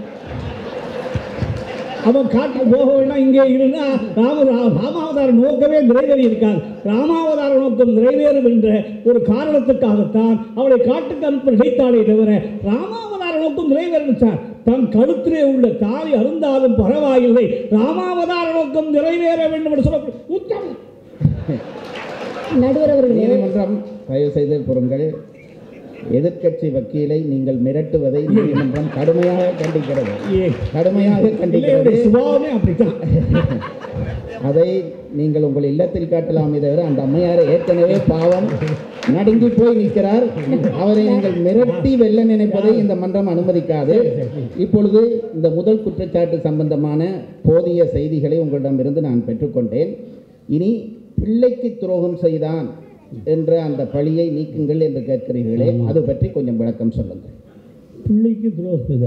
அவன் காட்டுக்கு போக வேண்டாம் இங்கே இருந்தா ராம ரா- ராமாவதார நோக்கமே நிறைவேறி இருக்காது ராமாவதார நோக்கம் நிறைவேறும் என்ற ஒரு காரணத்துக்காகத்தான் அவளை காட்டுக்கு அனுப்ப நினைத்தாலே தவிர ராமாவதார நோக்கம் நிறைவேறும் சார் தன் கழுத்திலே உள்ள தாலி அருந்தாலும் பரவாயில்லை ராமாவதார நோக்கம் நிறைவேற வேண்டும் என்று சொல்ல உத்தமம் நடுவர் அவர்களே நீதிமன்றம் தயவு செய்து பொருங்கள் எதிர்க்கட்சி வக்கீலை நீங்கள் மிரட்டுவதை நீதிமன்றம் கடுமையாக கண்டிக்கிறது ஏ, கடுமையாக இல்லை, கண்டிக்கிறது என்னுடைய சுபாவமே அப்படித்தான் அதை நீங்கள் உங்கள் இல்லத்தில் காட்டலாமே தவிர அந்த அம்மையாரை ஏற்கனவே பாவம் நடுங்கி போய் நிற்கிறார் அவரை நீங்கள் மிரட்டி வெல்ல நினைப்பதை இந்த மன்றம் அனுமதிக்காது இப்பொழுது இந்த முதல் குற்றச்சாட்டு சம்பந்தமான போதிய செய்திகளை உங்களிடமிருந்து நான் பெற்றுக்கொண்டேன் இனி பிள்ளைக்கு துரோகம் செய்தான் என்ற அந்த பழியை நீக்குங்கள் என்று கேட்கிறீர்களே அது பற்றி கொஞ்சம் விளக்கம் சொல்லுங்கள் பிள்ளைக்கு துரோகதா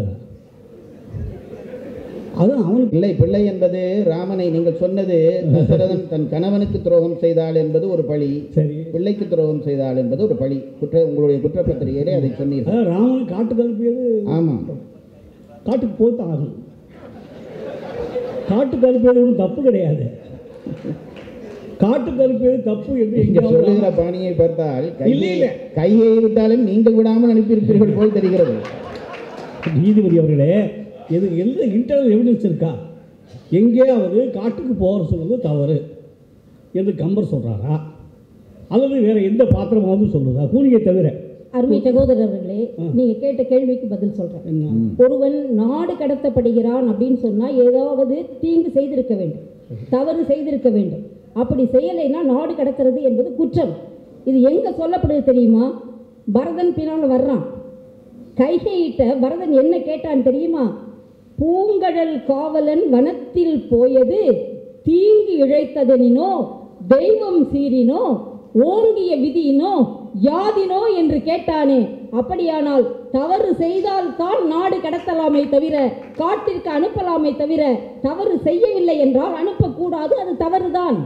அது அவனுக்கு பிள்ளை பிள்ளை என்பது ராமனை நீங்கள் சொன்னது தசரதன் தன் கணவனுக்கு துரோகம் செய்தாள் என்பது ஒரு பழி சரி பிள்ளைக்கு துரோகம் செய்தாள் என்பது ஒரு பழி குற்ற உங்களுடைய குற்றப்பத்திரிகையிலே அதை சொன்னீர்கள் அதான் ராமன் காட்டுக்கு அனுப்பியது ஆமாம் காட்டுக்கு போய் தான் ஆகணும் காட்டுக்கு அனுப்பியது ஒன்றும் தப்பு கிடையாது காட்டுக்கு அனுப்பியது தப்பு என்று இங்க எங்கேயாவது சொல்லுகிற பாணியை பார்த்தால் இல்லை, கையை இல்லை. கையை விட்டாலும் நீங்கள் விடாமல் அனுப்பியிருப்பீர்கள் போல் தெரிகிறது நீதிபதி அவர்களே எது எந்த இன்டர்னல் எவிடன்ஸ் இருக்கா எங்கேயாவது காட்டுக்கு போகிற சொல்வது தவறு என்று கம்பர் சொல்கிறாரா அல்லது வேற எந்த பாத்திரமாவது சொல்லுதா கூலியை தவிர அருமை சகோதரர்களே நீங்க கேட்ட கேள்விக்கு பதில் சொல்றேன் என்ன ஒருவன் நாடு கடத்தப்படுகிறான் அப்படின்னு சொன்னா ஏதாவது தீங்கு செய்திருக்க வேண்டும் தவறு செய்திருக்க வேண்டும் அப்படி செய்யலைன்னா நாடு கடத்துறது என்பது குற்றம் இது எங்க சொல்லப்படுது தெரியுமா பரதன் பின்னால் வர்றான் கைகையிட்ட பரதன் என்ன கேட்டான் தெரியுமா பூங்கடல் காவலன் வனத்தில் போயது தீங்கு இழைத்ததெனினோ தெய்வம் சீரினோ ஓங்கிய விதியினோ யாதினோ என்று கேட்டானே அப்படியானால் தவறு செய்தால் தான் நாடு கடத்தலாமே தவிர காட்டிற்கு அனுப்பலாமே தவிர தவறு செய்யவில்லை என்றால் அனுப்பக்கூடாது அது தவறுதான்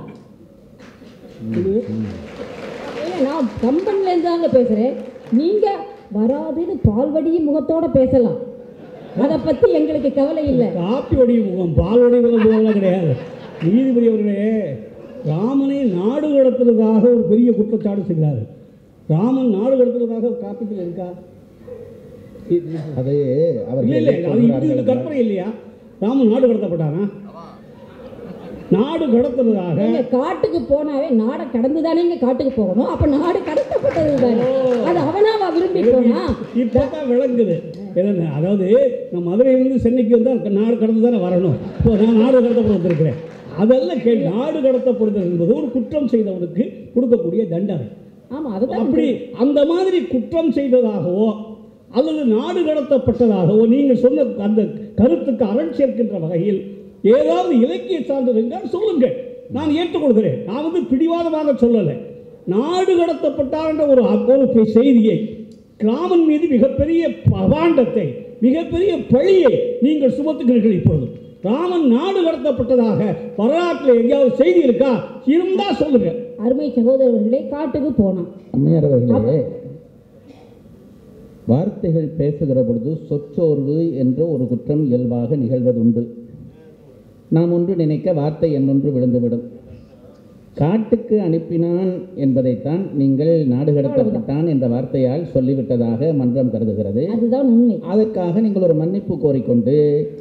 ஏங்க, நான் கம்பன்லேருந்து தாங்க பேசுகிறேன் நீங்கள் வராதுன்னு பால்வடியும் முகத்தோட பேசலாம் அதை பற்றி எங்களுக்கு கவலை இல்லை காப்பி வடிவு முகம் பால் வடிவு முகம்லாம் கிடையாது நீதிபதி அவர்களே ராமனை நாடு கடத்துறதாக ஒரு பெரிய குற்றச்சாட்டு செய்கிறார் ராமன் நாடு கடத்துறதாக காப்பீட்டில் இருக்கா அது அவர்கள் இல்லை இல்லை எதை அது இது சொல்கிறார்கள் இது கற்பனை இல்லையா ராமன் நாடு கடத்தப்பட்டானா நாடு கடத்துறதாக நீங்க காட்டுக்கு போனாவே நாடை கடந்து தானே இங்க காட்டுக்கு போகணும் அப்ப நாடு கடத்தப்பட்டது தானே அது அவனாவா விரும்பி போனா இப்பதான் விளங்குது என்னென்ன அதாவது நான் மதுரையிலிருந்து சென்னைக்கு வந்தால் நாடு கடந்து தானே வரணும் இப்போ நான் நாடு கடத்தப்பட வந்திருக்கிறேன் அதெல்லாம் கே நாடு கடத்தப்படுதல் என்பது ஒரு குற்றம் செய்தவனுக்கு கொடுக்கக்கூடிய தண்டனை ஆமா அதுதான் அப்படி அந்த மாதிரி குற்றம் செய்ததாகவோ அல்லது நாடு கடத்தப்பட்டதாகவோ நீங்கள் சொன்ன அந்த கருத்துக்கு அரண் சேர்க்கின்ற வகையில் ஏதாவது இலக்கிய சான்றிதழ் என்றால் சொல்லுங்கள் நான் ஏற்றுக்கொள்கிறேன் நான் வந்து பிடிவாதமாக சொல்லலை நாடு கடத்தப்பட்டார் என்ற ஒரு ஒரு செய்தியை கிராமன் மீது மிகப்பெரிய அபாண்டத்தை மிகப்பெரிய பழியை நீங்கள் சுமத்துகிறீர்கள் இப்பொழுது ராமன் நாடு கடத்தப்பட்டதாக வரலாற்றில் எங்கேயாவது செய்தி இருக்கா இருந்தா சொல்லுங்க அருமை சகோதரர்களே காட்டுக்கு போனான் அம்மையார் அவர்களே வார்த்தைகள் பேசுகிற பொழுது சொற்றோர்வு என்ற ஒரு குற்றம் இயல்பாக நிகழ்வதுண்டு நாம் ஒன்று நினைக்க வார்த்தை என்னொன்று விழுந்துவிடும் காட்டுக்கு அனுப்பினான் என்பதைத்தான் நீங்கள் நாடு கடத்தப்பட்டான் என்ற வார்த்தையால் சொல்லிவிட்டதாக மன்றம் கருதுகிறது அதுதான் உண்மை அதற்காக நீங்கள் ஒரு மன்னிப்பு கோரிக்கொண்டு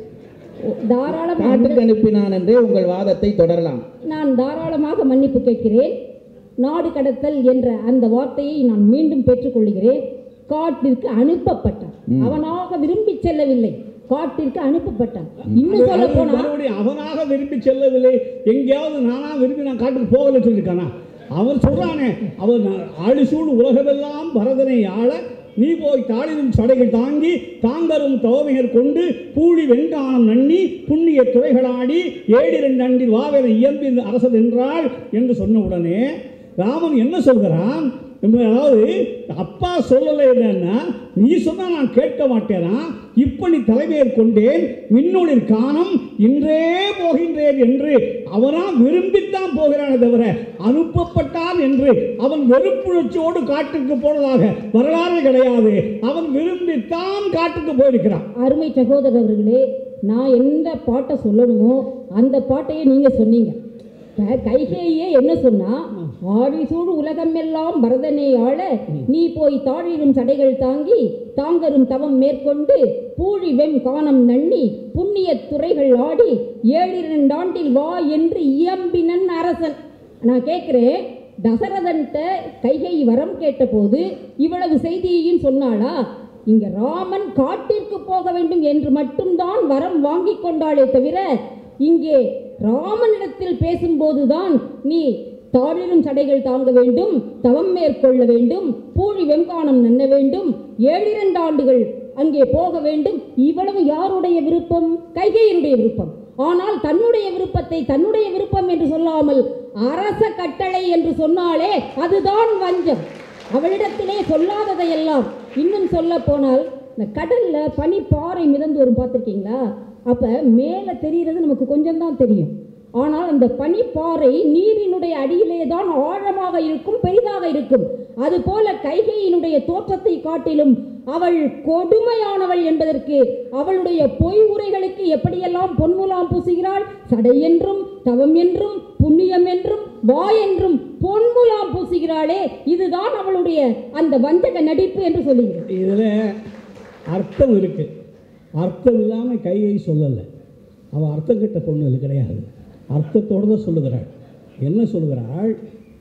தாராளமாக காட்டுக்கு அனுப்பினான் என்றே உங்கள் வாதத்தை தொடரலாம் நான் தாராளமாக மன்னிப்பு கேட்கிறேன் நாடு கடத்தல் என்ற அந்த வார்த்தையை நான் மீண்டும் பெற்றுக்கொள்கிறேன் காட்டிற்கு அனுப்பப்பட்டான் அவனாக விரும்பி செல்லவில்லை காட்டிற்கு அனுப்பப்பட்டான் இன்னும் சொல்ல அது போனா மறுபடியும் அவனாக விரும்பி செல்லவில்லை எங்கேயாவது நானா விரும்பி நான் காட்டுக்கு போகலை சொல்லியிருக்கானா அவன் சொல்றானே அவன் ஆழிசூழ் உலகமெல்லாம் பரதனை ஆள நீ போய் தாளினும் சடைகள் தாங்கி தாங்கரும் தவமையர் கொண்டு பூழி வெண்கானம் நன்னி புண்ணிய துறைகளாடி ஏடிரண்டு அண்டில் வாவென இயம்பி அரசது என்றாள் என்று சொன்ன உடனே ராமன் என்ன சொல்கிறான் அதாவது அப்பா சொல்லலை என்னன்னா நீ சொன்னா நான் கேட்க மாட்டேனா இப்ப நீ தலைமையேற் கொண்டேன் மின்னொளிர் காணம் இன்றே போகின்றேன் என்று அவனா விரும்பித்தான் போகிறானே தவிர அனுப்பப்பட்டான் என்று அவன் வெறுப்புணர்ச்சியோடு காட்டுக்கு போனதாக வரலாறு கிடையாது அவன் விரும்பித்தான் காட்டுக்கு போயிருக்கிறான் அருமை சகோதரர்களே நான் எந்த பாட்டை சொல்லணுமோ அந்த பாட்டையே நீங்க சொன்னீங்க க- கைகேயியே என்ன சொன்னா ஆழிசூடு உலகமெல்லாம் பரதனை ஆள நீ போய் தாழிரும் சடைகள் தாங்கி தாங்கரும் தவம் மேற்கொண்டு பூழி வெம் காணம் நன்னி புண்ணிய துறைகள் ஆடி ஏழிரண்டாண்டில் வா என்று இயம்பினன் அரசன் நான் கேட்குறேன் தசரதன்ட்ட கைகை வரம் கேட்டபோது இவ்வளவு செய்தியையும் சொன்னாளா இங்க ராமன் காட்டிற்கு போக வேண்டும் என்று மட்டும்தான் வரம் வாங்கி கொண்டாளே தவிர இங்கே ராமனிடத்தில் பேசும்போதுதான் நீ தாழிலும் சடைகள் தாங்க வேண்டும் தவம் மேற்கொள்ள வேண்டும் பூழி வெங்கானம் நன்ன வேண்டும் ஏழிரண்டு ஆண்டுகள் அங்கே போக வேண்டும் இவ்வளவு யாருடைய விருப்பம் கைகையினுடைய விருப்பம் ஆனால் தன்னுடைய விருப்பத்தை தன்னுடைய விருப்பம் என்று சொல்லாமல் அரச கட்டளை என்று சொன்னாலே அதுதான் வஞ்சம் அவளிடத்திலே சொல்லாததையெல்லாம் இன்னும் சொல்ல போனால் இந்த கடல்ல பனி பாறை மிதந்து வரும் பார்த்துருக்கீங்களா அப்ப மேலே தெரிகிறது நமக்கு கொஞ்சம் தான் தெரியும் ஆனால் அந்த பனிப்பாறை நீரினுடைய அடியிலே தான் ஆழமாக இருக்கும் பெரிதாக இருக்கும் அதுபோல கைகையினுடைய தோற்றத்தை காட்டிலும் அவள் கொடுமையானவள் என்பதற்கு அவளுடைய பொய் உரைகளுக்கு எப்படியெல்லாம் பொன்முலாம் பூசுகிறாள் சடை என்றும் தவம் என்றும் புண்ணியம் என்றும் வா என்றும் பொன்முலாம் பூசுகிறாளே இதுதான் அவளுடைய அந்த வஞ்சக நடிப்பு என்று சொல்லுகிறேன் இதில் அர்த்தம் இருக்கு அர்த்தம் இல்லாமல் கையை சொல்லலை அவள் அர்த்தம் கெட்ட பொண்ணு அது கிடையாது அர்த்தத்தோடு தான் சொல்லுகிறாள் என்ன சொல்லுகிறாள்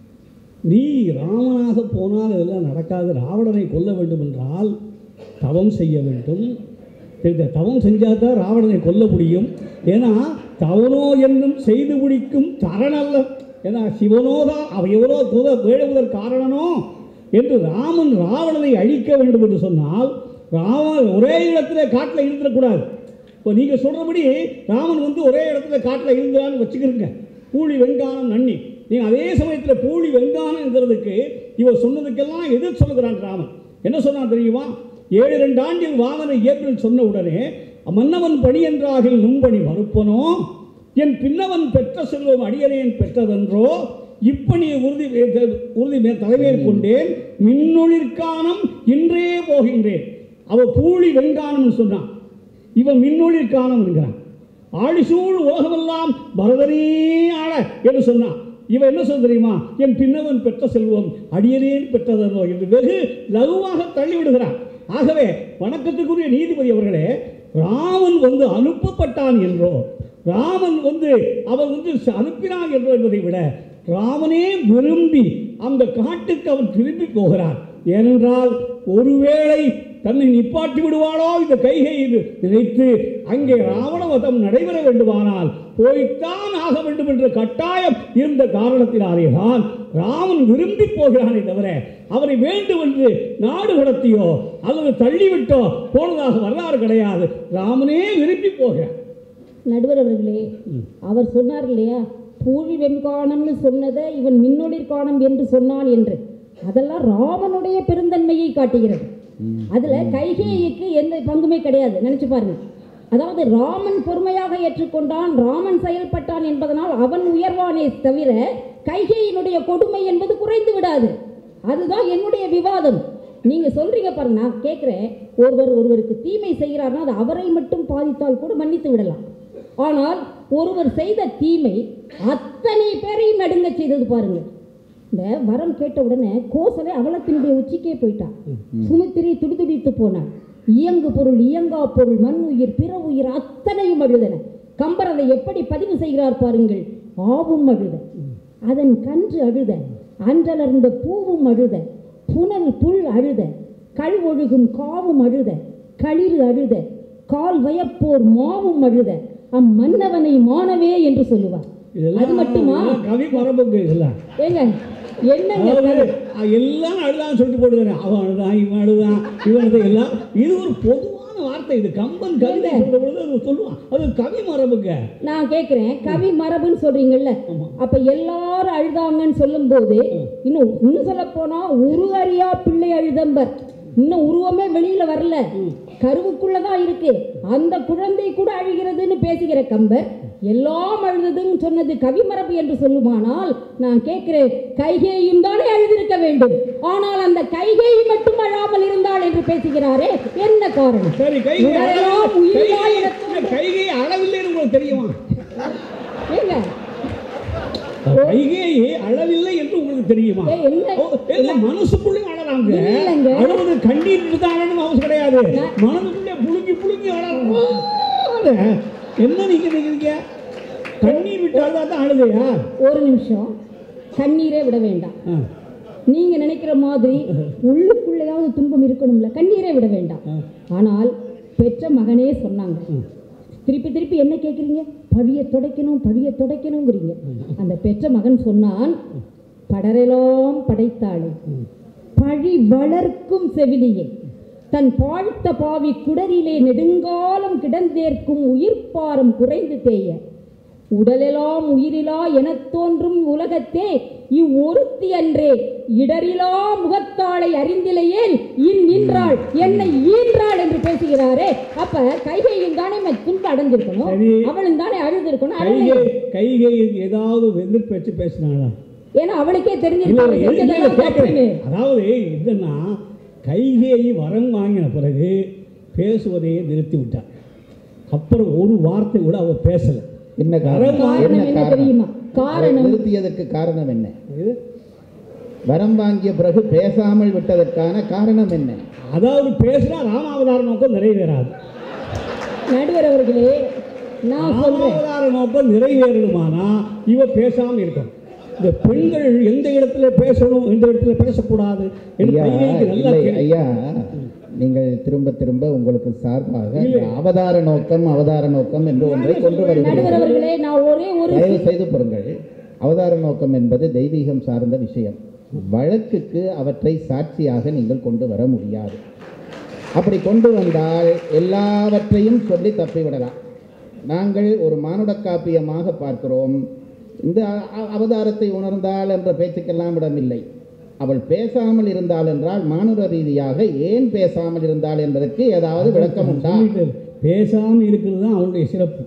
நீ ராமனாக போனால் இதெல்லாம் நடக்காது ராவணனை கொல்ல வேண்டும் என்றால் தவம் செய்ய வேண்டும் இந்த தவம் செஞ்சால் தான் ராவணனை கொல்ல முடியும் ஏன்னா தவனோ என்னும் செய்து முடிக்கும் தரணல்ல ஏன்னா சிவனோதான் அவ எவரோ துத வேடுவதற்கு காரணனோ என்று ராமன் ராவணனை அழிக்க வேண்டும் என்று சொன்னால் ராமன் ஒரே இடத்துல காட்டில் இருந்துடக்கூடாது இப்போ நீங்கள் சொல்கிறபடி ராமன் வந்து ஒரே இடத்துல காட்டில் இருந்தான்னு வச்சுக்கிறீங்க பூழி வெங்கானம் நன்னி நீங்கள் அதே சமயத்தில் பூழி வெங்கானம்ங்கிறதுக்கு இவர் சொன்னதுக்கெல்லாம் எதிர் சொல்லுகிறான் ராமன் என்ன சொன்னான் தெரியுமா ஏழு ரெண்டு ஆண்டில் வாகன ஏப்ரல் சொன்ன உடனே மன்னவன் பணி என்றாகில் நும்பணி மறுப்பனோ என் பின்னவன் பெற்ற செல்வம் அடியனேன் பெற்றதென்றோ இப்பணியை உறுதி உறுதி மே- தலைமையில் கொண்டேன் மின்னொளிர்கானம் இன்றே போகின்றேன் அவ பூழி வெங்கானம்னு சொன்னான் இவன் மின்னொளிர் காணம் என்கிறான் ஆழிசூழ் உலகமெல்லாம் பரதனே ஆள என்று சொன்னான் இவன் என்ன சொல்ல தெரியுமா என் பின்னவன் பெற்ற செல்வம் அடியனேன் பெற்றதோ என்று வெகு லகுவாக தள்ளிவிடுகிறான் ஆகவே வணக்கத்துக்குரிய நீதிபதி அவர்களே ராமன் வந்து அனுப்பப்பட்டான் என்றோ ராமன் வந்து அவர் வந்து அனுப்பினான் என்று என்பதை விட ராமனே விரும்பி அந்த காட்டுக்கு அவன் திரும்பி போகிறான் ஏனென்றால் ஒருவேளை தன்னை நிப்பாட்டி விடுவாளோ இந்த கைகை என்று நினைத்து அங்கே ராவணவதம் நடைபெற வேண்டுமானால் போய்த்தான் ஆக வேண்டும் என்ற கட்டாயம் இருந்த காரணத்தினாலே தான் ராமன் விரும்பி போகிறானே தவிர அவரை வேண்டும் என்று நாடு கடத்தியோ அல்லது தள்ளிவிட்டோ போனதாக வரலாறு கிடையாது ராமனே விரும்பி போகிறான் நடுவர் அவர்களே அவர் சொன்னார் இல்லையா பூழி வெண்காணம்னு சொன்னதை இவன் மின்னொளிர் காணம் என்று சொன்னான் என்று அதெல்லாம் ராமனுடைய பெருந்தன்மையை காட்டுகிறது அதுல கைகேயிக்கு எந்த பங்குமே கிடையாது நினைச்சு பாருங்க அதாவது ராமன் பொறுமையாக ஏற்றுக்கொண்டான் ராமன் செயல்பட்டான் என்பதனால் அவன் உயர்வானே தவிர கைகேயினுடைய கொடுமை என்பது குறைந்து விடாது அதுதான் என்னுடைய விவாதம் நீங்க சொல்றீங்க பாருங்க நான் கேட்கிறேன் ஒருவர் ஒருவருக்கு தீமை செய்கிறார்னா அது அவரை மட்டும் பாதித்தால் கூட மன்னித்து விடலாம் ஆனால் ஒருவர் செய்த தீமை அத்தனை பேரையும் நடுங்க செய்தது பாருங்க இந்த வரம் கேட்ட உடனே கோசலை அவலத்தினுடைய உச்சிக்கே போயிட்டான் சுமித்திரை துடிதுடித்து போனான் இயங்கு பொருள் இயங்கா பொருள் மண் உயிர் பிற உயிர் அத்தனையும் அழுதன கம்பர் அதை எப்படி பதிவு செய்கிறார் பாருங்கள் ஆவும் அழுத அதன் கன்று அழுத அன்றலர்ந்த பூவும் அழுத புனல் புல் அழுத கழுவொழுகும் காவும் அழுத களிறு அழுத கால் வயப்போர் மாவும் அழுத அம்மன்னவனை மானவே என்று சொல்லுவார் அது மட்டுமா இதெல்லாம் கவி மரபுக்கு இதெல்லாம் ஏங்க என்னங்க அதாவது அஹ், எல்லாம் அழுதான்னு சொல்லிட்டு போடுவேன் அவன் அழுதான் இவன் அழுதான் இவன் அழுதான் எல்லாம் இது ஒரு பொதுவான வார்த்தை இது கம்பன் கவிதை சொல்ற பொழுது அது சொல்லுவான் அது கவி மரபுங்க நான் கேட்குறேன் கவி மரபுன்னு சொல்றீங்கல்ல ஆமா. அப்ப எல்லாரும் அழுதாங்கன்னு சொல்லும்போது இன்னும் இன்னும் சொல்ல போனா உரு அறியா பிள்ளை அழுதம்பர் இன்னும் உருவமே வெளியில வரல கருவுக்குள்ளதான் இருக்கு அந்த குழந்தை கூட அழுகிறதுன்னு பேசுகிற கம்பர் எல்லாம் அழுதுன்னு சொன்னது கவிமரபு என்று சொல்லுமானால் நான் கேட்கிறேன் கைகேயும் தானே அழுதிருக்க வேண்டும் ஆனால் அந்த கைகேயி மட்டும் அழாமல் இருந்தாள் என்று பேசுகிறாரே என்ன காரணம் சரி கைகை உடலெல்லாம் அளவில்- உயிராய் கைகை- இருக்கும். இல்ல, கைகை அளவில்லைன்னு உங்களுக்கு தெரியுமா ஏங்க கைகேயை அளவில்லை என்று உங்களுக்கு தெரியுமா ஏய், என்ன ஓ, இல்ல, மனசுக்குள்ளேயும் அழறாங்க இல்லைங்க. அழுவது கண்ணீர் தான் அழணும் அவசியம் கிடையாது மனதுக்குள்ளே புழுங்கி புழுங்கி அழறாங்க என்ன நீங்க நினைக்கிறீங்க கண்ணீர் விட்டு அழுதா தான் அழுதையா ஒரு நிமிஷம் கண்ணீரே விட வேண்டாம் ஆ, நீங்க நினைக்கிற மாதிரி உள்ளுக்குள்ளேயாவது துன்பம் இருக்கணும்ல கண்ணீரே விட வேண்டாம் ஆ. ஆனால் பெற்ற மகனே சொன்னாங்க திருப்பி திருப்பி என்ன கேட்குறீங்க பழிய துடைக்கணும் பழிய துடைக்கணுங்கிறீங்க அந்த பெற்ற மகன் சொன்னான் படரெல்லாம் படைத்தாளே பழி வளர்க்கும் செவிலியை தன் பாழ்த்த பாவி குடரிலே நெடுங்காலம் கிடந்தேற்கும் உயிர்ப்பாரம் குறைந்து தேய உடலெல்லாம் உயிரிலா எனத் தோன்றும் உலகத்தே இவ்வொருத்தி அன்றே இடரிலா முகத்தாளை அறிந்திலையேல் இன் நின்றாள் என்னை ஈன்றாள் என்று பேசுகிறாரே அப்ப கைகையும் தானே ம- துன்பம் அடைஞ்சிருக்கணும் சரி. அவளும் தானே அழுதிருக்கணும் கைகை அழலை. கைகை ஏதாவது வெந்து பேச்சு பேசினாங்களா ஏன்னா அவளுக்கே இல்ல, தெரிஞ்சிருப்பாங்க இல்ல, இல்ல, செஞ்சதெல்லாம் இல்ல, கேட்கிறேன். தப்புன்னு. அதாவது என்னன்னா கைகேயி வரம் வாங்கின பிறகு பேசுவதையே நிறுத்தி விட்டார் அப்புறம் ஒரு வார்த்தை கூட அவர் பேசல என்ன காரணம் வரம் காரணம் என்ன என்ன காரணம் தெரியுமா காரணம் நிறுத்தியதற்கு காரணம் என்ன இது வரம் வாங்கிய பிறகு பேசாமல் விட்டதற்கான காரணம் என்ன அதாவது பேசினா ராமாவதார நோக்கம் நிறைவேறாது நடுவர் அவர்களே நான் சொல்றேன் ராமாவதார நோக்கம் நிறைவேறணுமானா இவ பேசாம இருக்கணும் இந்த பெண்கள் எந்த இடத்துல பேசணும் எந்த இடத்துல பேசக்கூடாது என்று ஐயா கைகேயிக்கு நல்லா இல்லை தெரியும். ஐயா நீங்கள் திரும்ப திரும்ப உங்களுக்கு சார்பாக இல்லை. இந்த அவதார நோக்கம் அவதார நோக்கம் என்று ஒன்றை கொண்டு நடுவர் வருகிறீர்கள் அவர்களே நான் ஒரே ஒரு தயவு செய்து பொருங்கள் அவதார நோக்கம் என்பது தெய்வீகம் சார்ந்த விஷயம் வழக்குக்கு அவற்றை சாட்சியாக நீங்கள் கொண்டு வர முடியாது அப்படி கொண்டு வந்தால் எல்லாவற்றையும் சொல்லி தப்பிவிடலாம் நாங்கள் ஒரு மானுட காப்பியமாக பார்க்கிறோம் இந்த அ- அ- அவதாரத்தை உணர்ந்தாள் என்ற பேச்சுக்கெல்லாம் இடமில்லை அவள் பேசாமல் இருந்தாள் என்றால் மானுட ரீதியாக ஏன் பேசாமல் இருந்தாள் என்பதற்கு ஏதாவது விளக்கம் உண்டா சொல்லிட்டு பேசாம இருக்கிறது தான் அவனுடைய சிறப்பு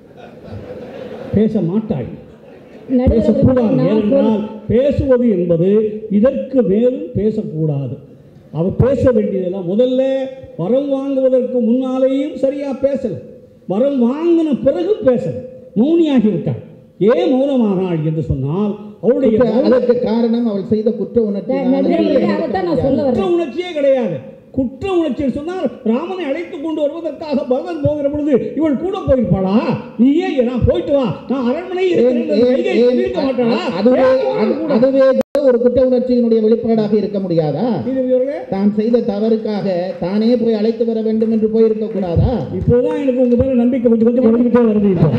பேச மாட்டாள் நடுவர் பேசக்கூடாது அவர்களே நான் சொல் ஏனென்றால் பேசுவது என்பது இதற்கு மேலும் பேசக்கூடாது அவர் பேச வேண்டியதெல்லாம் முதல்ல வரம் வாங்குவதற்கு முன்னாலேயும் சரியா பேசல வரம் வாங்கின பிறகு பேசல மௌனியாகி விட்டாள் ஏன் மௌனமானாள் என்று சொன்னால் அவளுடைய குற்ற- மௌன அதற்கு காரணம் அவள் செய்த குற்ற உணர்ச்சி நடுவர் அவர்களே அதைத்தான் நான் சொல்ல குற்ற வர்றேன் உணர்ச்சியே கிடையாது குற்ற உணர்ச்சியில் சொன்னார் ராமனை அழைத்து கொண்டு வருவதற்காக பரதன் போகிற பொழுது இவள் கூட போயிருப்பாளா நீயே நான் போயிட்டு வா நான் அரண்மனையில் ஏன், இருக்கிறேன் என்று ஏன், கைகை ஏன், சொல்லியிருக்க மாட்டாளா அதுவே ஏன் போகணும் அது- கூட? அதுவே ஒரு குற்ற உணர்ச்சியினுடைய வெளிப்பாடாக இருக்க முடியாதா இது இவர்களே தான் செய்த தவறுக்காக தானே போய் அழைத்து வர வேண்டும் என்று போயிருக்க கூடாதா இப்போதான் எனக்கு உங்க மேல நம்பிக்கை கொஞ்சம் கொஞ்சம் குறைஞ்சிட்டே வருது இப்போ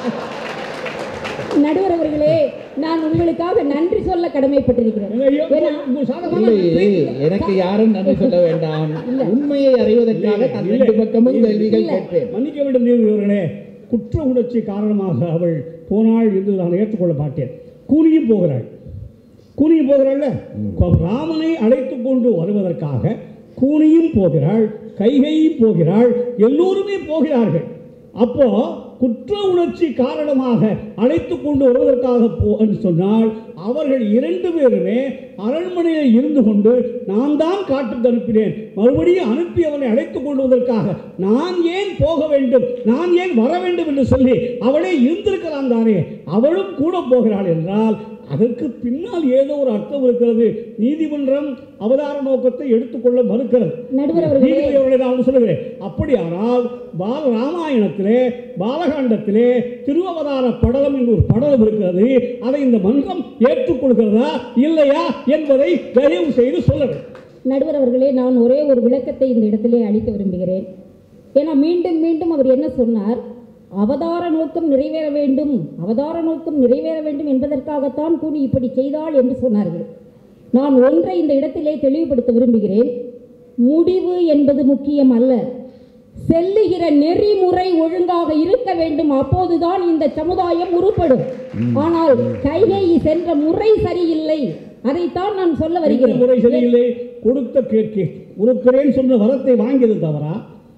நடுவர் அவர்களே நான் உங்களுக்காக நன்றி சொல்ல கடமைப்பட்டிருக்கிறேன் ஐயோ, ஏன்னா உங்க சாதகமான இல்லை எனக்கு யாரும் நன்றி சொல்ல வேண்டாம் உண்மையை அறிவதற்காக நான் இல்லை, ரெண்டு பக்கமும் இல்லை, கேள்விகள் இல்லை. கேட்பேன் மன்னிக்க வேண்டும் தேவர்களே குற்ற உணர்ச்சி காரணமாக அவள் போனாள் என்று நான் ஏற்றுக்கொள்ள மாட்டேன் கூலியும் போகிறாள் கூலியும் போகிறாள்ல ராமனை அழைத்து கொண்டு வருவதற்காக கூனியும் போகிறாள் கைகையும் போகிறாள் எல்லோருமே போகிறார்கள் அப்போ குற்ற உணர்ச்சி காரணமாக அழைத்து கொண்டு வருவதற்காக போ என்று சொன்னால் அவர்கள் இரண்டு பேருமே அரண்மனையில் இருந்து கொண்டு நான் தான் காட்டுக்கு அனுப்பினேன் மறுபடியும் அனுப்பி அவனை அழைத்து கொண்டு வருவதற்காக நான் ஏன் போக வேண்டும் நான் ஏன் வர வேண்டும் என்று சொல்லி அவளே இருந்திருக்கலாம் தானே அவளும் கூட போகிறாள் என்றால் அதற்கு பின்னால் ஏதோ ஒரு அர்த்தம் இருக்கிறது நீதிமன்றம் அவதார நோக்கத்தை எடுத்துக்கொள்ள மறுக்கிறது நடுவர் அவர்களே நீதிபதி அவர்களை நான் சொல்லுகிறேன் அப்படியானால் பால ராமாயணத்திலே பாலகாண்டத்திலே திருவவதார படலம் என்று ஒரு படலம் இருக்கிறது அதை இந்த மன்றம் ஏற்றுக்கொள்கிறதா இல்லையா என்பதை தயவு செய்து சொல்ல வேண்டும் நடுவர் அவர்களே நான் ஒரே ஒரு விளக்கத்தை இந்த இடத்திலே அளிக்க விரும்புகிறேன் ஏன்னா மீண்டும் மீண்டும் அவர் என்ன சொன்னார் அவதார நோக்கம் நிறைவேற வேண்டும் அவதார நோக்கம் நிறைவேற வேண்டும் என்பதற்காகத்தான் கூனி இப்படி செய்தாள் என்று சொன்னார்கள் நான் ஒன்றை இந்த இடத்திலே தெளிவுபடுத்த விரும்புகிறேன் முடிவு என்பது முக்கியம் அல்ல செல்லுகிற நெறிமுறை ஒழுங்காக இருக்க வேண்டும் அப்போதுதான் இந்த சமுதாயம் உருப்படும் ஆனால் கைகை சென்ற முறை சரியில்லை அதைத்தான் நான் சொல்ல இந்த வருகிறேன் முறை சரியில்லை கொடுத்த கேட்க கொடுக்கிறேன் சொன்ன வரத்தை வாங்கியது தவறா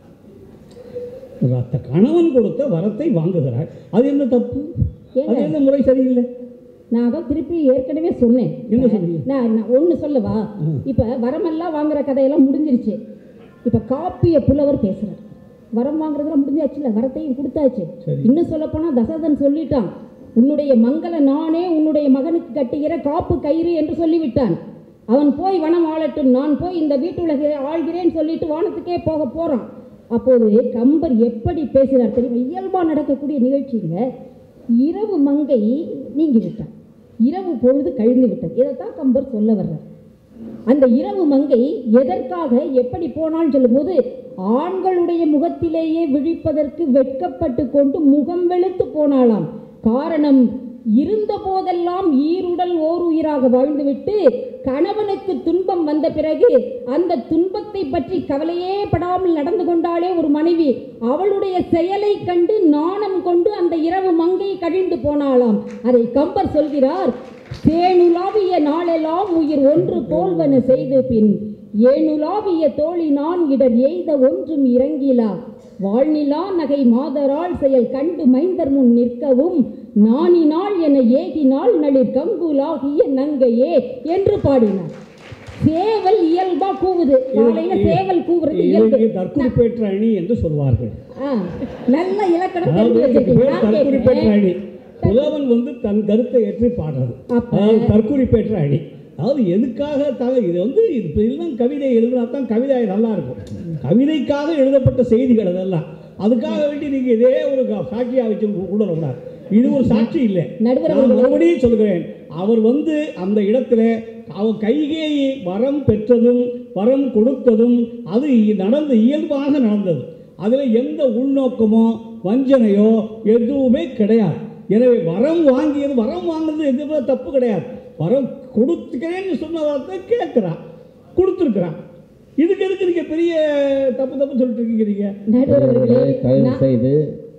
ரத்த கணவன் கொடுத்த வரத்தை வாங்குகிறாள் அது என்ன தப்பு அது என்ன முறை சரியில்லை நான் அதான் திருப்பி ஏற்கனவே சொன்னேன் என்ன சொன்னீங்க? நான் நான் ஒன்று சொல்லவா இப்போ வரமெல்லாம் வாங்குற கதையெல்லாம் முடிஞ்சிருச்சு இப்போ காப்பிய புலவர் பேசுகிறார் வரம் வாங்குறதெல்லாம் முடிஞ்சாச்சுல வரத்தையும் கொடுத்தாச்சு சரி. இன்னும் சொல்லப்போனால் தசரதன் சொல்லிட்டான் உன்னுடைய மங்கள நானே உன்னுடைய மகனுக்கு கட்டுகிற காப்பு கயிறு என்று சொல்லிவிட்டான் அவன் போய் வனம் ஆளட்டும் நான் போய் இந்த வீட்டுலக ஆள்கிறேன் சொல்லிட்டு வானத்துக்கே போக போகிறான் அப்போது கம்பர் எப்படி பேசுகிறார் தெரியுமா இயல்பாக நடக்கக்கூடிய நிகழ்ச்சிங்க இரவு மங்கை நீங்கி விட்டான் இரவு பொழுது கழிந்து விட்டது இதைத்தான் கம்பர் சொல்ல வர்றார் அந்த இரவு மங்கை எதற்காக எப்படி போனான்னு சொல்லும்போது ஆண்களுடைய முகத்திலேயே விழிப்பதற்கு வெட்கப்பட்டு கொண்டு முகம் வெளுத்து போனாளாம் காரணம் இருந்த போதெல்லாம் ஈருடல் ஓர் உயிராக வாழ்ந்துவிட்டு கணவனுக்கு துன்பம் வந்த பிறகு அந்த துன்பத்தை பற்றி கவலையே படாமல் நடந்து கொண்டாலே ஒரு மனைவி அவளுடைய செயலை கண்டு நாணம் கொண்டு அந்த இரவு மங்கை கழிந்து போனாளாம் அதை கம்பர் சொல்கிறார் தேனுலாவிய நாளெல்லாம் உயிர் ஒன்று போல்வன செய்து பின் ஏனுலாவிய தோழி நான் இடர் எய்த ஒன்றும் இறங்கிலா வாழ்நிலா நகை மாதரால் செயல் கண்டு மைந்தர் முன் நிற்கவும் நாணினாள் என ஏகினாள் நளிர் கங்குலாகிய நங்கையே என்று பாடினார் சேவல் இயல்பா கூவுது காலையில சேவல் கூவுறது இயல்பு இதற்கு தற்குறிப்பேற்ற அணி என்று சொல்வார்கள் ஆ, நல்ல இலக்கணம் அதாவது தெரிஞ்சு இதுக்கு வச்சிருக்கீங்க பேர் நான் தற்குறிப்பேற்ற கேட்கிறேன். அணி புலவன் வந்து தன் கருத்தை ஏற்றி பாடுறது அப்ப- அதாவது தற்குறிப்பேற்ற அணி அதாவது எதுக்காக தக இது வந்து இது இப்படிலாம் கவிதை எழுதினா தான் கவிதை நல்லா இருக்கும் கவிதைக்காக எழுதப்பட்ட செய்திகள் அதெல்லாம் அதுக்காக வேண்டி நீங்க இதே ஒரு க- சாட்சியா வச்சு கூட கூடாது இது ஒரு சாட்சி இல்லை நடுவர் நான் மறுபடியும் சொல்கிறேன் அவர் வந்து அந்த இடத்துல அவர் கைகேயி வரம் பெற்றதும் வரம் கொடுத்ததும் அது இ- நடந்து இயல்பாக நடந்தது அதில் எந்த உள்நோக்கமோ வஞ்சனையோ எதுவுமே கிடையாது எனவே வரம் வாங்கியது வரம் வாங்குறது எதுவுமே தப்பு கிடையாது வரம் கொடுத்துக்கிறேன்னு சொன்ன வார்த்தை கேட்குறான் கொடுத்துருக்குறான் இதுக்கு எதுக்கு நீங்கள் பெரிய தப்பு தப்பு சொல்லிட்டு இருக்கீங்க நீங்கள் நடுவர் அவர்களே, தயவு நான்- செய்து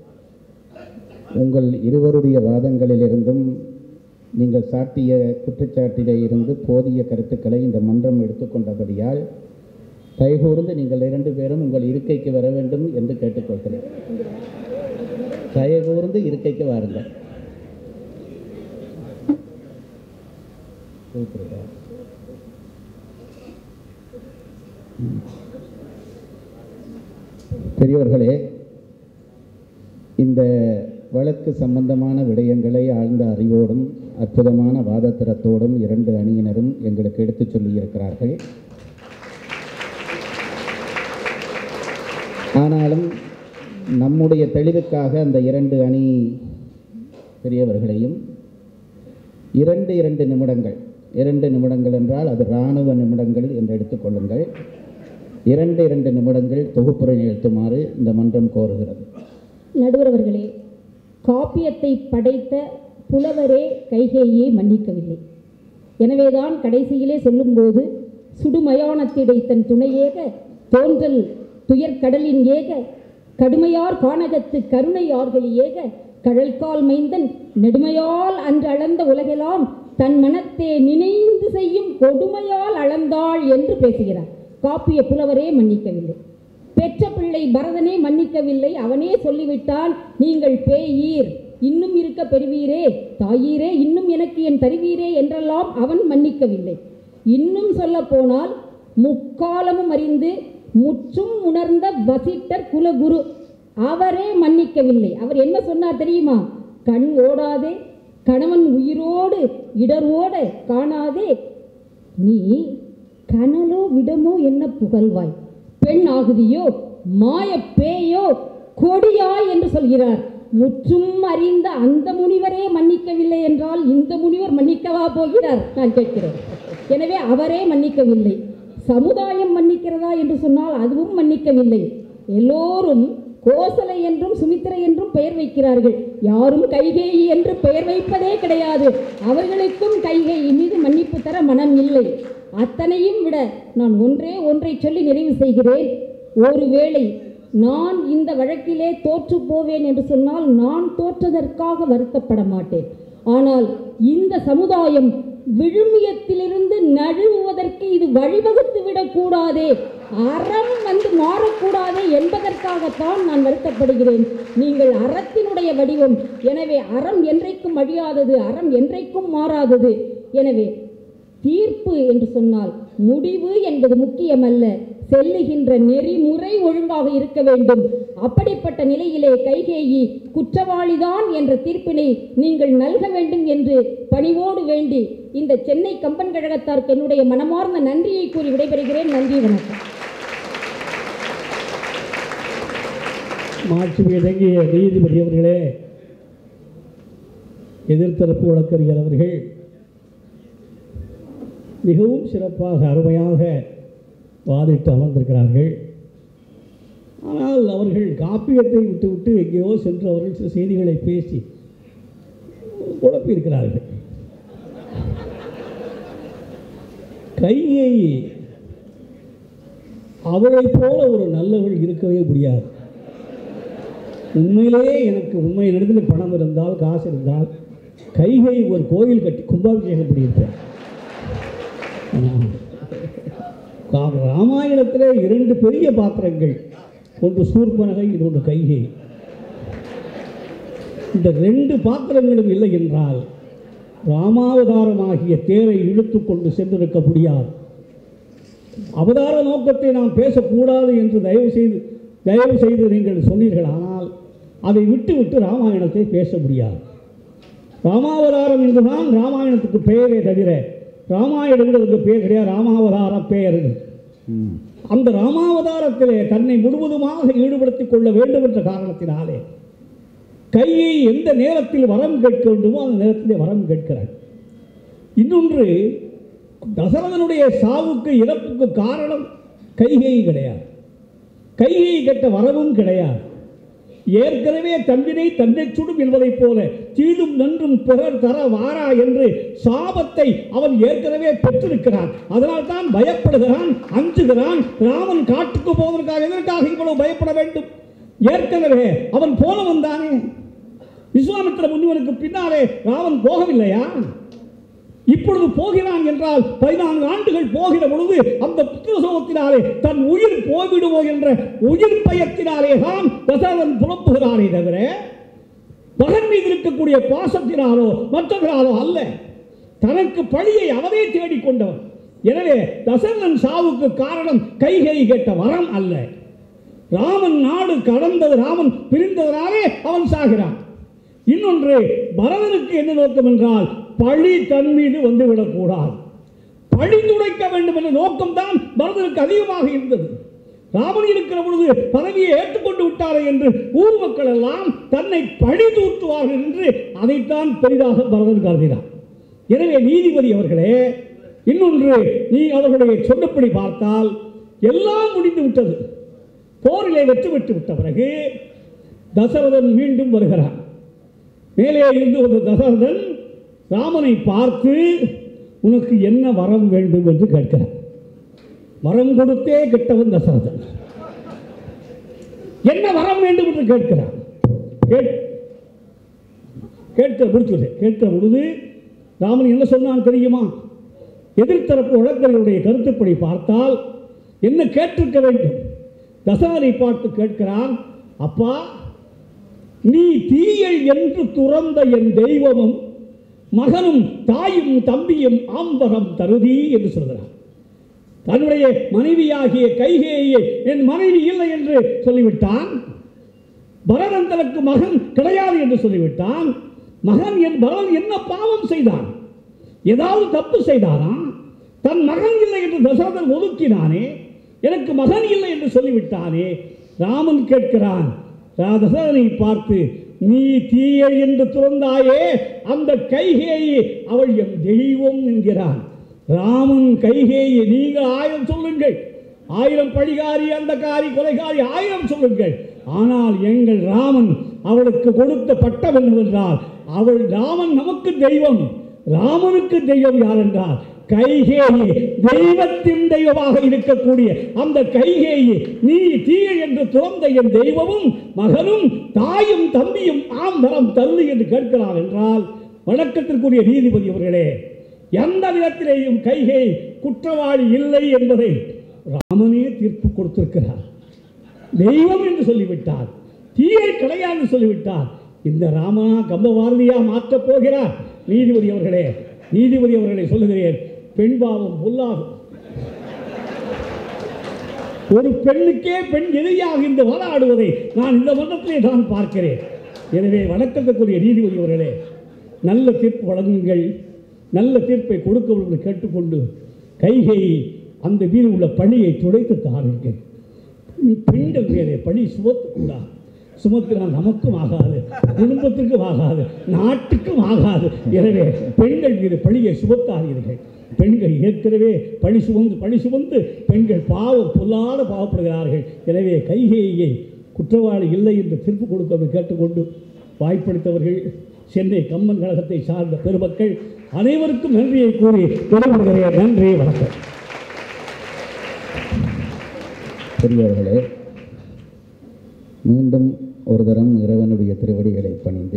உங்கள் இருவருடைய வாதங்களிலிருந்தும் நீங்கள் சாட்டிய குற்றச்சாட்டிலே இருந்து போதிய கருத்துக்களை இந்த மன்றம் எடுத்துக்கொண்டபடியால் தயகூர்ந்து நீங்கள் இரண்டு பேரும் உங்கள் இருக்கைக்கு வர வேண்டும் என்று கேட்டுக்கொள்கிறேன் தயகூர்ந்து இருக்கைக்கு வாருங்கள் கூப்பிடுறா. பெரியவர்களே இந்த வழக்கு சம்பந்தமான விடயங்களை ஆழ்ந்த அறிவோடும் அற்புதமான வாதத்திறத்தோடும் இரண்டு அணியினரும் எங்களுக்கு எடுத்துச் சொல்லியிருக்கிறார்கள் ஆனாலும் நம்முடைய தெளிவுக்காக அந்த இரண்டு அணி பெரியவர்களையும் இரண்டு இரண்டு நிமிடங்கள் இரண்டு நிமிடங்கள் என்றால் அது இராணுவ நிமிடங்கள் என்று எடுத்துக்கொள்ளுங்கள் இரண்டு இரண்டு நிமிடங்கள் தொகுப்புரை நிகழ்த்துமாறு இந்த மன்றம் கோருகிறது நடுவர் அவர்களே காப்பியத்தை படைத்த புலவரே கைகேயை மன்னிக்கவில்லை எனவேதான் கடைசியிலே சொல்லும்போது சுடுமயானத்திடை தன் துணையேக தோன்றல் துயர்கடலின் ஏக கடுமையார் கானகத்து கருணை ஆர்களி ஏக கழல்கால் மைந்தன் நெடுமையால் அன்று அளந்த உலகெல்லாம் தன் மனத்தே நினைந்து செய்யும் கொடுமையால் அளந்தாள் என்று பேசுகிறார் காப்பிய புலவரே மன்னிக்கவில்லை பெற்ற பிள்ளை பரதனே மன்னிக்கவில்லை அவனே சொல்லிவிட்டான் நீங்கள் பேயீர் இன்னும் இருக்க பெறுவீரே தாயீரே இன்னும் எனக்கு என் தருவீரே என்றெல்லாம் அவன் மன்னிக்கவில்லை இன்னும் சொல்ல போனால் முக்காலமும் அறிந்து முற்றும் உணர்ந்த வசிட்டர் குலகுரு அவரே மன்னிக்கவில்லை அவர் என்ன சொன்னார் தெரியுமா கண் ஓடாதே கணவன் உயிரோடு இடரோட காணாதே நீ கனலோ விடமோ என்ன புகழ்வாய் பெண் ஆகுதியோ மாய பேயோ கொடியாய் என்று சொல்கிறார் முற்றும் அறிந்த அந்த முனிவரே மன்னிக்கவில்லை என்றால் இந்த முனிவர் மன்னிக்கவா போகிறார் நான் கேட்கிறேன் எனவே அவரே மன்னிக்கவில்லை சமுதாயம் மன்னிக்கிறதா என்று சொன்னால் அதுவும் மன்னிக்கவில்லை எல்லோரும் கோசலை என்றும் சுமித்திரை என்றும் பெயர் வைக்கிறார்கள் யாரும் கைகேயி என்று பெயர் வைப்பதே கிடையாது அவர்களுக்கும் கைகேயி மீது மன்னிப்பு தர மனம் இல்லை அத்தனையும் விட நான் ஒன்றே ஒன்றை சொல்லி நிறைவு செய்கிறேன் ஒருவேளை நான் இந்த வழக்கிலே தோற்று போவேன் என்று சொன்னால் நான் தோற்றதற்காக வருத்தப்பட மாட்டேன் ஆனால் இந்த சமுதாயம் விழுமியத்திலிருந்து நழுவுவதற்கு இது வழிவகுத்து விடக்கூடாதே அறம் வந்து மாறக்கூடாதே என்பதற்காகத்தான் நான் வருத்தப்படுகிறேன் நீங்கள் அறத்தினுடைய வடிவம் எனவே அறம் என்றைக்கும் அழியாதது அறம் என்றைக்கும் மாறாதது எனவே தீர்ப்பு என்று சொன்னால் முடிவு என்பது முக்கியமல்ல செல்லுகின்ற நெறிமுறை ஒழுங்காக இருக்க வேண்டும் அப்படிப்பட்ட நிலையிலே கைகேயி குற்றவாளிதான் என்ற தீர்ப்பினை நீங்கள் நல்க வேண்டும் என்று பணிவோடு வேண்டி இந்த சென்னை கம்பன் கழகத்தாருக்கு என்னுடைய மனமார்ந்த நன்றியை கூறி விடைபெறுகிறேன் நன்றி வணக்கம் மாட்சி இறங்கிய நீதிபதி அவர்களே எதிர்த்தரப்பு வழக்கறிஞர் அவர்கள் மிகவும் சிறப்பாக அருமையாக வாதிட்டு அமர்ந்திருக்கிறார்கள் ஆனால் அவர்கள் காப்பியத்தை விட்டுவிட்டு எங்கேயோ சென்று அவர்கள் சில செய்திகளை பேசி குழப்பியிருக்கிறார்கள் கையை அவளைப் போல ஒரு நல்லவள் இருக்கவே முடியாது உண்மையிலேயே எனக்கு உண்மை இடத்துல பணம் இருந்தால் காசு இருந்தால் கைகை ஒரு கோயில் கட்டி கும்பாபிஷேகம் பண்ணியிருப்பேன் ஆனால் கா- ராமாயணத்திலே இரண்டு பெரிய பாத்திரங்கள் ஒன்று சூர்பனகை இன்னொன்று கைகை இந்த ரெண்டு பாத்திரங்களும் இல்லை என்றால் ராமாவதாரமாகிய தேரை இழுத்து கொண்டு சென்றிருக்க முடியாது அவதார நோக்கத்தை நாம் பேசக்கூடாது என்று தயவு செய்து தயவு செய்து நீங்கள் சொன்னீர்கள் ஆனால் அதை விட்டு விட்டு ராமாயணத்தை பேச முடியாது ராமாவதாரம் என்றுதான் ராமாயணத்துக்கு பெயரே தவிர ராமாயணங்கிறதுக்கு பெயர் கிடையாது ராமாவதார பெயர் அந்த ராமாவதாரத்திலே தன்னை முழுவதுமாக ஈடுபடுத்திக் கொள்ள வேண்டும் என்ற காரணத்தினாலே கையை எந்த நேரத்தில் வரம் கேட்க வேண்டுமோ அந்த நேரத்திலே வரம் கேட்கிறார் இன்னொன்று தசரதனுடைய சாவுக்கு இறப்புக்கு காரணம் கைகை கிடையாது கைகை கெட்ட வரவும் கிடையாது ஏற்கனவே தன்வினை தன்னை சுடும் என்பதைப் போல தீதும் நன்றும் பிறர் தர வாரா என்று சாபத்தை அவன் ஏற்கனவே பெற்றிருக்கிறான் அதனால் தான் பயப்படுகிறான் அஞ்சுகிறான் ராமன் காட்டுக்கு போவதற்காக எதற்காக இவ்வளவு பயப்பட வேண்டும் ஏற்கனவே அவன் போனவன் தானே விஸ்வாமித்திர முனிவனுக்கு பின்னாலே ராமன் போகவில்லையா இப்பொழுது போகிறான் என்றால் பதினான்கு ஆண்டுகள் போகிற பொழுது அந்த புத்திரசோகத்தினாலே தன் உயிர் போய்விடுவோ என்ற உயிர் பயத்தினாலே தான் தசரதன் புலம்புகிறானே தவிர மகன் மீது இருக்கக்கூடிய பாசத்தினாலோ மற்றவர்களாலோ அல்ல தனக்கு பழியை அவனே தேடிக்கொண்டவன் எனவே தசரதன் சாவுக்கு காரணம் கைகை கேட்ட வரம் அல்ல ராமன் நாடு கடந்தது ராமன் பிரிந்ததனாலே அவன் சாகிறான் இன்னொன்று பரதனுக்கு என்ன நோக்கம் என்றால் பழி தன் மீது வந்துவிடக்கூடாது பழி துடைக்க வேண்டும் என்ற நோக்கம்தான் பரதனுக்கு அதிகமாக இருந்தது ராமன் இருக்கிற பொழுது பதவியை ஏற்றுக்கொண்டு விட்டாரே என்று ஊர் மக்கள் எல்லாம் தன்னை பழி தூற்றுவார்கள் என்று அதைத்தான் பெரிதாக பரதன் கருதினார் எனவே நீதிபதி அவர்களே இன்னொன்று நீ அவர்களுடைய சொன்னபடி பார்த்தால் எல்லாம் முடிந்து விட்டது போரிலே வெற்றி பெற்று விட்ட பிறகு தசரதன் மீண்டும் வருகிறான் மேலே இருந்து ஒரு தசரதன் ராமனை பார்த்து உனக்கு என்ன வரம் வேண்டும் என்று கேட்கிறான் வரம் கொடுத்தே கெட்டவன் தசரதன் என்ன வரம் வேண்டும் என்று கேட்கிறான் கேட் கேட்க முடிச்சுது கேட்கிற பொழுது ராமன் என்ன சொன்னான் தெரியுமா எதிர்த்தரப்பு வழக்கறிஞருடைய கருத்துப்படி பார்த்தால் என்ன கேட்டிருக்க வேண்டும் தசரனை பார்த்து கேட்கிறான் அப்பா நீ தீயை என்று துறந்த என் தெய்வமும் மகனும் தாயும் தம்பியும் ஆம்பரம் தருதி என்று சொல்கிறார் தன்னுடைய மனைவியாகிய கைகேயை என் மனைவி இல்லை என்று சொல்லிவிட்டான் பரதன் தனக்கு மகன் கிடையாது என்று சொல்லிவிட்டான் மகன் என் பரதன் என்ன பாவம் செய்தான் ஏதாவது தப்பு செய்தானா தன் மகன் இல்லை என்று தசரதன் ஒதுக்கினானே எனக்கு மகன் இல்லை என்று சொல்லிவிட்டானே ராமன் கேட்கிறான் ரா- தசரதனை பார்த்து நீ தீயை என்று துறந்தாயே அந்த கைகேயி அவள் என் தெய்வம் என்கிறான் ராமன் கைகேயி நீங்கள் ஆயிரம் சொல்லுங்கள் ஆயிரம் பழிகாரி அந்த காரி கொலைகாரி ஆயிரம் சொல்லுங்கள் ஆனால் எங்கள் ராமன் அவளுக்கு கொடுத்த பட்டம் என்னவென்றால் அவள் ராமன் நமக்கு தெய்வம் ராமனுக்கு தெய்வம் யார் என்றால் கைகேயி தெய்வத்தின் தெய்வமாக இருக்கக்கூடிய அந்த கைகேயி நீ தீயை என்று துறந்த என் தெய்வமும் மகனும் தாயும் தம்பியும் ஆம்பரம் தருது என்று கேட்கிறார் என்றால் வழக்கத்திற்குரிய நீதிபதி அவர்களே எந்த விதத்திலேயும் கைகை குற்றவாளி இல்லை என்பதை ராமனே தீர்ப்பு கொடுத்திருக்கிறார் தெய்வம் என்று சொல்லிவிட்டார் தீயை கிடையாது சொல்லிவிட்டார் இந்த ராமனா கம்பபாரதியா மாற்றப் போகிறார் நீதிபதி அவர்களே நீதிபதி அவர்களை சொல்லுகிறேன் பெண் பாவம் பொல்லாகும் ஒரு பெண்ணுக்கே பெண் எதிரியாக இந்த வாதாடுவதை நான் இந்த மன்றத்திலே தான் பார்க்கிறேன் எனவே வணக்கத்துக்குரிய நீதிபதி அவர்களே நல்ல தீர்ப்பு வழங்குங்கள் நல்ல தீர்ப்பை கொடுக்க வேண்டும் என்று கேட்டுக்கொண்டு கைகை அந்த மீது உள்ள பணியை துடைத்து தாருங்கள் பெண்கள் மேலே பழி சுமத்தக்கூடாது சுமத்தினால் நமக்கும் ஆகாது குடும்பத்திற்கும் ஆகாது நாட்டுக்கும் ஆகாது எனவே பெண்கள் மீது பழியை சுமத்தாதீர்கள் பெண்கள் ஏற்கனவே பழி சுமந்து பழி சுமந்து பெண்கள் பாவம் பொல்லாத பாவப்படுகிறார்கள் எனவே கைகேயை குற்றவாளி இல்லை என்று தீர்ப்பு கொடுக்க கேட்டுக்கொண்டு வாய்ப்பளித்தவர்கள் சென்னை கம்மன் கழகத்தை சார்ந்த பெருமக்கள் அனைவருக்கும் நன்றியை கூறி விடைபெறுகிறேன் நன்றி வணக்கம் பெரியவர்களே மீண்டும் ஒரு தரம் இறைவனுடைய திருவடிகளை பணிந்து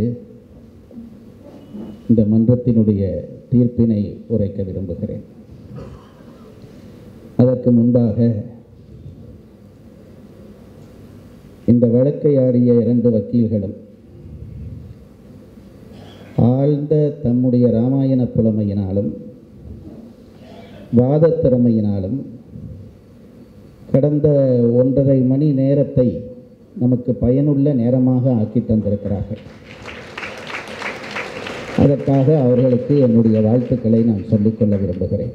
இந்த மன்றத்தினுடைய தீர்ப்பினை உரைக்க விரும்புகிறேன் அதற்கு முன்பாக இந்த வழக்கை ஆடிய இரண்டு வக்கீல்களும் ஆழ்ந்த தம்முடைய இராமாயண புலமையினாலும் வாதத் திறமையினாலும் கடந்த ஒன்றரை மணி நேரத்தை நமக்கு பயனுள்ள நேரமாக ஆக்கி தந்திருக்கிறார்கள் அதற்காக அவர்களுக்கு என்னுடைய வாழ்த்துக்களை நான் சொல்லிக்கொள்ள விரும்புகிறேன்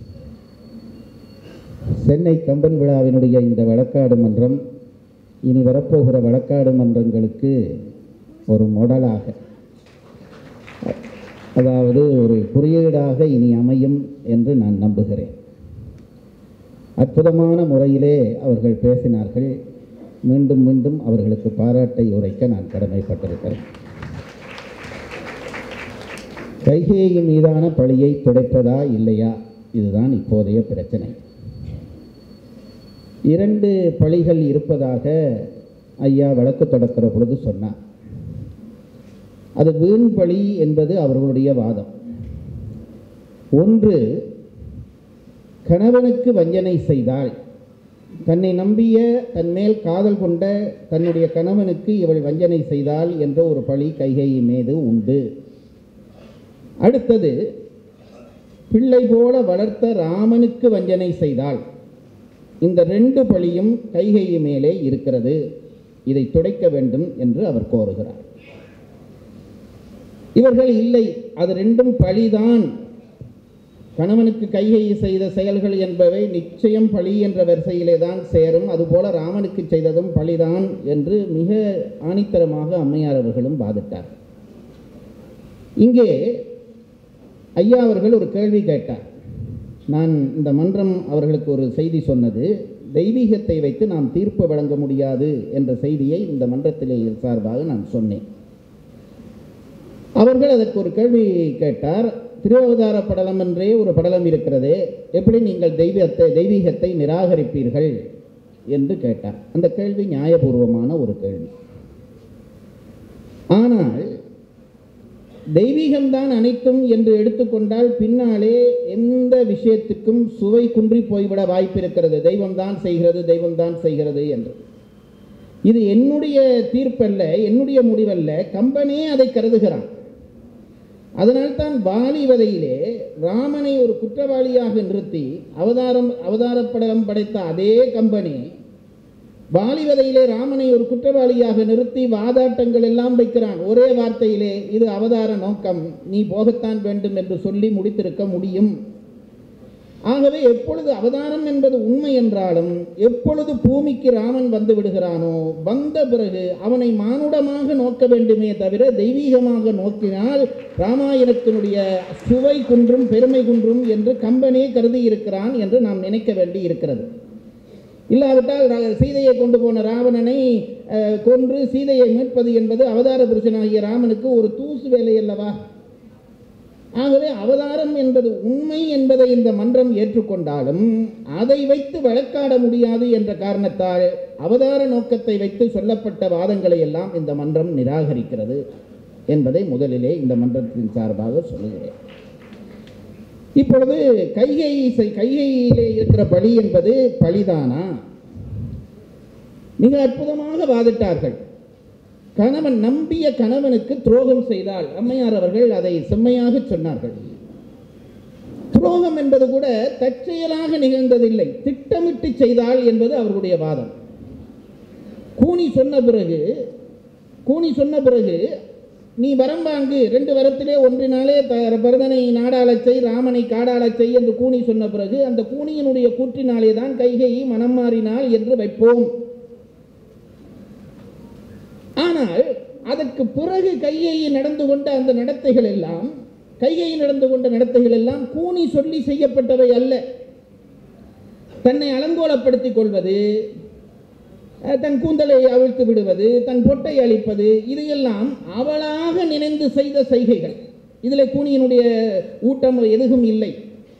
சென்னை கம்பன் விழாவினுடைய இந்த வழக்காடு மன்றம் இனி வரப்போகிற வழக்காடு மன்றங்களுக்கு ஒரு மொடலாக அதாவது ஒரு குறியீடாக இனி அமையும் என்று நான் நம்புகிறேன் அற்புதமான முறையிலே அவர்கள் பேசினார்கள் மீண்டும் மீண்டும் அவர்களுக்கு பாராட்டை உரைக்க நான் கடமைப்பட்டிருக்கிறேன் கைகேயி மீதான பழியை துடைப்பதா இல்லையா இதுதான் இப்போதைய பிரச்சனை இரண்டு பழிகள் இருப்பதாக ஐயா வழக்கு தொடக்கிற பொழுது சொன்னார் அது வீண் பழி என்பது அவர்களுடைய வாதம் ஒன்று கணவனுக்கு வஞ்சனை செய்தால் தன்னை நம்பிய தன்மேல் காதல் கொண்ட தன்னுடைய கணவனுக்கு இவள் வஞ்சனை செய்தாள் என்ற ஒரு பழி கைகை மீது உண்டு அடுத்தது பிள்ளை போல வளர்த்த ராமனுக்கு வஞ்சனை செய்தாள் இந்த ரெண்டு பழியும் கைகை மேலே இருக்கிறது இதை துடைக்க வேண்டும் என்று அவர் கோருகிறார் இவர்கள் இல்லை அது ரெண்டும் பழிதான் கணவனுக்கு கைகை செய்த செயல்கள் என்பவை நிச்சயம் பழி என்ற வரிசையிலே தான் சேரும் அதுபோல ராமனுக்கு செய்ததும் பழிதான் என்று மிக ஆணித்தரமாக அம்மையார் அவர்களும் வாதிட்டார் இங்கே ஐயா அவர்கள் ஒரு கேள்வி கேட்டார் நான் இந்த மன்றம் அவர்களுக்கு ஒரு செய்தி சொன்னது தெய்வீகத்தை வைத்து நாம் தீர்ப்பு வழங்க முடியாது என்ற செய்தியை இந்த மன்றத்திலே சார்பாக நான் சொன்னேன் அவர்கள் அதற்கு ஒரு கேள்வி கேட்டார் திருவவதார படலம் என்றே ஒரு படலம் இருக்கிறது எப்படி நீங்கள் தெய்வத்தை தெய்வீகத்தை நிராகரிப்பீர்கள் என்று கேட்டார் அந்த கேள்வி நியாயபூர்வமான ஒரு கேள்வி ஆனால் தெய்வீகம்தான் அனைத்தும் என்று எடுத்துக்கொண்டால் பின்னாலே எந்த விஷயத்துக்கும் சுவை குன்றி போய்விட வாய்ப்பு இருக்கிறது தெய்வம்தான் செய்கிறது தெய்வம்தான் செய்கிறது என்று இது என்னுடைய தீர்ப்பல்ல என்னுடைய முடிவல்ல கம்பனே அதை கருதுகிறான் அதனால்தான் வாலிவதையிலே ராமனை ஒரு குற்றவாளியாக நிறுத்தி அவதாரம் அவதாரப்படம் படைத்த அதே கம்பெனி வாலிவதையிலே ராமனை ஒரு குற்றவாளியாக நிறுத்தி வாதாட்டங்கள் எல்லாம் வைக்கிறான் ஒரே வார்த்தையிலே இது அவதார நோக்கம் நீ போகத்தான் வேண்டும் என்று சொல்லி முடித்திருக்க முடியும் ஆகவே எப்பொழுது அவதாரம் என்பது உண்மை என்றாலும் எப்பொழுது பூமிக்கு ராமன் வந்து விடுகிறானோ வந்த பிறகு அவனை மானுடமாக நோக்க வேண்டுமே தவிர தெய்வீகமாக நோக்கினால் ராமாயணத்தினுடைய சுவை குன்றும் பெருமை குன்றும் என்று கம்பனே கருதி இருக்கிறான் என்று நாம் நினைக்க வேண்டி இருக்கிறது இல்லாவிட்டால் ர- சீதையை கொண்டு போன ராவணனை அஹ், கொன்று சீதையை மீட்பது என்பது அவதார புருஷனாகிய ராமனுக்கு ஒரு தூசு வேலை அல்லவா ஆகவே அவதாரம் என்பது உண்மை என்பதை இந்த மன்றம் ஏற்றுக்கொண்டாலும் அதை வைத்து வழக்காட முடியாது என்ற காரணத்தால் அவதார நோக்கத்தை வைத்து சொல்லப்பட்ட வாதங்களை எல்லாம் இந்த மன்றம் நிராகரிக்கிறது என்பதை முதலிலே இந்த மன்றத்தின் சார்பாக சொல்லுகிறேன் இப்பொழுது கைகை செய்- கைகையிலே இருக்கிற பலி என்பது பலிதானா மிக அற்புதமாக வாதிட்டார்கள் கணவன் நம்பிய கணவனுக்கு துரோகம் செய்தால் அம்மையார் அவர்கள் அதை செம்மையாக சொன்னார்கள் துரோகம் என்பது கூட தற்செயலாக நிகழ்ந்ததில்லை திட்டமிட்டு செய்தால் என்பது அவர்களுடைய வாதம் கூனி சொன்ன பிறகு கூனி சொன்ன பிறகு நீ வரம் வாங்கு ரெண்டு வரத்திலே ஒன்றினாலே த- பரதனை நாடாளச் செய் ராமனை காடாளச் செய் என்று கூனி சொன்ன பிறகு அந்த கூனியினுடைய கூற்றினாலே தான் கைகையை மனம் மாறினாள் என்று வைப்போம் ஆனால் அதற்கு பிறகு கைகையை நடந்து கொண்ட அந்த நடத்தைகள் எல்லாம் கைகையை நடந்து கொண்ட நடத்தைகள் எல்லாம் கூனி சொல்லி செய்யப்பட்டவை அல்ல தன்னை அலங்கோலப்படுத்திக் கொள்வது அஹ், தன் கூந்தலை அவிழ்த்து விடுவது தன் பொட்டை அழிப்பது இது எல்லாம் அவளாக நினைந்து செய்த செய்கைகள் இதில் கூனியினுடைய ஊட்டம் எதுவும் இல்லை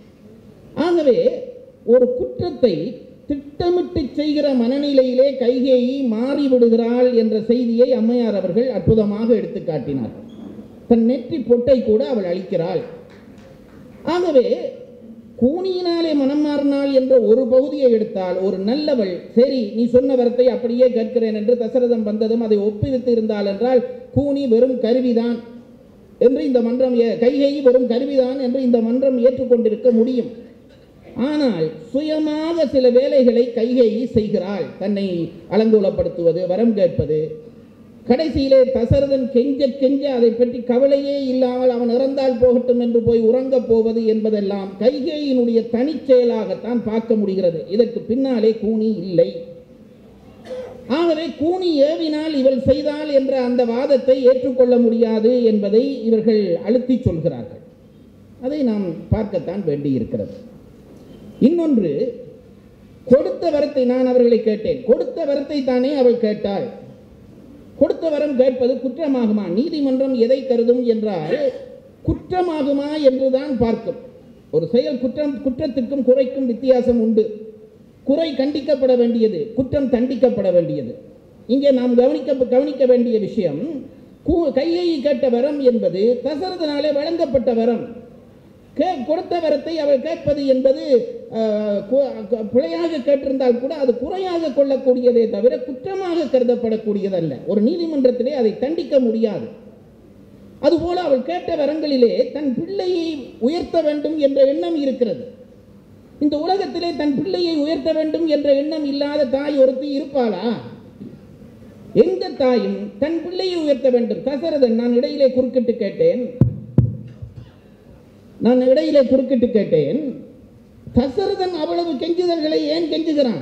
ஆகவே ஒரு குற்றத்தை திட்டமிட்டு செய்கிற மனநிலையிலே கைகேயி மாறிவிடுகிறாள் என்ற செய்தியை அம்மையார் அவர்கள் அற்புதமாக எடுத்து காட்டினார் தன் நெற்றி பொட்டை கூட அவள் அளிக்கிறாள் ஆகவே கூனியினாலே மனம் மாறினாள் என்ற ஒரு பகுதியை எடுத்தால் ஒரு நல்லவள் சரி நீ சொன்ன வரத்தை அப்படியே கேட்கிறேன் என்று தசரதம் வந்ததும் அதை ஒப்புவித்து இருந்தால் என்றால் கூனி வெறும் கருவிதான் என்று இந்த மன்றம் ஏ- கைகை வெறும் கருவிதான் என்று இந்த மன்றம் ஏற்றுக்கொண்டிருக்க முடியும் ஆனால் சுயமாக சில வேலைகளை கைகை செய்கிறாள் தன்னை அலங்கோலப்படுத்துவது வரம் கேட்பது கடைசியிலே தசரதன் கெஞ்ச கெஞ்ச அதை பற்றி கவலையே இல்லாமல் அவன் இறந்தால் போகட்டும் என்று போய் உறங்கப் போவது என்பதெல்லாம் கைகேயினுடைய தனிச்செயலாகத்தான் பார்க்க முடிகிறது இதற்கு பின்னாலே கூனி இல்லை ஆகவே கூனி ஏவினால் இவள் செய்தாள் என்ற அந்த வாதத்தை ஏற்றுக்கொள்ள முடியாது என்பதை இவர்கள் அழுத்திச் சொல்கிறார்கள் அதை நாம் பார்க்கத்தான் வேண்டியிருக்கிறது இன்னொன்று கொடுத்த வரத்தை நான் அவர்களை கேட்டேன் கொடுத்த வரத்தை தானே அவள் கேட்டாள் கொடுத்த வரம் கேட்பது குற்றமாகுமா நீதிமன்றம் எதை கருதும் என்றால் குற்றமாகுமா என்றுதான் பார்க்கும் ஒரு செயல் குற்றம் குற்றத்திற்கும் குறைக்கும் வித்தியாசம் உண்டு குறை கண்டிக்கப்பட வேண்டியது குற்றம் தண்டிக்கப்பட வேண்டியது இங்கே நாம் கவனிக்க கவனிக்க வேண்டிய விஷயம் கூ- கையை கேட்ட வரம் என்பது தசரதனாலே வழங்கப்பட்ட வரம் கே கொடுத்த வரத்தை அவள் கேட்பது என்பது அஹ், கு- கு- பிழையாக கேட்டிருந்தால் கூட அது குறையாக கொள்ளக்கூடியதே தவிர குற்றமாக கருதப்படக்கூடியதல்ல ஒரு நீதிமன்றத்திலே அதை தண்டிக்க முடியாது அதுபோல அவள் கேட்ட வரங்களிலே தன் பிள்ளையை உயர்த்த வேண்டும் என்ற எண்ணம் இருக்கிறது இந்த உலகத்திலே தன் பிள்ளையை உயர்த்த வேண்டும் என்ற எண்ணம் இல்லாத தாய் ஒருத்தி இருப்பாளா எந்த தாயும் தன் பிள்ளையை உயர்த்த வேண்டும் தசரதன் நான் இடையிலே குறுக்கிட்டு கேட்டேன் நான் இடையிலே குறுக்கிட்டு கேட்டேன் தசரதன் அவ்வளவு கெஞ்சுதல்களை ஏன் கெஞ்சுகிறான்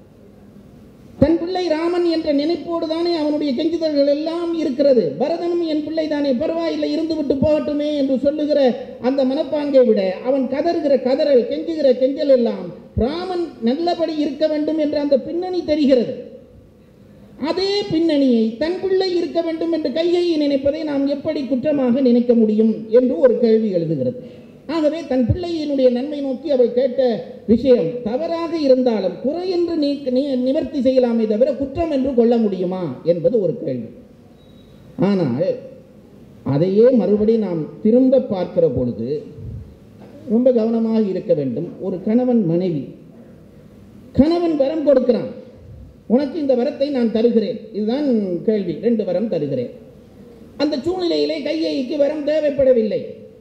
தன் பிள்ளை ராமன் என்ற நினைப்போடு தானே அவனுடைய கெஞ்சுதல்கள் எல்லாம் இருக்கிறது பரதனும் என் பிள்ளை தானே பரவாயில்லை இருந்து விட்டு போகட்டுமே என்று சொல்லுகிற அந்த மனப்பாங்கை விட அவன் கதறுகிற கதறல் கெஞ்சுகிற கெஞ்சல் எல்லாம் ராமன் நல்லபடி இருக்க வேண்டும் என்ற அந்த பின்னணி தெரிகிறது அதே பின்னணியை தன் பிள்ளை இருக்க வேண்டும் என்று கையை நினைப்பதை நாம் எப்படி குற்றமாக நினைக்க முடியும் என்று ஒரு கேள்வி எழுதுகிறது ஆகவே தன் பிள்ளையினுடைய நன்மை நோக்கி அவள் கேட்ட விஷயம் தவறாக இருந்தாலும் குறை என்று நீ நீ- நிவர்த்தி செய்யலாமே தவிர குற்றம் என்று கொள்ள முடியுமா என்பது ஒரு கேள்வி ஆனால் அதையே மறுபடி நாம் திரும்ப பார்க்கிற பொழுது ரொம்ப கவனமாக இருக்க வேண்டும் ஒரு கணவன் மனைவி கணவன் வரம் கொடுக்கிறான் உனக்கு இந்த வரத்தை நான் தருகிறேன் இதுதான் கேள்வி ரெண்டு வரம் தருகிறேன் அந்த சூழ்நிலையிலே கையைக்கு வரம் தேவைப்படவில்லை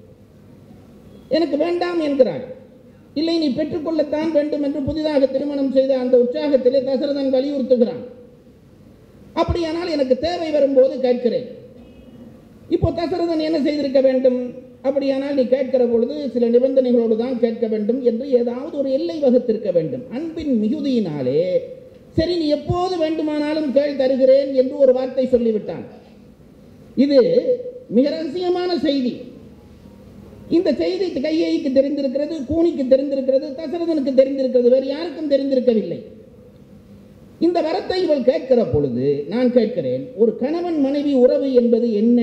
எனக்கு வேண்டாம் என்கிறாள் இல்லை நீ பெற்றுக்கொள்ளத்தான் வேண்டும் என்று புதிதாக திருமணம் செய்த அந்த உற்சாகத்திலே தசரதன் வலியுறுத்துகிறான் அப்படியானால் எனக்கு தேவை வரும்போது கேட்கிறேன் இப்போ தசரதன் என்ன செய்திருக்க வேண்டும் அப்படியானால் நீ கேட்கிற பொழுது சில நிபந்தனைகளோடு தான் கேட்க வேண்டும் என்று ஏதாவது ஒரு எல்லை வகுத்திருக்க வேண்டும் அன்பின் மிகுதியினாலே சரி நீ எப்போது வேண்டுமானாலும் கேள் தருகிறேன் என்று ஒரு வார்த்தை சொல்லிவிட்டான் இது மிக ரகசியமான செய்தி இந்த செய்தி கையைக்கு தெரிந்திருக்கிறது கூனிக்கு தெரிந்திருக்கிறது தசரதனுக்கு தெரிந்திருக்கிறது வேறு யாருக்கும் தெரிந்திருக்கவில்லை இந்த வரத்தை இவள் கேட்கிற பொழுது நான் கேட்கிறேன் ஒரு கணவன் மனைவி உறவு என்பது என்ன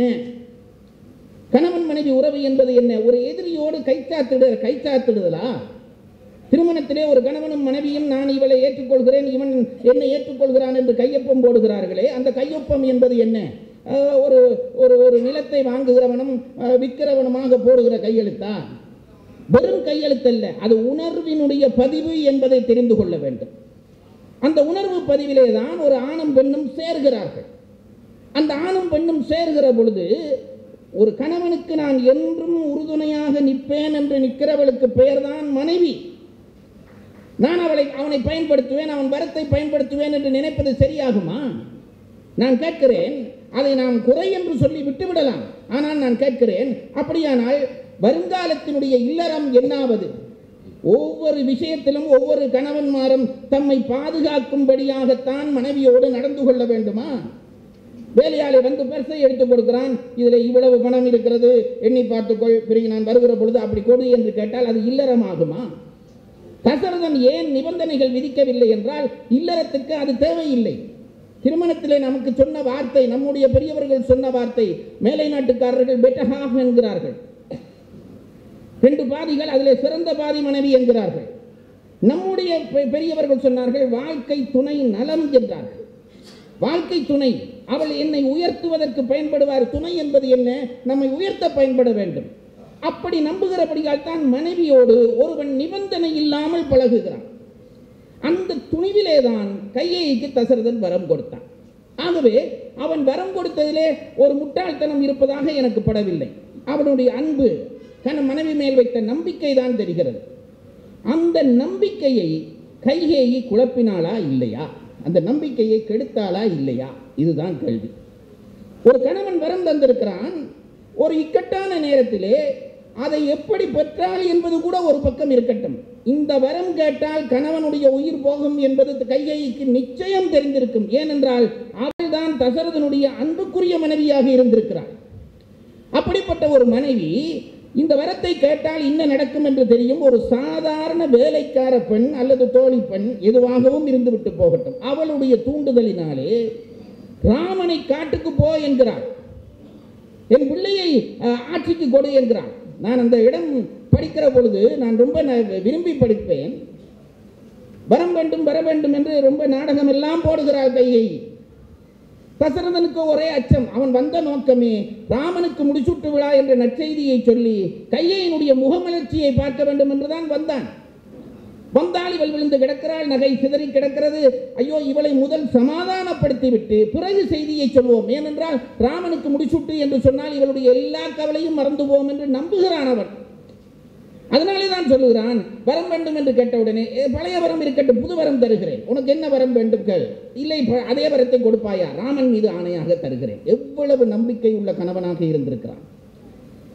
கணவன் மனைவி உறவு என்பது என்ன ஒரு எதிரியோடு கைச்சாத்திடு கைச்சாத்திடுதலா திருமணத்திலே ஒரு கணவனும் மனைவியும் நான் இவளை ஏற்றுக்கொள்கிறேன் இவன் என்னை ஏற்றுக்கொள்கிறான் என்று கையொப்பம் போடுகிறார்களே அந்த கையொப்பம் என்பது என்ன அஹ், ஒரு ஒரு ஒரு நிலத்தை வாங்குகிறவனும் அஹ், விற்கிறவனுமாக போடுகிற கையெழுத்தா வெறும் கையெழுத்தல்ல அது உணர்வினுடைய பதிவு என்பதை தெரிந்து கொள்ள வேண்டும் அந்த உணர்வு பதிவிலே தான் ஒரு ஆணும் பெண்ணும் சேர்கிறார்கள் அந்த ஆணும் பெண்ணும் சேர்கிற பொழுது ஒரு கணவனுக்கு நான் என்றும் உறுதுணையாக நிற்பேன் என்று நிற்கிறவளுக்கு பெயர்தான் மனைவி நான் அவளை அவனை பயன்படுத்துவேன் அவன் வரத்தை பயன்படுத்துவேன் என்று நினைப்பது சரியாகுமா நான் கேட்கிறேன் அதை நாம் குறை என்று சொல்லி விட்டுவிடலாம் ஆனால் நான் கேட்கிறேன் அப்படியானால் வருங்காலத்தினுடைய இல்லறம் என்னாவது ஒவ்வொரு விஷயத்திலும் ஒவ்வொரு கணவன்மாரும் தம்மை பாதுகாக்கும்படியாகத்தான் மனைவியோடு நடந்து கொள்ள வேண்டுமா வேலையாளை வந்து பெருசை எடுத்து கொடுக்கிறான் இதில் இவ்வளவு பணம் இருக்கிறது எண்ணி பார்த்துக்கொள் பிறகு நான் வருகிற பொழுது அப்படி கொடு என்று கேட்டால் அது இல்லறமாகுமா தசரதன் ஏன் நிபந்தனைகள் விதிக்கவில்லை என்றால் இல்லறத்துக்கு அது தேவையில்லை திருமணத்திலே நமக்கு சொன்ன வார்த்தை நம்முடைய பெரியவர்கள் சொன்ன வார்த்தை மேலை நாட்டுக்காரர்கள் பெட்டஹாஃப் என்கிறார்கள் ரெண்டு பாதிகள் அதிலே சிறந்த பாதி மனைவி என்கிறார்கள் நம்முடைய பெ- பெரியவர்கள் சொன்னார்கள் வாழ்க்கை துணை நலம் என்றார்கள் வாழ்க்கை துணை அவள் என்னை உயர்த்துவதற்கு பயன்படுவார் துணை என்பது என்ன நம்மை உயர்த்த பயன்பட வேண்டும் அப்படி நம்புகிறபடியால் தான் மனைவியோடு ஒருவன் நிபந்தனை இல்லாமல் பழகுகிறான் அந்த துணிவிலே தான் கையைக்கு தசரதன் வரம் கொடுத்தான் ஆகவே அவன் வரம் கொடுத்ததிலே ஒரு முட்டாள்தனம் இருப்பதாக எனக்கு படவில்லை அவனுடைய அன்பு தன் மனைவி மேல் வைத்த நம்பிக்கை தான் தெரிகிறது அந்த நம்பிக்கையை கைகேயி குழப்பினாளா இல்லையா அந்த நம்பிக்கையை கெடுத்தாளா இல்லையா இதுதான் கேள்வி ஒரு கணவன் வரம் தந்திருக்கிறான் ஒரு இக்கட்டான நேரத்திலே அதை எப்படி பெற்றாள் என்பது கூட ஒரு பக்கம் இருக்கட்டும் இந்த வரம் கேட்டால் கணவனுடைய உயிர் போகும் என்பது கைகைக்கு நிச்சயம் தெரிந்திருக்கும் ஏனென்றால் அவள்தான் தசரதனுடைய அன்புக்குரிய மனைவியாக இருந்திருக்கிறாள் அப்படிப்பட்ட ஒரு மனைவி இந்த வரத்தை கேட்டால் என்ன நடக்கும் என்று தெரியும் ஒரு சாதாரண வேலைக்கார பெண் அல்லது தோழி பெண் எதுவாகவும் இருந்துவிட்டு போகட்டும் அவளுடைய தூண்டுதலினாலே ராமனை காட்டுக்கு போ என்கிறாள் என் பிள்ளையை அஹ், ஆட்சிக்கு கொடு என்கிறாள் நான் அந்த இடம் படிக்கிற பொழுது நான் ரொம்ப ந- விரும்பி படிப்பேன் வரம் வேண்டும் வர வேண்டும் என்று ரொம்ப நாடகம் எல்லாம் போடுகிறாள் கையை தசரதனுக்கு ஒரே அச்சம் அவன் வந்த நோக்கமே ராமனுக்கு முடிசூட்டு விழா என்ற நற்செய்தியை சொல்லி கையையினுடைய முகமலர்ச்சியை பார்க்க வேண்டும் என்றுதான் வந்தான் வந்தால் இவள் விழுந்து கிடக்கிறாள் நகை சிதறி கிடக்கிறது ஐயோ இவளை முதல் சமாதானப்படுத்தி விட்டு பிறகு செய்தியை சொல்வோம் ஏனென்றால் ராமனுக்கு முடிசூட்டு என்று சொன்னால் இவளுடைய எல்லா கவலையும் மறந்து போவோம் என்று நம்புகிறான் அவன் அதனாலே தான் சொல்லுகிறான் வரம் வேண்டும் என்று கேட்டவுடனே "ஏ, பழைய வரம் இருக்கட்டும் புது வரம் தருகிறேன் உனக்கு என்ன வரம் வேண்டும் கேள் இல்லை ப- அதே வரத்தை கொடுப்பாயா ராமன் மீது ஆணையாக தருகிறேன் எவ்வளவு நம்பிக்கை உள்ள கணவனாக இருந்திருக்கிறான்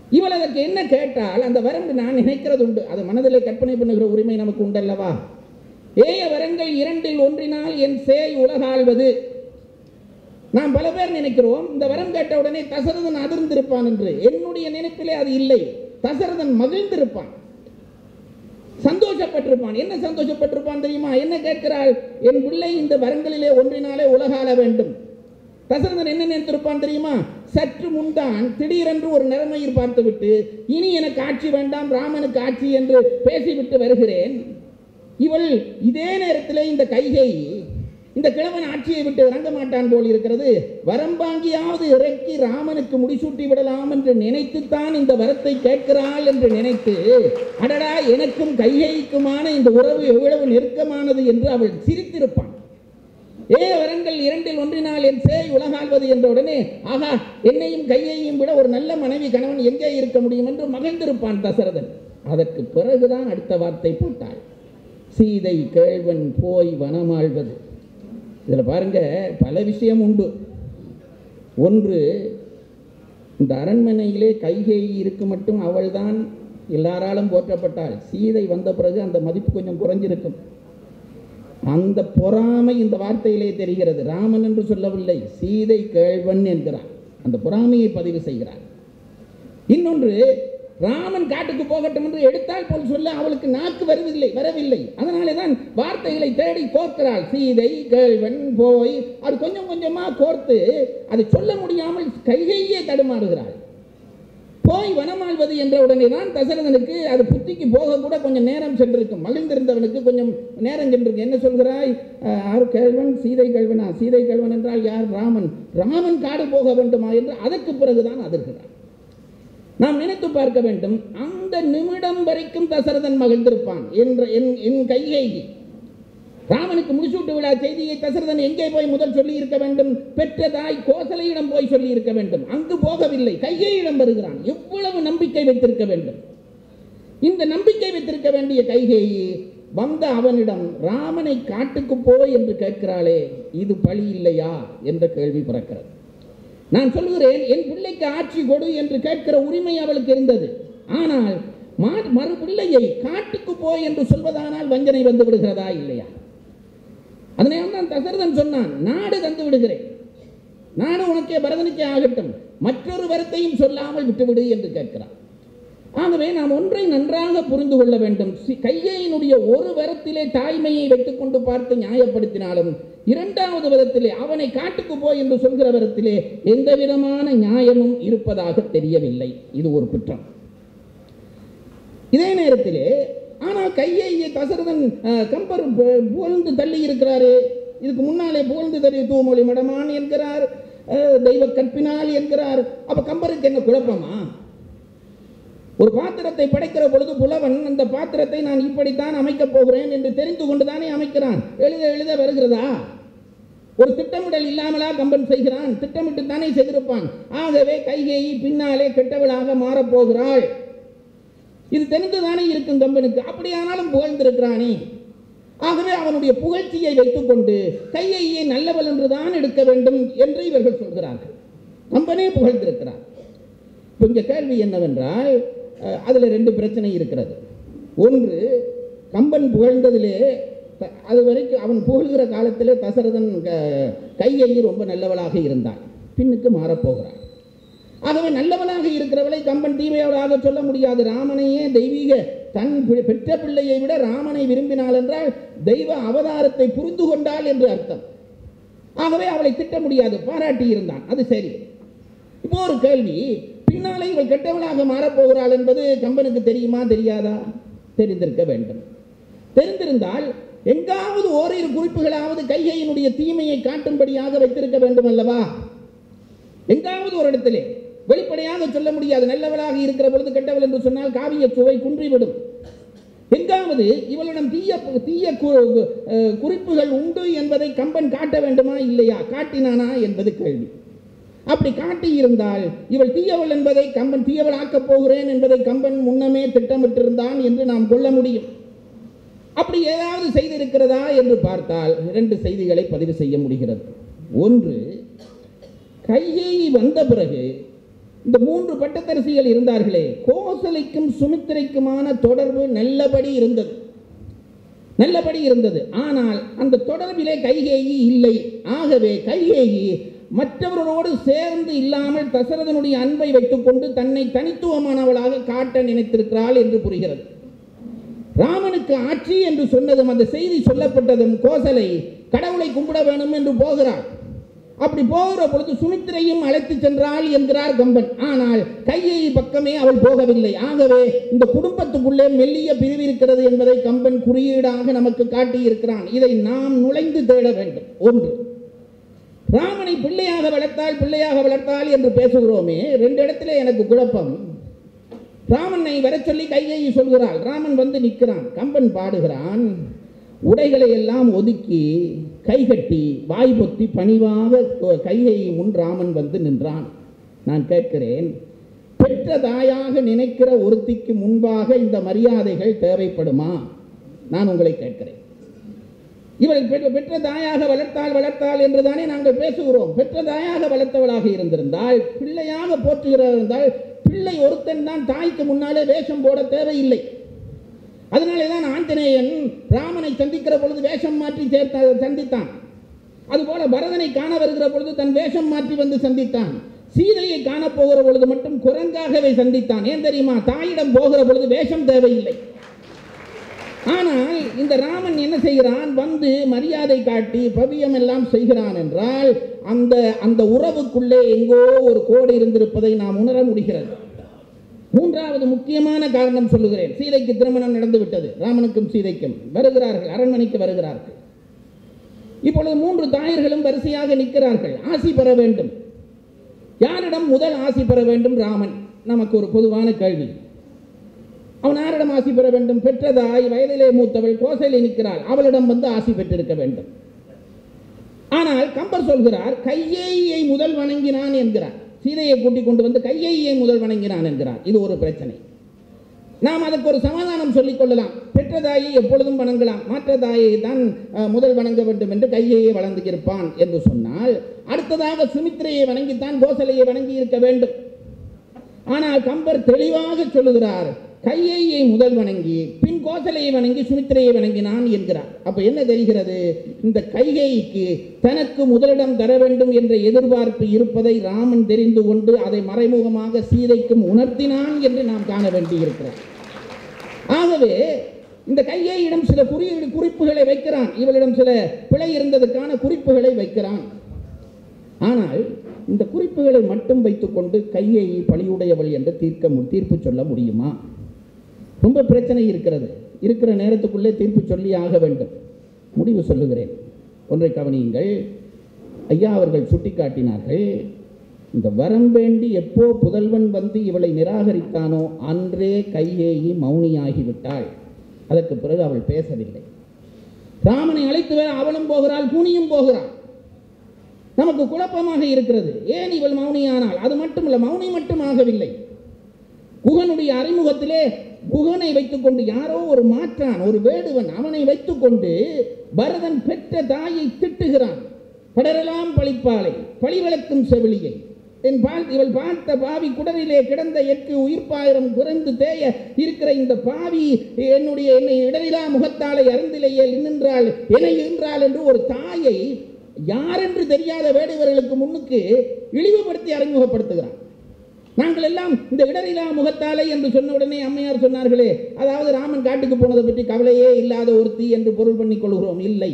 இவள் அதற்கு என்ன கேட்டால் அந்த வரம்பு நான் நினைக்கிறது உண்டு அது மனதிலே கற்பனை பண்ணுகிற உரிமை நமக்கு உண்டல்லவா ஏய வரங்கள் இரண்டில் ஒன்றினால் என் சேய் உலகாள்வது நாம் பல பேர் நினைக்கிறோம் இந்த வரம் கேட்ட உடனே தசரதன் அதிர்ந்திருப்பான் என்று என்னுடைய நினைப்பிலே அது இல்லை தசரதன் மகிழ்ந்திருப்பான் சந்தோஷப்பட்டிருப்பான் என்ன சந்தோஷப்பட்டிருப்பான் தெரியுமா என்ன கேட்கிறாள் என் பிள்ளை இந்த வரங்களிலே ஒன்றினாலே உலகாள வேண்டும் தசரதன் என்ன நினைத்திருப்பான் தெரியுமா சற்று முன்தான் திடீரென்று ஒரு நிலைமையில் பார்த்துவிட்டு இனி எனக்கு ஆட்சி வேண்டாம் ராமனுக்கு ஆட்சி என்று பேசிவிட்டு வருகிறேன் இவள் இதே நேரத்தில் இந்த கைகை இந்த கிழவன் ஆட்சியை விட்டு இறங்க மாட்டான் போல் இருக்கிறது வரம்பாங்கியாவது இறக்கி ராமனுக்கு முடிசூட்டி விடலாம் என்று நினைத்துத்தான் இந்த வரத்தை கேட்கிறாள் என்று நினைத்து அடடா எனக்கும் கைகைக்குமான இந்த உறவு எவ்வளவு நெருக்கமானது என்று அவள் சிரித்திருப்பான் ஏ வரங்கள் இரண்டில் ஒன்றினால் என் சேய் உலகாள்வது என்ற உடனே ஆகா என்னையும் கையையும் விட ஒரு நல்ல மனைவி கணவன் எங்கே இருக்க முடியும் என்று மகிழ்ந்திருப்பான் தசரதன் அதற்கு பிறகுதான் அடுத்த வார்த்தை போட்டாள் சீதை கேழ்வன் போய் வனமாழ்வது இதில் பாருங்க பல விஷயம் உண்டு ஒன்று இந்த அரண்மனையிலே கைகை இருக்கு மட்டும் அவள்தான் எல்லாராலும் போற்றப்பட்டாள் சீதை வந்த பிறகு அந்த மதிப்பு கொஞ்சம் குறைஞ்சிருக்கும் அந்த பொறாமை இந்த வார்த்தையிலே தெரிகிறது ராமன் என்று சொல்லவில்லை சீதை கேழ்வன் என்கிறார் அந்த பொறாமையை பதிவு செய்கிறார் இன்னொன்று ராமன் காட்டுக்கு போகட்டும் என்று எடுத்தால் போல் சொல்ல அவளுக்கு நாக்கு வரவில்லை வரவில்லை அதனாலே தான் வார்த்தைகளை தேடி கோர்க்கிறாள் சீதை கேழ்வன் போய் அது கொஞ்சம் கொஞ்சமா கோர்த்து அதை சொல்ல முடியாமல் கைகையே தடுமாறுகிறாள் போய் வனமாழ்வது என்ற உடனே தான் தசரதனுக்கு அது புத்திக்கு போக கூட கொஞ்சம் நேரம் சென்றிருக்கும் மகிழ்ந்திருந்தவனுக்கு கொஞ்சம் நேரம் சென்றிருக்கு என்ன சொல்கிறாய் அஹ், யார் கேழ்வன் சீதை கேழ்வனா சீதை கேழ்வன் என்றால் யார் ராமன் ராமன் காடு போக வேண்டுமா என்று அதற்கு பிறகுதான் அதிர்கிறார் நாம் நினைத்து பார்க்க வேண்டும் அந்த நிமிடம் வரைக்கும் தசரதன் மகிழ்ந்திருப்பான் என்ற என் என் கையை ராமனுக்கு முடிசூட்டு விழா செய்தியை தசரதன் எங்கே போய் முதல் சொல்லி இருக்க வேண்டும் பெற்ற தாய் கோசலையிடம் போய் சொல்லி இருக்க வேண்டும் அங்கு போகவில்லை கைகையிடம் வருகிறான் எவ்வளவு நம்பிக்கை வைத்திருக்க வேண்டும் இந்த நம்பிக்கை வைத்திருக்க வேண்டிய கைகேயி வந்த அவனிடம் ராமனை காட்டுக்கு போய் என்று கேட்கிறாளே இது பழி இல்லையா என்ற கேள்வி பிறக்கிறது நான் சொல்கிறேன் என் பிள்ளைக்கு ஆட்சி கொடு என்று கேட்கிற உரிமை அவளுக்கு இருந்தது ஆனால் மா- மறு பிள்ளையை காட்டுக்கு போய் என்று சொல்வதானால் வஞ்சனை வந்து விடுகிறதா இல்லையா அதனால தான் தசரதன் சொன்னான் நாடு தந்து விடுகிறேன் நாடு உனக்கே பரதனுக்கே ஆகட்டும் மற்றொரு வரத்தையும் சொல்லாமல் விட்டுவிடு என்று கேட்கிறான் ஆகவே நாம் ஒன்றை நன்றாக புரிந்து கொள்ள வேண்டும் சி- கையையினுடைய ஒரு வரத்திலே தாய்மையை வைத்துக் கொண்டு பார்த்து நியாயப்படுத்தினாலும் இரண்டாவது விதத்திலே அவனை காட்டுக்கு போய் என்று சொல்கிற விதத்திலே எந்த விதமான நியாயமும் இருப்பதாக தெரியவில்லை இது ஒரு குற்றம் இதே நேரத்திலே ஆனால் கையை தசரதன் அஹ், கம்பர் பு- புகழ்ந்து தள்ளி இருக்கிறாரு இதுக்கு முன்னாலே புகழ்ந்து தள்ளி தூமொழி மடமான் என்கிறார் அஹ், தெய்வ கற்பினால் என்கிறார் அப்ப கம்பருக்கு என்ன குழப்பமா ஒரு பாத்திரத்தை படைக்கிற பொழுது புலவன் அந்த பாத்திரத்தை நான் இப்படித்தான் அமைக்கப் போகிறேன் என்று தெரிந்து கொண்டுதானே அமைக்கிறான் எழுத எழுத வருகிறதா ஒரு திட்டமிடல் இல்லாமலா கம்பன் செய்கிறான் திட்டமிட்டு தானே செய்திருப்பான் ஆகவே கைகேயி பின்னாலே கெட்டவளாக மாறப்போகிறாள் இது தெரிந்துதானே இருக்கும் கம்பனுக்கு அப்படியானாலும் புகழ்ந்திருக்கிறானே ஆகவே அவனுடைய புகழ்ச்சியை வைத்துக்கொண்டு கையையே நல்லவள் என்றுதான் எடுக்க வேண்டும் என்று இவர்கள் சொல்கிறார்கள் கம்பனே புகழ்ந்திருக்கிறார் இப்போ இங்கே கேள்வி என்னவென்றால் அஹ், அதுல ரெண்டு பிரச்சனை இருக்கிறது ஒன்று கம்பன் புகழ்ந்ததிலே த- அது வரைக்கும் அவன் புகழ்கிற காலத்திலே தசரதன் க- கையை ரொம்ப நல்லவளாக இருந்தான் பின்னுக்கு மாறப்போகிறான் ஆகவே நல்லவனாக இருக்கிறவளை கம்பன் தீமையோடாக சொல்ல முடியாது ராமனையே தெய்வீக தன் பி- பெற்ற பிள்ளையை விட ராமனை விரும்பினாள் என்றால் தெய்வ அவதாரத்தை புரிந்து கொண்டாள் என்று அர்த்தம் ஆகவே அவளை திட்ட முடியாது பாராட்டி இருந்தான் அது சரி இப்போ ஒரு கேள்வி பின்னாலே இவள் கெட்டவளாக மாறப்போகிறாள் என்பது கம்பனுக்கு தெரியுமா தெரியாதா தெரிந்திருக்க வேண்டும் தெரிந்திருந்தால் எங்காவது ஓரிரு குறிப்புகளாவது கைகையினுடைய தீமையை காட்டும்படியாக வைத்திருக்க வேண்டும் அல்லவா எங்காவது ஒரு இடத்திலே வெளிப்படையாக சொல்ல முடியாது நல்லவளாக இருக்கிற பொழுது கெட்டவள் என்று சொன்னால் காவிய சுவை குன்றிவிடும் எங்காவது இவளிடம் தீய தீய கு- அஹ், குறிப்புகள் உண்டு என்பதை கம்பன் காட்ட வேண்டுமா இல்லையா காட்டினானா என்பது கேள்வி அப்படி காட்டியிருந்தால் இவள் தீயவள் என்பதை கம்பன் தீயவள் ஆக்கப் போகிறேன் என்பதை கம்பன் முன்னமே திட்டமிட்டிருந்தான் என்று நாம் கொள்ள முடியும் அப்படி ஏதாவது செய்திருக்கிறதா என்று பார்த்தால் இரண்டு செய்திகளை பதிவு செய்ய முடிகிறது ஒன்று கைகேயி வந்த பிறகு இந்த மூன்று பட்டத்தரசிகள் இருந்தார்களே கோசலைக்கும் சுமித்திரைக்குமான தொடர்பு நல்லபடி இருந்தது நல்லபடி இருந்தது ஆனால் அந்த தொடர்பிலே கைகேயி இல்லை ஆகவே கைகேயி மற்றவர்களோடு சேர்ந்து இல்லாமல் தசரதனுடைய அன்பை வைத்துக்கொண்டு தன்னை தனித்துவமானவளாக காட்ட நினைத்திருக்கிறாள் என்று புரிகிறது ராமனுக்கு ஆட்சி என்று சொன்னதும் அந்த செய்தி சொல்லப்பட்டதும் கோசலை கடவுளை கும்பிட வேணும் என்று போகிறாள் அப்படி போகிற பொழுது சுமித்திரையும் அழைத்து சென்றாள் என்கிறார் கம்பன் ஆனால் கையை பக்கமே அவள் போகவில்லை ஆகவே இந்த குடும்பத்துக்குள்ளே மெல்லிய பிரிவு இருக்கிறது என்பதை கம்பன் குறியீடாக நமக்கு காட்டியிருக்கிறான் இதை நாம் நுழைந்து தேட வேண்டும் ஒன்று ராமனை பிள்ளையாக வளர்த்தால் பிள்ளையாக வளர்த்தால் என்று பேசுகிறோமே ரெண்டு இடத்துல எனக்கு குழப்பம் ராமனை வர சொல்லி கையை சொல்கிறாள் ராமன் வந்து நிற்கிறான் கம்பன் பாடுகிறான் உடைகளை எல்லாம் ஒதுக்கி கைகட்டி வாய் பொத்தி பணிவாக கையை முன் ராமன் வந்து நின்றான் நான் கேட்கிறேன் பெற்ற தாயாக நினைக்கிற ஒருத்திக்கு முன்பாக இந்த மரியாதைகள் தேவைப்படுமா நான் உங்களை கேட்கிறேன் இவள் பெற்ற பெற்ற தாயாக வளர்த்தால் வளர்த்தால் என்று தானே நாங்கள் பேசுகிறோம் பெற்ற தாயாக வளர்த்தவளாக இருந்திருந்தால் பிள்ளையாக போற்றுகிறவர் இருந்தால் பிள்ளை ஒருத்தன் தான் தாய்க்கு முன்னாலே வேஷம் போட தேவையில்லை அதனாலே தான் ஆஞ்சநேயன் ராமனை சந்திக்கிற பொழுது வேஷம் மாற்றி சேர்த்த சந்தித்தான் அதுபோல பரதனை காண வருகிற பொழுது தன் வேஷம் மாற்றி வந்து சந்தித்தான் சீதையை காண போகிற பொழுது மட்டும் குரங்காகவே சந்தித்தான் ஏன் தெரியுமா தாயிடம் போகிற பொழுது வேஷம் தேவையில்லை ஆனால் இந்த ராமன் என்ன செய்கிறான் வந்து மரியாதை காட்டி பவியம் எல்லாம் செய்கிறான் என்றால் அந்த அந்த உறவுக்குள்ளே எங்கோ ஒரு கோடு இருந்திருப்பதை நாம் உணர முடிகிறது மூன்றாவது முக்கியமான காரணம் சொல்லுகிறேன் சீதைக்கு திருமணம் நடந்து விட்டது ராமனுக்கும் சீதைக்கும் வருகிறார்கள் அரண்மனைக்கு வருகிறார்கள் இப்பொழுது மூன்று தாயர்களும் வரிசையாக நிற்கிறார்கள் ஆசி பெற வேண்டும் யாரிடம் முதல் ஆசி பெற வேண்டும் ராமன் நமக்கு ஒரு பொதுவான கேள்வி அவன் யாரிடம் ஆசி பெற வேண்டும் பெற்றதாய் வயதிலே மூத்தவள் கோசையில் நிற்கிறாள் அவளிடம் வந்து ஆசி பெற்றிருக்க வேண்டும் ஆனால் கம்பர் சொல்கிறார் கையேயை முதல் வணங்கினான் என்கிறார் சீதையை கூட்டிக் கொண்டு வந்து கையேயை முதல் வணங்கினான் என்கிறார் இது ஒரு பிரச்சனை நாம் அதற்கு ஒரு சமாதானம் சொல்லிக் கொள்ளலாம் பெற்ற தாயை எப்பொழுதும் வணங்கலாம் மற்ற தாயை தான் அஹ், முதல் வணங்க வேண்டும் என்று கையையே வளர்ந்திருப்பான் என்று சொன்னால் அடுத்ததாக சுமித்திரையை வணங்கித்தான் கோசலையை வணங்கி இருக்க வேண்டும் ஆனால் கம்பர் தெளிவாக சொல்லுகிறார் கையையை முதல் வணங்கி பின் கோசலையை வணங்கி சுமித்திரையை வணங்கினான் என்கிறார் அப்ப என்ன தெரிகிறது இந்த கைகைக்கு தனக்கு முதலிடம் தர வேண்டும் என்ற எதிர்பார்ப்பு இருப்பதை ராமன் தெரிந்து கொண்டு அதை மறைமுகமாக சீதைக்கும் உணர்த்தினான் என்று நாம் காண வேண்டியிருக்கிறது ஆகவே இந்த கையையிடம் சில குறியீடு குறிப்புகளை வைக்கிறான் இவளிடம் சில பிழை இருந்ததுக்கான குறிப்புகளை வைக்கிறான் ஆனால் இந்த குறிப்புகளை மட்டும் வைத்துக்கொண்டு கையை பழியுடையவள் என்று தீர்க்க மு- தீர்ப்பு சொல்ல முடியுமா ரொம்ப பிரச்சனை இருக்கிறது இருக்கிற நேரத்துக்குள்ளே தீர்ப்பு சொல்லி ஆக வேண்டும் முடிவு சொல்லுகிறேன் ஒன்றை கவனியுங்கள் ஐயா அவர்கள் சுட்டிக்காட்டினார்கள் இந்த வரம் வேண்டி எப்போ புதல்வன் வந்து இவளை நிராகரித்தானோ அன்றே கையேயி மௌனியாகிவிட்டாள் அதற்கு பிறகு அவள் பேசவில்லை ராமனை அழைத்து வர அவளும் போகிறாள் பூனியும் போகிறாள் நமக்கு குழப்பமாக இருக்கிறது ஏன் இவள் மௌனியானாள் அது மட்டுமல்ல மௌனி மட்டும் ஆகவில்லை குகனுடைய அறிமுகத்திலே குகனை வைத்துக்கொண்டு யாரோ ஒரு மாற்றான் ஒரு வேடுவன் அவனை வைத்துக்கொண்டு பரதன் பெற்ற தாயை திட்டுகிறான் படரெல்லாம் பழிப்பாளை பழிவிளக்கும் செவிலியை என் பால் இவள் பார்த்த பாவி குடலிலே கிடந்த எட்டு உயிர்ப்பாயிரம் குறைந்து தேய இருக்கிற இந்த பாவி என்னுடைய என்னை இடரிலா முகத்தாலை அருந்திலேயே நின்றாள் என நின்றாள் என்று ஒரு தாயை யாரென்று தெரியாத வேடுவர்களுக்கு முன்னுக்கு இழிவுபடுத்தி அறிமுகப்படுத்துகிறான் நாங்கள் எல்லாம் இந்த இடரிலா முகத்தாலை என்று சொன்ன உடனே அம்மையார் சொன்னார்களே அதாவது ராமன் காட்டுக்கு போனதை பற்றி கவலையே இல்லாத ஒருத்தி என்று பொருள் பண்ணிக் கொள்கிறோம் இல்லை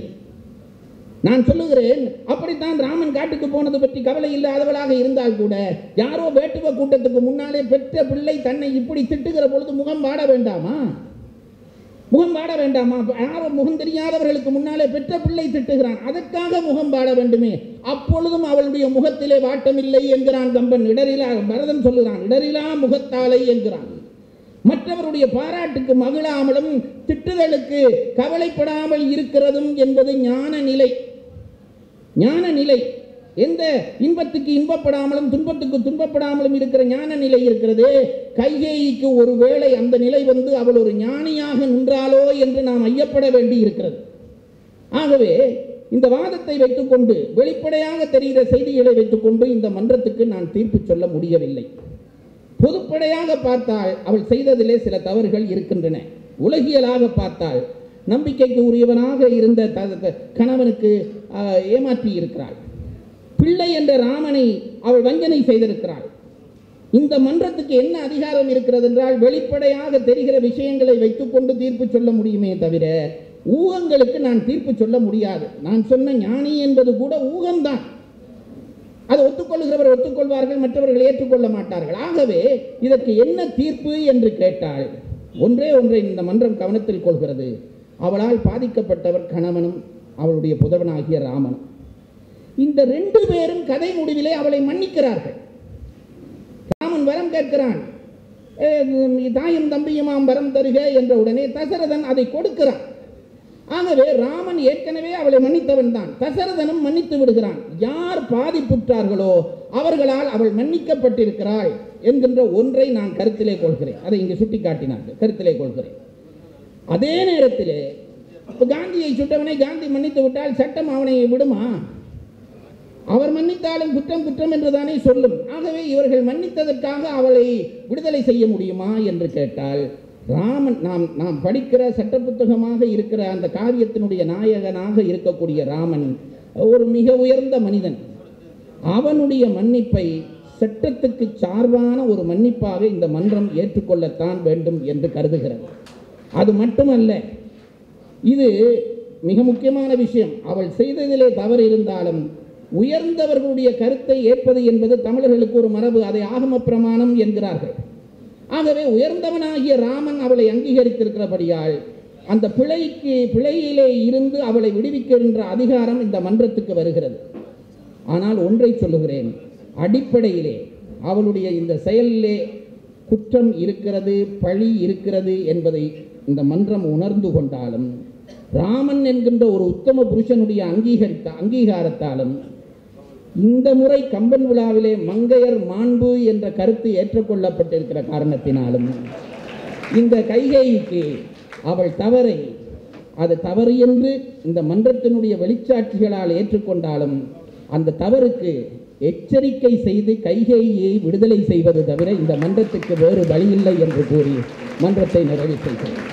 நான் சொல்லுகிறேன் அப்படித்தான் ராமன் காட்டுக்கு போனது பற்றி கவலை இல்லாதவளாக இருந்தால் கூட யாரோ வேட்டுவ கூட்டத்துக்கு முன்னாலே பெற்ற பிள்ளை தன்னை இப்படி திட்டுகிற பொழுது முகம் வாட வேண்டாமா முகம் பாட வேண்டாமா யாரோ முகம் தெரியாதவர்களுக்கு முன்னாலே பெற்ற பிள்ளை திட்டுகிறான் அதற்காக முகம் பாட வேண்டுமே அப்பொழுதும் அவளுடைய முகத்திலே வாட்டமில்லை என்கிறான் கம்பன் இடரிலா பரதன் சொல்லுகிறான் இடரிலா முகத்தாலை என்கிறான் மற்றவருடைய பாராட்டுக்கு மகிழாமலும் திட்டுதலுக்கு கவலைப்படாமல் இருக்கிறதும் என்பது ஞான நிலை ஞான நிலை எந்த இன்பத்துக்கு இன்பப்படாமலும் துன்பத்துக்கு துன்பப்படாமலும் இருக்கிற ஞான நிலை இருக்கிறது கைகேயிக்கு ஒருவேளை அந்த நிலை வந்து அவள் ஒரு ஞானியாக நின்றாளோ என்று நாம் ஐயப்பட வேண்டி இருக்கிறது ஆகவே இந்த வாதத்தை வைத்துக்கொண்டு வெளிப்படையாக தெரிகிற செய்திகளை வைத்துக்கொண்டு இந்த மன்றத்துக்கு நான் தீர்ப்பு சொல்ல முடியவில்லை பொதுப்படையாக பார்த்தால் அவள் செய்ததிலே சில தவறுகள் இருக்கின்றன உலகியலாக பார்த்தால் நம்பிக்கைக்கு உரியவனாக இருந்த த- த- கணவனுக்கு ஆஹ், ஏமாற்றி இருக்கிறாள் பிள்ளை என்ற ராமனை அவள் வஞ்சனை செய்திருக்கிறாள் இந்த மன்றத்துக்கு என்ன அதிகாரம் இருக்கிறது என்றால் வெளிப்படையாக தெரிகிற விஷயங்களை வைத்துக்கொண்டு தீர்ப்பு சொல்ல முடியுமே தவிர ஊகங்களுக்கு நான் தீர்ப்பு சொல்ல முடியாது நான் சொன்ன ஞானி என்பது கூட ஊகம்தான் அதை ஒத்துக்கொள்கிறவர் ஒத்துக்கொள்வார்கள் மற்றவர்கள் ஏற்றுக்கொள்ள மாட்டார்கள் ஆகவே இதற்கு என்ன தீர்ப்பு என்று கேட்டால் ஒன்றே ஒன்றை இந்த மன்றம் கவனத்தில் கொள்கிறது அவளால் பாதிக்கப்பட்டவர் கணவனும் அவளுடைய புதவனாகிய ராமனும் இந்த ரெண்டு பேரும் கதை முடிவிலே அவளை மன்னிக்கிறார்கள் ராமன் வரம் கேட்கிறான் "ஏ, தாயும் தம்பியுமாம் வரம் தருக என்ற உடனே தசரதன் அதை கொடுக்கிறான் ஆகவே ராமன் ஏற்கனவே அவளை மன்னித்தவன் தான் தசரதனும் மன்னித்து விடுகிறான் யார் பாதிப்புற்றார்களோ அவர்களால் அவள் மன்னிக்கப்பட்டிருக்கிறாள் என்கின்ற ஒன்றை நான் கருத்திலே கொள்கிறேன் அதை இங்கு சுட்டிக்காட்டினார்கள் கருத்திலே கொள்கிறேன் அதே நேரத்திலே இப்ப காந்தியை சுட்டவனை காந்தி மன்னித்து விட்டால் சட்டம் அவனை விடுமா அவர் மன்னித்தாலும் குற்றம் குற்றம் என்று தானே சொல்லும் ஆகவே இவர்கள் மன்னித்ததற்காக அவளை விடுதலை செய்ய முடியுமா என்று கேட்டால் ராமன் நாம் நாம் படிக்கிற சட்ட புத்தகமாக இருக்கிற அந்த காவியத்தினுடைய நாயகனாக இருக்கக்கூடிய ராமன் ஒரு மிக உயர்ந்த மனிதன் அவனுடைய மன்னிப்பை சட்டத்துக்கு சார்பான ஒரு மன்னிப்பாக இந்த மன்றம் ஏற்றுக்கொள்ளத்தான் வேண்டும் என்று கருதுகிறது அது மட்டுமல்ல இது மிக முக்கியமான விஷயம் அவள் செய்ததிலே தவறு இருந்தாலும் உயர்ந்தவர்களுடைய கருத்தை ஏற்பது என்பது தமிழர்களுக்கு ஒரு மரபு அதை ஆகம பிரமாணம் என்கிறார்கள் ஆகவே உயர்ந்தவனாகிய ராமன் அவளை அங்கீகரித்திருக்கிறபடியால் அந்த பிழைக்கு பிழையிலே இருந்து அவளை விடுவிக்கின்ற அதிகாரம் இந்த மன்றத்துக்கு வருகிறது ஆனால் ஒன்றை சொல்லுகிறேன் அடிப்படையிலே அவளுடைய இந்த செயலிலே குற்றம் இருக்கிறது பழி இருக்கிறது என்பதை இந்த மன்றம் உணர்ந்து கொண்டாலும் ராமன் என்கின்ற ஒரு உத்தம புருஷனுடைய அங்கீகரித்த அங்கீகாரத்தாலும் இந்த முறை கம்பன் விழாவிலே மங்கையர் மாண்பு என்ற கருத்து ஏற்றுக்கொள்ளப்பட்டிருக்கிற காரணத்தினாலும் இந்த கைகேயிக்கு அவள் தவறை அது தவறு என்று இந்த மன்றத்தினுடைய வெளிச்சாட்சிகளால் ஏற்றுக்கொண்டாலும் அந்த தவறுக்கு எச்சரிக்கை செய்து கைகேயியை விடுதலை செய்வது தவிர இந்த மன்றத்துக்கு வேறு வழியில்லை என்று கூறி மன்றத்தை நிறைவு செய்கிறேன்